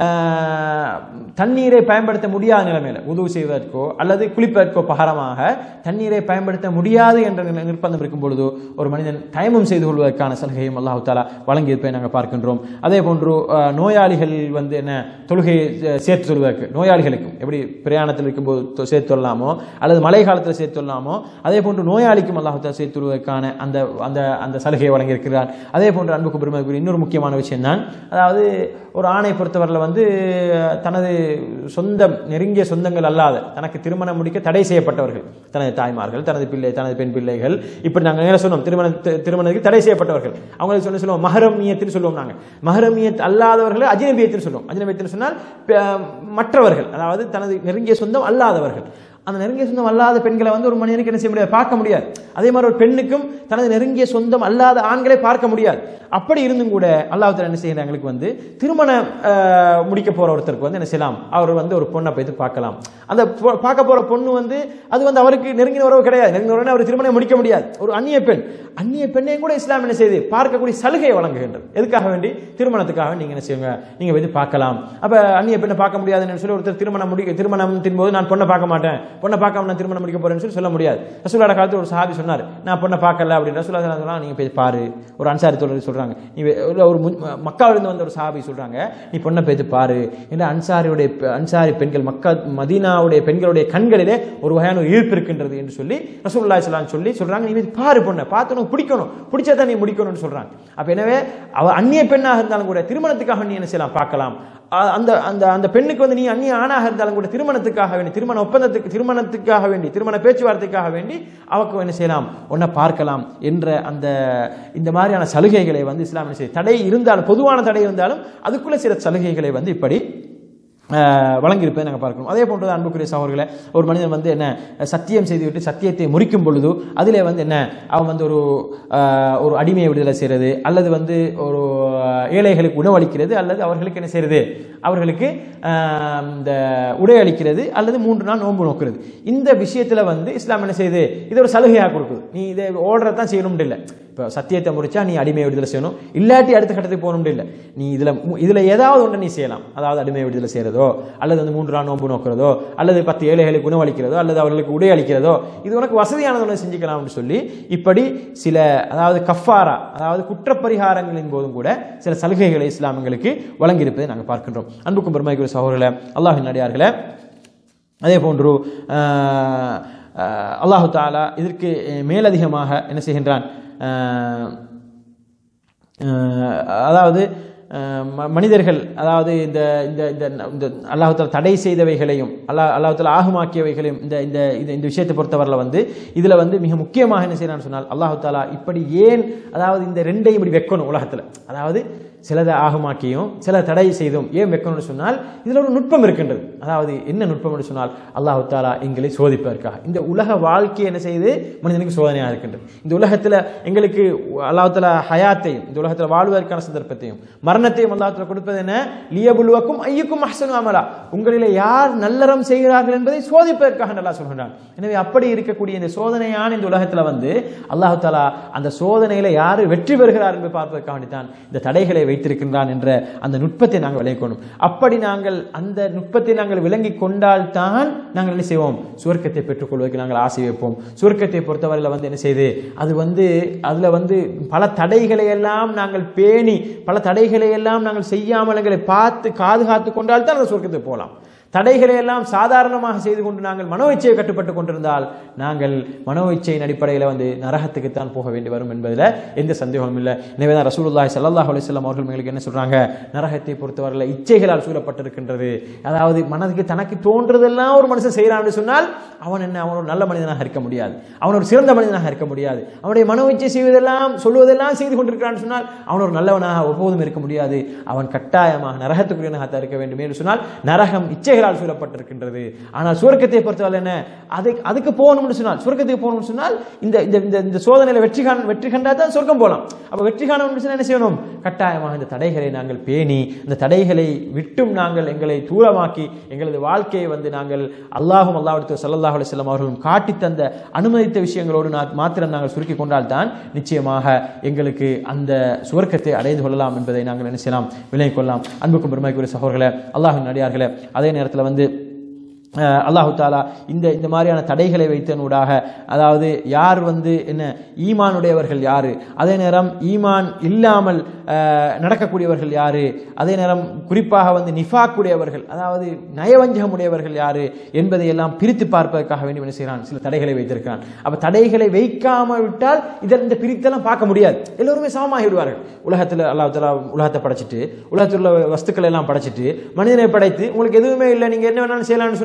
அஹ், தண்ணீரை பயன்படுத்த முடியாத நிலைமையில் உதவு செய்வதற்கோ அல்லது குளிப்பதற்கோ பகரமாக தண்ணீரை பயன்படுத்த முடியாது என்ற நிலை- நிர்பந்தம் இருக்கும் பொழுது ஒரு மனிதன் தயமம் செய்து கொள்வதற்கான சலுகையும் அல்லாஹ் தாலா வழங்கியிருப்பதை நாங்கள் பார்க்கின்றோம் அதே போன்று அஹ், நோயாளிகள் வந்து என்ன தொழுகையை அஹ், சேர்த்து சொல்வதற்கு நோயாளிகளுக்கும் எப்படி பிரயாணத்தில் இருக்கும்போது தொ- சேர்த்து சொல்லலாமோ அல்லது மழை காலத்தில் சேர்த்து சொல்லலாமோ அதே போன்று நோயாளிக்கும் அல்லாஹ் தாலா சேர்த்து சொல்வதற்கான அந்த அந்த அந்த சலுகையை வழங்கியிருக்கிறார் அதே போன்று அன்புக்கு பெருமதிக்குரிய இன்னொரு முக்கியமான விஷயம் தான் அதாவது ஒரு ஆணை பொறுத்தவரையில் வந்து அஹ், தனது சொந்தம் நெருங்கிய சொந்தங்கள் அல்லாத தனக்கு திருமணம் முடிக்க தடை செய்யப்பட்டவர்கள் தனது தாய்மார்கள் தனது பிள்ளை தனது பெண் பிள்ளைகள் இப்படி நாங்கள் என்ன சொன்னோம் திருமண தி- திருமணத்துக்கு தடை செய்யப்பட்டவர்கள் அவங்களுக்கு சொன்ன சொல்லுவோம் மஹரமியத்தில் சொல்லுவோம் நாங்கள் மஹரமியத் அல்லாதவர்களை அஜ்னபியத்தில் சொல்லுவோம் அஜ்னபியத்தில் சொன்னால் ப- மற்றவர்கள் அதாவது தனது நெருங்கிய சொந்தம் அல்லாதவர்கள் அந்த நெருங்கிய சொந்தம் அல்லாத பெண்களை வந்து ஒரு மனிதனுக்கு என்ன செய்ய முடியாது பார்க்க முடியாது அதே மாதிரி ஒரு பெண்ணுக்கும் தனது நெருங்கிய சொந்தம் அல்லாத ஆண்களை பார்க்க முடியாது அப்படி இருந்தும் கூட அல்லாஹ் என்ன செய்யறாங்க எங்களுக்கு வந்து திருமணம் ஆஹ், முடிக்க போற ஒருத்தருக்கு வந்து என்ன செய்யலாம் அவர் வந்து ஒரு பொண்ணை போய் பார்க்கலாம் அந்த பொ- பார்க்க போற பொண்ணு வந்து அது வந்து அவருக்கு நெருங்கின உறவு கிடையாது நெருங்கின உறவு அவர் திருமணம் முடிக்க முடியாது ஒரு அந்நிய பெண் அந்நிய பெண்ணையும் கூட இஸ்லாம் என்ன செய்யுது பார்க்கக்கூடிய சலுகையை வழங்குகின்றது எதுக்காக வேண்டி திருமணத்துக்காக நீங்க என்ன செய்யுங்க நீங்க போய் பார்க்கலாம் அப்ப அந்நிய பெண்ணை பார்க்க முடியாதுன்னு சொல்லி ஒருத்தர் திருமணம் முடிக்க திருமணத்தின் போது நான் பொண்ணை பார்க்க மாட்டேன் பொண்ணை பார்க்காம நான் திருமணம் முடிக்க போறேன்னு சொல்லி சொல்ல முடியாது ரசூலோட காலத்தில் ஒரு சஹாபி சொன்னார் நான் பொண்ணை பார்க்கல அப்படின்னு ரசூலா சொன்னா நீங்க போய் பாரு ஒரு அன்சாரி தோழர் சொல்றாங்க நீ வே- இல்ல ஒரு மு- மக்காவிலிருந்து வந்த ஒரு சஹாபி சொல்றாங்க நீ பொண்ணை போய் பாரு ஏன்னா அன்சாரியுடைய பெ- அன்சாரி பெண்கள் மக்கா மதீனாவுடைய பெண்களுடைய கண்களிலே ஒரு வகையான ஒரு ஈர்ப்பு இருக்கின்றது என்று சொல்லி ரசூலுல்லாஹி ஸல்லல்லாஹு அலைஹி சொல்லி சொல்றாங்க நீ போய் பாரு பொண்ணை பார்த்து உனக்கு பிடிக்கணும் பிடிச்சா தான் நீ முடிக்கணும்னு சொல்றாங்க அப்ப எனவே அவ அந்நிய பெண்ணாக இருந்தாலும் கூட திருமணத்துக்காக நீ என்ன செய்யலாம் பார்க்கலாம் அ- அந்த அந்த அந்த பெண்ணுக்கு வந்து நீ அந்நிய ஆணாக இருந்தாலும் கூட திருமணத்துக்காக வேண்டி திருமண ஒப்பந்தத்துக்கு திருமணத்துக்காக வேண்டி திருமண பேச்சுவார்த்தைக்காக வேண்டி அவக்கு என்ன செய்யலாம் ஒன்றை பார்க்கலாம் என்ற அந்த இந்த மாதிரியான சலுகைகளை வந்து இஸ்லாம் என்ன செய்யுது தடை இருந்தாலும் பொதுவான தடை இருந்தாலும் அதுக்குள்ள சில சலுகைகளை வந்து இப்படி அஹ், வழங்கியிருப்பதை நாங்கள் பார்க்கணும் அதே போன்று தான் அன்புக்குரிய சகோதரர்களை ஒரு மனிதன் வந்து என்ன சத்தியம் செய்துவிட்டு சத்தியத்தை முறிக்கும் பொழுது அதிலே வந்து என்ன அவன் வந்து ஒரு அஹ், ஒரு அடிமையை விடுதலை செய்கிறது அல்லது வந்து ஒரு அஹ், ஏழைகளுக்கு உணவளிக்கிறது அல்லது அவர்களுக்கு என்ன செய்கிறது அவர்களுக்கு அஹ், இந்த உடை அளிக்கிறது அல்லது மூன்று நாள் நோன்பு நோக்கிறது இந்த விஷயத்தில் வந்து இஸ்லாம் என்ன செய்யுது இது ஒரு சலுகையாக கொடுக்குது நீ இதை ஓடுறது தான் செய்யணும்னு இல்லை இப்போ சத்தியத்தை முடிச்சா நீ அடிமையை விடுதலை செய்யணும் இல்லாட்டி அடுத்த கட்டத்துக்கு போகணும்னு இல்லை நீ இதில் இதில் ஏதாவது ஒன்று நீ செய்யலாம் அதாவது அடிமையை விடுதலை செய்கிறதோ அல்லது வந்து மூன்று நாள் நோன்பு நோக்கிறதோ அல்லது பத்து ஏழைகளுக்கு உணவளிக்கிறதோ அல்லது அவர்களுக்கு உடை அளிக்கிறதோ இது உனக்கு வசதியானது ஒன்று செஞ்சுக்கலாம்னு சொல்லி இப்படி சில அதாவது கஃபாரா அதாவது குற்றப்பரிகாரங்களின் போதும் கூட சில சலுகைகளை இஸ்லாமியங்களுக்கு வழங்கியிருப்பதை நாங்கள் பார்க்கின்றோம் அன்புக்கும் பெருமைக்குரிய சகோதரர்களே அல்லாஹின் நடிகார்களே அதே போன்று ஆஹ், ஆஹ், அல்லாஹு தாலா இதற்கு மேலதிகமாக என்ன செய்கின்றான் ஆஹ், ஆஹ், அதாவது ஆஹ், ம- மனிதர்கள் அதாவது இந்த இந்த இந்த இந்த அல்லாஹால தடை செய்தவைகளையும் அல்லாஹ் அல்லாஹால ஆகுமாக்கியவைகளையும் இந்த இந்த இந்த இந்த விஷயத்தை பொறுத்தவரையில் வந்து இதில் வந்து மிக முக்கியமாக என்ன செய்யறான்னு சொன்னால் அல்லாஹு தாலா இப்படி ஏன் அதாவது இந்த ரெண்டையும் இப்படி வைக்கணும் உலகத்தில் அதாவது சிலதை ஆகமாக்கியும் சில தடை செய்தும் ஏன் வைக்கணும்னு சொன்னால் இதில் ஒரு நுட்பம் இருக்கின்றது அதாவது என்ன நுட்பம் என்று சொன்னால் அல்லாஹு தாலா எங்களை சோதிப்பதற்காக இந்த உலக வாழ்க்கை என்ன செய்யுது மனிதனுக்கு சோதனையாக இருக்கின்றது இந்த உலகத்தில் எங்களுக்கு அல்லாஹ் தாலா ஹயாத்தையும் இந்த உலகத்தில் வாழ்வதற்கான சந்தர்ப்பத்தையும் மரணத்தையும் அல்லாஹ் தாலா கொடுப்பது என்ன லியபுலுவக்கும் ஐயுக்கும் அஹ்சனு அமலா உங்களிலே யார் நல்லறம் செய்கிறார்கள் என்பதை சோதிப்பதற்காக நல்லா சொல்கின்றான் எனவே அப்படி இருக்கக்கூடிய இந்த சோதனையான இந்த உலகத்தில் வந்து அல்லாஹு தாலா அந்த சோதனையில யார் வெற்றி பெறுகிறார் என்பதை பார்ப்பதற்காக வேண்டித்தான் இந்த தடைகளை வைத்திருக்கின்றான் என்ற அந்த நுட்பத்தை நாங்கள் விளங்கணும் அப்படி நாங்கள் அந்த நுட்பத்தை நாங்கள் விளங்கி கொண்டால் தான் நாங்கள் என்ன செய்வோம் சுவர்க்கத்தை பெற்றுக்கொள்வதற்கு நாங்கள் ஆசை வைப்போம் சுவர்க்கத்தை பொறுத்தவரையில் வந்து என்ன செய்யுது அது வந்து அதுல வந்து பல தடைகளை எல்லாம் நாங்கள் பேணி பல தடைகளை எல்லாம் நாங்கள் செய்யாமல் எங்களை பார்த்து பாதுகாத்து கொண்டால் தான் அந்த சுவர்க்கத்துக்கு போகலாம் தடைகளை எல்லாம் சாதாரணமாக செய்து கொண்டு நாங்கள் மனோ இச்சையை கட்டுப்பட்டு கொண்டிருந்தால் நாங்கள் மனோ இச்சையின் அடிப்படையில் வந்து நரகத்துக்குத்தான் போக வேண்டி வரும் என்பதில் எந்த சந்தேகமும் இல்லை எனவே தான் ரசூலுல்லாஹி ஸல்லல்லாஹு அலைஹி வஸல்லம் அவர்கள் எங்களுக்கு என்ன சொல்றாங்க நரகத்தை பொறுத்தவரையில் இச்சைகளால் சூழப்பட்டிருக்கின்றது அதாவது மனதுக்கு தனக்கு தோன்றதெல்லாம் ஒரு மனுஷன் செய்கிறான்னு சொன்னால் அவன் என்ன அவன் ஒரு நல்ல மனிதனாக இருக்க முடியாது அவன் ஒரு சிறந்த மனிதனாக இருக்க முடியாது அவனுடைய மனோ இச்சை செய்வதெல்லாம் சொல்லுவதெல்லாம் செய்து கொண்டிருக்கிறான்னு சொன்னால் அவன் ஒரு நல்லவனாக ஒருபோதும் இருக்க முடியாது அவன் கட்டாயமாக நரகத்துக்குரியனாக இருக்க வேண்டும் என்று சொன்னால் நரகம் இச்சைகளால் சூழப்பட்டிருக்கின்றது ஆனால் சுவர்க்கத்தை பொறுத்தவரை என்ன அதை அதுக்கு போகணும்னு சொன்னால் சுவர்க்கத்துக்கு போகணும்னு சொன்னால் இந்த இந்த இந்த இந்த சோதனையில வெற்றி காண வெற்றி கண்டா தான் சொர்க்கம் போகலாம் அப்ப வெற்றி காணணும்னு சொன்னா என்ன செய்யணும் கட்டாயமாக இந்த தடைகளை நாங்கள் பேணி இந்த தடைகளை விட்டும் நாங்கள் எங்களை தூரமாக்கி எங்களது வாழ்க்கையை வந்து நாங்கள் அல்லாஹும் அல்லாஹ் சல்லல்லாஹு அலைஹி வஸல்லம் அவர்களும் காட்டி தந்த அனுமதித்த விஷயங்களோடு நான் மாத்திரம் நாங்கள் சுருக்கி கொண்டால் தான் நிச்சயமாக எங்களுக்கு அந்த சுவர்க்கத்தை அடைந்து கொள்ளலாம் என்பதை நாங்கள் என்ன செய்யலாம் விலகிக் கொள்ளலாம் அன்புக்கும் பெருமைக்குரிய சகோதரர்களே அல்லாஹின் நடிகார்களே அதே நேரத்தில் வந்து அஹ், அல்லாஹு தாலா இந்த இந்த மாதிரியான தடைகளை வைத்தனூடாக அதாவது யார் வந்து என்ன ஈமானுடையவர்கள் யாரு அதே நேரம் ஈமான் இல்லாமல் அஹ், நடக்கக்கூடியவர்கள் யாரு அதே நேரம் குறிப்பாக வந்து நிஃபாக்குடையவர்கள் அதாவது நயவஞ்சகமுடையவர்கள் யாரு என்பதை எல்லாம் பிரித்து பார்ப்பதற்காக வேண்டி என்ன செய்கிறான் சில தடைகளை வைத்திருக்கிறான் அப்ப தடைகளை வைக்காமல் விட்டால் இதில் இந்த பிரித்தெல்லாம் பார்க்க முடியாது எல்லோருமே சமமாகி விடுவார்கள் உலகத்தில் அல்லாஹ் தாலா உலகத்தை படைச்சிட்டு உலகத்தில் உள்ள வஸ்துக்களை எல்லாம் படைச்சிட்டு மனிதனை படைத்து உங்களுக்கு எதுவுமே இல்லை நீங்க என்ன வேணாலும் செய்யலாம்னு சொன்னால்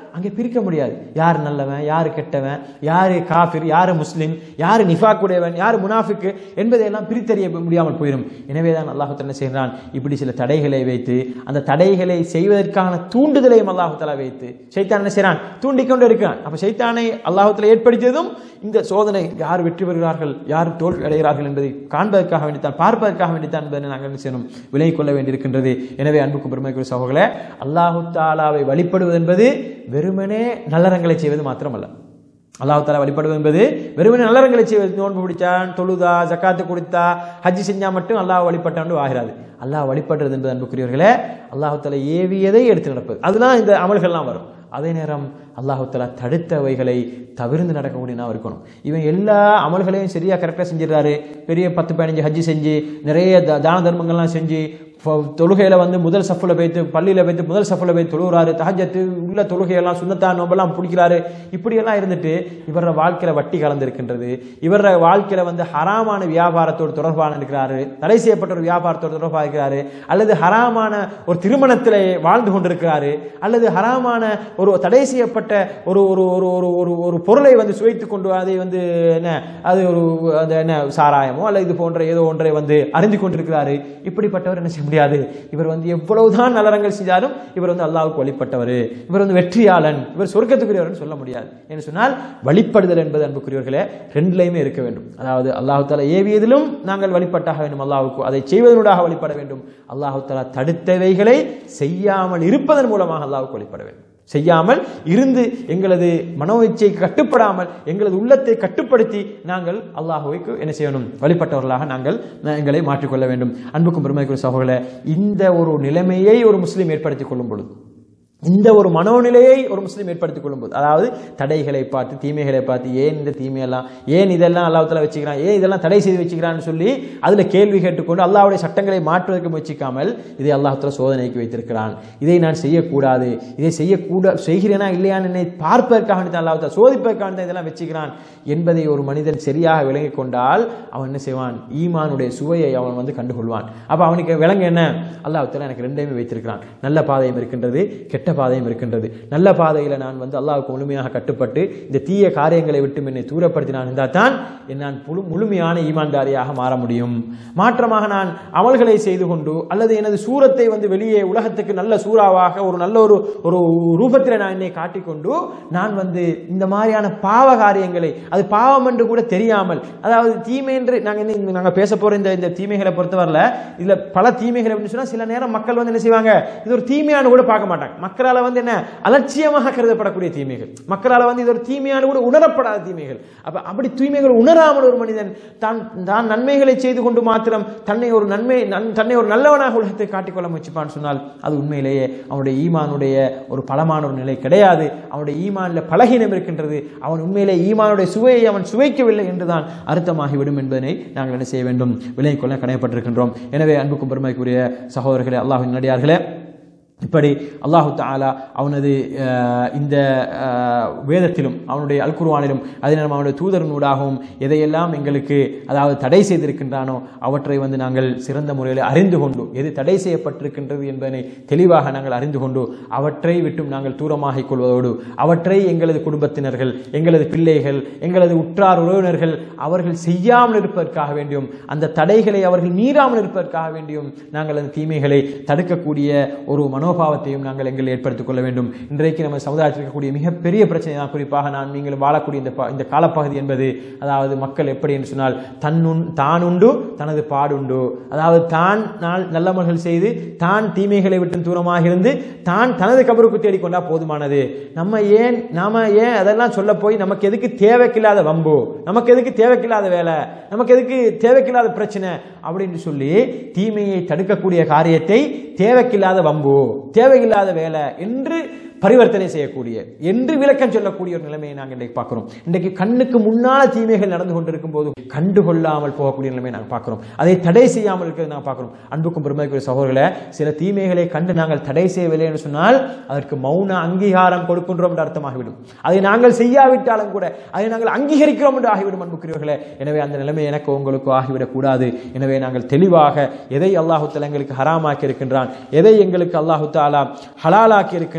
அங்கே பிரிக்க முடியாது யார் நல்லவன் யார் கெட்டவன் யார் காஃபிர் யார் முஸ்லிம் யார் நிஃபாக்குடையவன் யார் முனாஃபிக்கு என்பதையெல்லாம் பிரித்தறிய முடியாமல் போயிடும் எனவே தான் அல்லாஹு என்ன செய்கிறான் இப்படி சில தடைகளை வைத்து அந்த தடைகளை செய்வதற்கான தூண்டுதலையும் அல்லாஹு தலா வைத்து சைத்தான் என்ன செய்கிறான் தூண்டிக்கொண்டு இருக்கிறான் அப்ப சைத்தானை அல்லாஹு தலா ஏற்படுத்தியதும் இந்த சோதனை யார் வெற்றி பெறுகிறார்கள் யார் தோல்வி அடைகிறார்கள் என்பதை காண்பதற்காக வேண்டித்தான் பார்ப்பதற்காக வேண்டித்தான் என்பதை நாங்கள் என்ன செய்யணும் விலை கொள்ள வேண்டியிருக்கின்றது எனவே அன்புக்கும் பெருமைக்குரிய சகோதரர்களே அல்லாஹு தாலாவை வழிபடுவது என்பது வெறுமனே நல்லறங்களை செய்வது மாத்திரமல்ல அல்லாஹ் தாலா வழிபடுவது என்பது வெறுமனே நல்லறங்களை செய்வது நோன்பு பிடிச்சான் தொழுதா ஜக்காத்து கொடுத்தா ஹஜ்ஜி செஞ்சா மட்டும் அல்லாஹ் வழிபட்டாண்டு ஆகிறாது அல்லாஹ் வழிபடுறது என்பது அன்புக்குரியவர்களே அல்லாஹு தாலா ஏவியதை எடுத்து நடப்பது அதுதான் இந்த அமல்கள்லாம் வரும் அதே நேரம் அல்லாஹு தலா தடுத்தவைகளை தவிர்த்து நடக்கக்கூடியனா இருக்கணும் இவன் எல்லா அமல்களையும் சரியா கரெக்டாக செஞ்சிடறாரு பெரிய பத்து பதினஞ்சு ஹஜ்ஜி செஞ்சு நிறைய த- தான தர்மங்கள்லாம் செஞ்சு ஃப- தொழுகையில வந்து முதல் சஃப்ல வைத்து பள்ளியில வைத்து முதல் சஃப்ல வைத்து தொழுகிறாரு தஹஜத்து உள்ள தொழுகையெல்லாம் சுண்ணத்தா நோம்பெல்லாம் பிடிக்கிறாரு இப்படியெல்லாம் இருந்துட்டு இவர வாழ்க்கையில வட்டி கலந்திருக்கின்றது இவர வாழ்க்கையில வந்து ஹராமான வியாபாரத்தோடு தொடர்பான இருக்கிறாரு தடை செய்யப்பட்ட ஒரு வியாபாரத்தோடு தொடர்பாக இருக்கிறாரு அல்லது ஹராமான ஒரு திருமணத்தில் வாழ்ந்து கொண்டிருக்கிறாரு அல்லது ஹராமான ஒரு தடை செய்யப்பட்ட ஒரு ஒரு ஒரு ஒரு ஒரு ஒரு பொருளை வந்து சுவைத்துக் கொண்டு அதை வந்து என்ன அது ஒரு அந்த என்ன சாராயமோ அல்லது இது போன்ற ஏதோ ஒன்றை வந்து அறிந்து கொண்டிருக்கிறாரு இப்படிப்பட்டவர் என்ன செய்ய முடியாது இவர் வந்து எவ்வளவுதான் நலரங்கள் செஞ்சாலும் இவர் வந்து அல்லாஹ்வுக்கு வழிபட்டவர் இவர் வந்து வெற்றியாளன் இவர் சொர்க்கத்துக்குரியவர்னு சொல்ல முடியாது என்று சொன்னால் வழிபடுதல் என்பது அன்புக்குரியவர்களே ரெண்டுலையுமே இருக்க வேண்டும் அதாவது அல்லாஹு தாலா ஏவியதிலும் நாங்கள் வழிபட்டாக வேண்டும் அல்லாஹ்வுக்கு அதை செய்வதனூடாக வழிபட வேண்டும் அல்லாஹு தாலா தடுத்தவைகளை செய்யாமல் இருப்பதன் மூலமாக அல்லாஹ்வுக்கு வழிபட வேண்டும் செய்யாமல் இருந்து எங்களது மனோ இச்சைக்கு கட்டுப்படாமல் எங்களது உள்ளத்தை கட்டுப்படுத்தி நாங்கள் அல்லாஹுவைக்கு என்ன செய்யணும் வழிபட்டவர்களாக நாங்கள் ந- எங்களை மாற்றிக்கொள்ள வேண்டும் அன்புக்கும் பெருமைக்குரிய சகோதரர்களே இந்த ஒரு நிலைமையை ஒரு முஸ்லீம் ஏற்படுத்திக் கொள்ளும் பொழுது இந்த ஒரு மனோநிலையை ஒரு முஸ்லீம் ஏற்படுத்திக் கொள்ளும்போது அதாவது தடைகளை பார்த்து தீமைகளை பார்த்து ஏன் இந்த தீமையெல்லாம் ஏன் இதெல்லாம் அல்லாஹ்வுத்தாலா வச்சுக்கிறான் ஏன் இதெல்லாம் தடை செய்து வச்சுக்கிறான்னு சொல்லி அதுல கேள்வி கேட்டுக்கொண்டு அல்லாஹ்வுடைய சட்டங்களை மாற்றுவதற்கு முயற்சிக்காமல் இதை அல்லாஹ்வுத்தாலா சோதனைக்கு வைத்திருக்கிறான் இதை நான் செய்யக்கூடாது இதை செய்யக்கூட செய்கிறேனா இல்லையான்னு என்னை பார்ப்பதற்காக வேண்டி அல்லாஹ் சோதிப்பதற்காக வேண்டி இதெல்லாம் வச்சுக்கிறான் என்பதை ஒரு மனிதன் சரியாக விளங்கிக் கொண்டால் அவன் என்ன செய்வான் ஈமானுடைய சுவையை அவன் வந்து கண்டுகொள்வான் அப்ப அவனுக்கு விளங்க என்ன அல்லாஹ் எனக்கு ரெண்டையுமே வைத்திருக்கிறான் நல்ல பாதையும் இருக்கின்றது கெட்ட பாதையும் இருக்கின்றது நல்ல பாதையில நான் வந்து அல்லாஹ்வுக்கு முழுமையாக கட்டுப்பட்டு இந்த தீய காரியங்களை விட்டு என்னை தூரப்படுத்தினான் இருந்தால் தான் நான் முழு முழுமையான ஈமான்தாரியாக மாற முடியும் மாற்றமாக நான் அமல்களை செய்து கொண்டு அல்லது எனது சூரத்தை வந்து வெளியே உலகத்துக்கு நல்ல சூறாவாக ஒரு நல்ல ஒரு ஒரு ரூபத்தில் நான் என்னை காட்டிக்கொண்டு நான் வந்து இந்த மாதிரியான பாவ காரியங்களை அது பாவம் என்று கூட தெரியாமல் அதாவது தீமை என்று நாங்கள் என்ன நாங்கள் பேச போற இந்த இந்த தீமைகளை பொறுத்தவரையில் இதுல பல தீமைகள் அப்படின்னு சொன்னா சில நேரம் மக்கள் வந்து என்ன செய்வாங்க இது ஒரு தீமையானு கூட பார்க்க மாட்டாங்க மக்களால வந்து என்ன அலட்சியமாக கருதப்படக்கூடிய தீமைகள் மக்களால வந்து இது ஒரு தீமையான கூட உணரப்படாத தீமைகள் அப்ப அப்படி தூய்மைகள் உணராமல் ஒரு மனிதன் தான் தான் நன்மைகளை செய்து கொண்டு மாத்திரம் தன்னை ஒரு நன்மை நன்- தன்னை ஒரு நல்லவனாக உலகத்தை காட்டிக்கொள்ள முயற்சிப்பான்னு சொன்னால் அது உண்மையிலேயே அவனுடைய ஈமானுடைய ஒரு பலமான ஒரு நிலை கிடையாது அவனுடைய ஈமான்ல பலகீனம் இருக்கின்றது அவன் உண்மையிலே ஈமானுடைய சுவையை அவன் சுவைக்கவில்லை என்றுதான் அர்த்தமாகிவிடும் என்பதனை நாங்கள் என்ன செய்ய வேண்டும் விலகிக் கொள்ள கடமைப்பட்டிருக்கின்றோம் எனவே அன்புக்கும் பெருமைக்குரிய சகோதரர்களே அல்லாஹின் நடிகார்களே இப்படி அல்லாஹு தாலா அவனது அஹ், இந்த அஹ், வேதத்திலும் அவனுடைய அல்குர்வானிலும் அதே நேரம் அவனுடைய தூதரனூடாகவும் எதையெல்லாம் எங்களுக்கு அதாவது தடை செய்திருக்கின்றானோ அவற்றை வந்து நாங்கள் சிறந்த முறையில் அறிந்து கொண்டு எது தடை செய்யப்பட்டிருக்கின்றது என்பதனை தெளிவாக நாங்கள் அறிந்து கொண்டு அவற்றை விட்டும் நாங்கள் தூரமாகிக் கொள்வதோடு அவற்றை எங்களது குடும்பத்தினர்கள் எங்களது பிள்ளைகள் எங்களது உற்றார் உறவினர்கள் அவர்கள் செய்யாமல் இருப்பதற்காக வேண்டியும் அந்த தடைகளை அவர்கள் மீறாமல் இருப்பதற்காக வேண்டியும் நாங்கள் அந்த தீமைகளை தடுக்கக்கூடிய ஒரு மனோபாவத்தையும் நாங்கள் எங்கள் ஏற்படுத்திக் கொள்ள வேண்டும் இன்றைக்கு நம்ம சமுதாயத்தில் இருக்கக்கூடிய மிகப்பெரிய பிரச்சனை தான் குறிப்பாக நான் நீங்கள் வாழக்கூடிய இந்த ப- இந்த காலப்பகுதி என்பது அதாவது மக்கள் எப்படி என்று சொன்னால் தன்னுன் தான் உண்டு தனது பாடுண்டு அதாவது தான் நாள் நல்லமல்கள் செய்து தான் தீமைகளை விட்டு தூரமாக இருந்து தான் தனது கபருக்கு தேடிக்கொண்டா போதுமானது நம்ம ஏன் நாம ஏன் அதெல்லாம் சொல்ல போய் நமக்கு எதுக்கு தேவைக்கில்லாத வம்பு நமக்கு எதுக்கு தேவைக்கில்லாத வேலை நமக்கு எதுக்கு தேவைக்கில்லாத பிரச்சனை அப்படின்னு சொல்லி தீமையை தடுக்கக்கூடிய காரியத்தை தேவைக்கில்லாத வம்பு தேவையில்லாத வேலை என்று பரிவர்த்தனை செய்யக்கூடிய என்று விளக்கம் சொல்லக்கூடிய ஒரு நிலைமையை நாங்கள் இன்றைக்கு பார்க்கிறோம் இன்றைக்கு கண்ணுக்கு முன்னால தீமைகள் நடந்து கொண்டிருக்கும் போது கண்டுகொள்ளாமல் போகக்கூடிய நிலைமையை நாங்கள் பார்க்கிறோம் அதை தடை செய்யாமல் இருக்கிறது நாங்கள் பார்க்கிறோம் அன்புக்கும் பெருமைக்குரிய சகோதரர்களே சில தீமைகளை கண்டு நாங்கள் தடை செய்யவில்லை என்று சொன்னால் அதற்கு மௌன அங்கீகாரம் கொடுக்கின்றோம் என்று அர்த்தமாகிவிடும் அதை நாங்கள் செய்யாவிட்டாலும் கூட அதை நாங்கள் அங்கீகரிக்கிறோம் என்று ஆகிவிடும் அன்புக்குரியவர்களே எனவே அந்த நிலைமை எனக்கு உங்களுக்கு ஆகிவிடக் கூடாது எனவே நாங்கள் தெளிவாக எதை அல்லாஹு தஆலா எங்களுக்கு ஹராமாக்கி இருக்கின்றான் எதை எங்களுக்கு அல்லாஹு தாலா ஹலாலாக்கி இருக்கின்றான் என்ற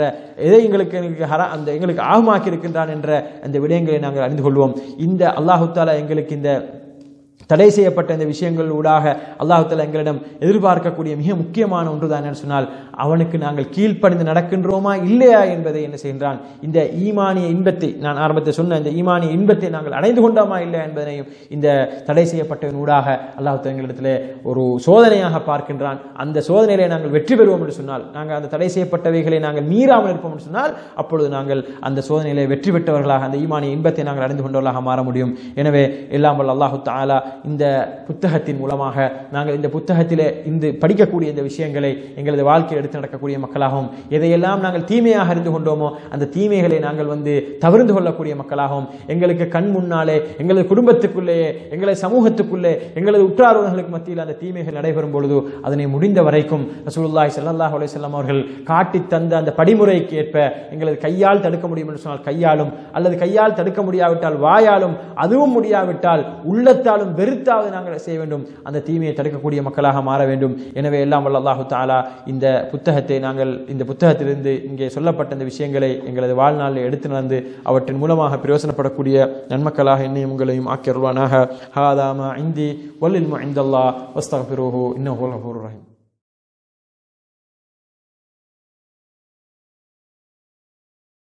எதை எங்களுக்கு எங்களுக்கு ஹரா அந்த எங்களுக்கு ஆகமாக்கி இருக்கின்றான் என்ற அந்த விடயங்களை நாங்கள் அறிந்து கொள்வோம் இந்த அல்லாஹு தாலா எங்களுக்கு இந்த தடை செய்யப்பட்ட இந்த விஷயங்கள் ஊடாக அல்லாஹு தாலா எங்களிடம் எதிர்பார்க்கக்கூடிய மிக முக்கியமான ஒன்றுதான் என்ன சொன்னால் அவனுக்கு நாங்கள் கீழ்ப்படிந்து நடக்கின்றோமா இல்லையா என்பதை என்ன செய்கின்றான் இந்த ஈமானிய இன்பத்தை நான் ஆரம்பத்தில் சொன்ன இந்த ஈமானிய இன்பத்தை நாங்கள் அடைந்து கொண்டோமா இல்லையா என்பதனையும் இந்த தடை செய்யப்பட்டவன் ஊடாக அல்லாஹு தாலா எங்களிடத்திலே ஒரு சோதனையாக பார்க்கின்றான் அந்த சோதனையிலே நாங்கள் வெற்றி பெறுவோம் என்று சொன்னால் நாங்கள் அந்த தடை செய்யப்பட்டவைகளை நாங்கள் மீறாமல் இருப்போம் என்று சொன்னால் அப்பொழுது நாங்கள் அந்த சோதனையிலே வெற்றி பெற்றவர்களாக அந்த ஈமானிய இன்பத்தை நாங்கள் அடைந்து கொண்டவர்களாக மாற முடியும் எனவே எல்லாம் வல்ல அல்லாஹு தாலா இந்த புத்தகத்தின் மூலமாக நாங்கள் இந்த புத்தகத்திலே இந்த படிக்கக்கூடிய இந்த விஷயங்களை எங்களது வாழ்க்கையில் எடுத்து நடக்கக்கூடிய மக்களாகவும் எதையெல்லாம் நாங்கள் தீமையாக அறிந்து கொண்டோமோ அந்த தீமைகளை நாங்கள் வந்து தவிர்ந்து கொள்ளக்கூடிய மக்களாகவும் எங்களுக்கு கண் முன்னாலே எங்களது குடும்பத்துக்குள்ளேயே எங்களது சமூகத்துக்குள்ளே எங்களது உற்றாரோர்களுக்கு மத்தியில் அந்த தீமைகள் நடைபெறும் பொழுது அதனை முடிந்த வரைக்கும் ரசூலுல்லாஹி ஸல்லல்லாஹு அலைஹி வஸல்லம் அவர்கள் காட்டி தந்த அந்த படிமுறைக்கு ஏற்ப எங்களது கையால் தடுக்க முடியும் என்று சொன்னால் கையாலும் அல்லது கையால் தடுக்க முடியாவிட்டால் வாயாலும் அதுவும் முடியாவிட்டால் உள்ளத்தாலும் வெறுத்தாவது நாங்கள் செய்ய வேண்டும் அந்த தீமையை தடுக்கக்கூடிய மக்களாக மாற வேண்டும் எனவே எல்லாம் வல்ல அல்லாஹு தாலா இந்த புத்தகத்தை நாங்கள் இந்த புத்தகத்திலிருந்து இங்கே சொல்லப்பட்ட இந்த விஷயங்களை எங்களது வாழ்நாளில் எடுத்து நடந்து அவற்றின் மூலமாக பிரயோசனப்படக்கூடிய நன்மக்களாக என்னையும் உங்களையும் ஆக்கியருள்வானாக ஹாதாமா இந்தி வல்லில் இந்தல்லா வஸ்தகபிரோஹோ இன்னும் ரஹீம்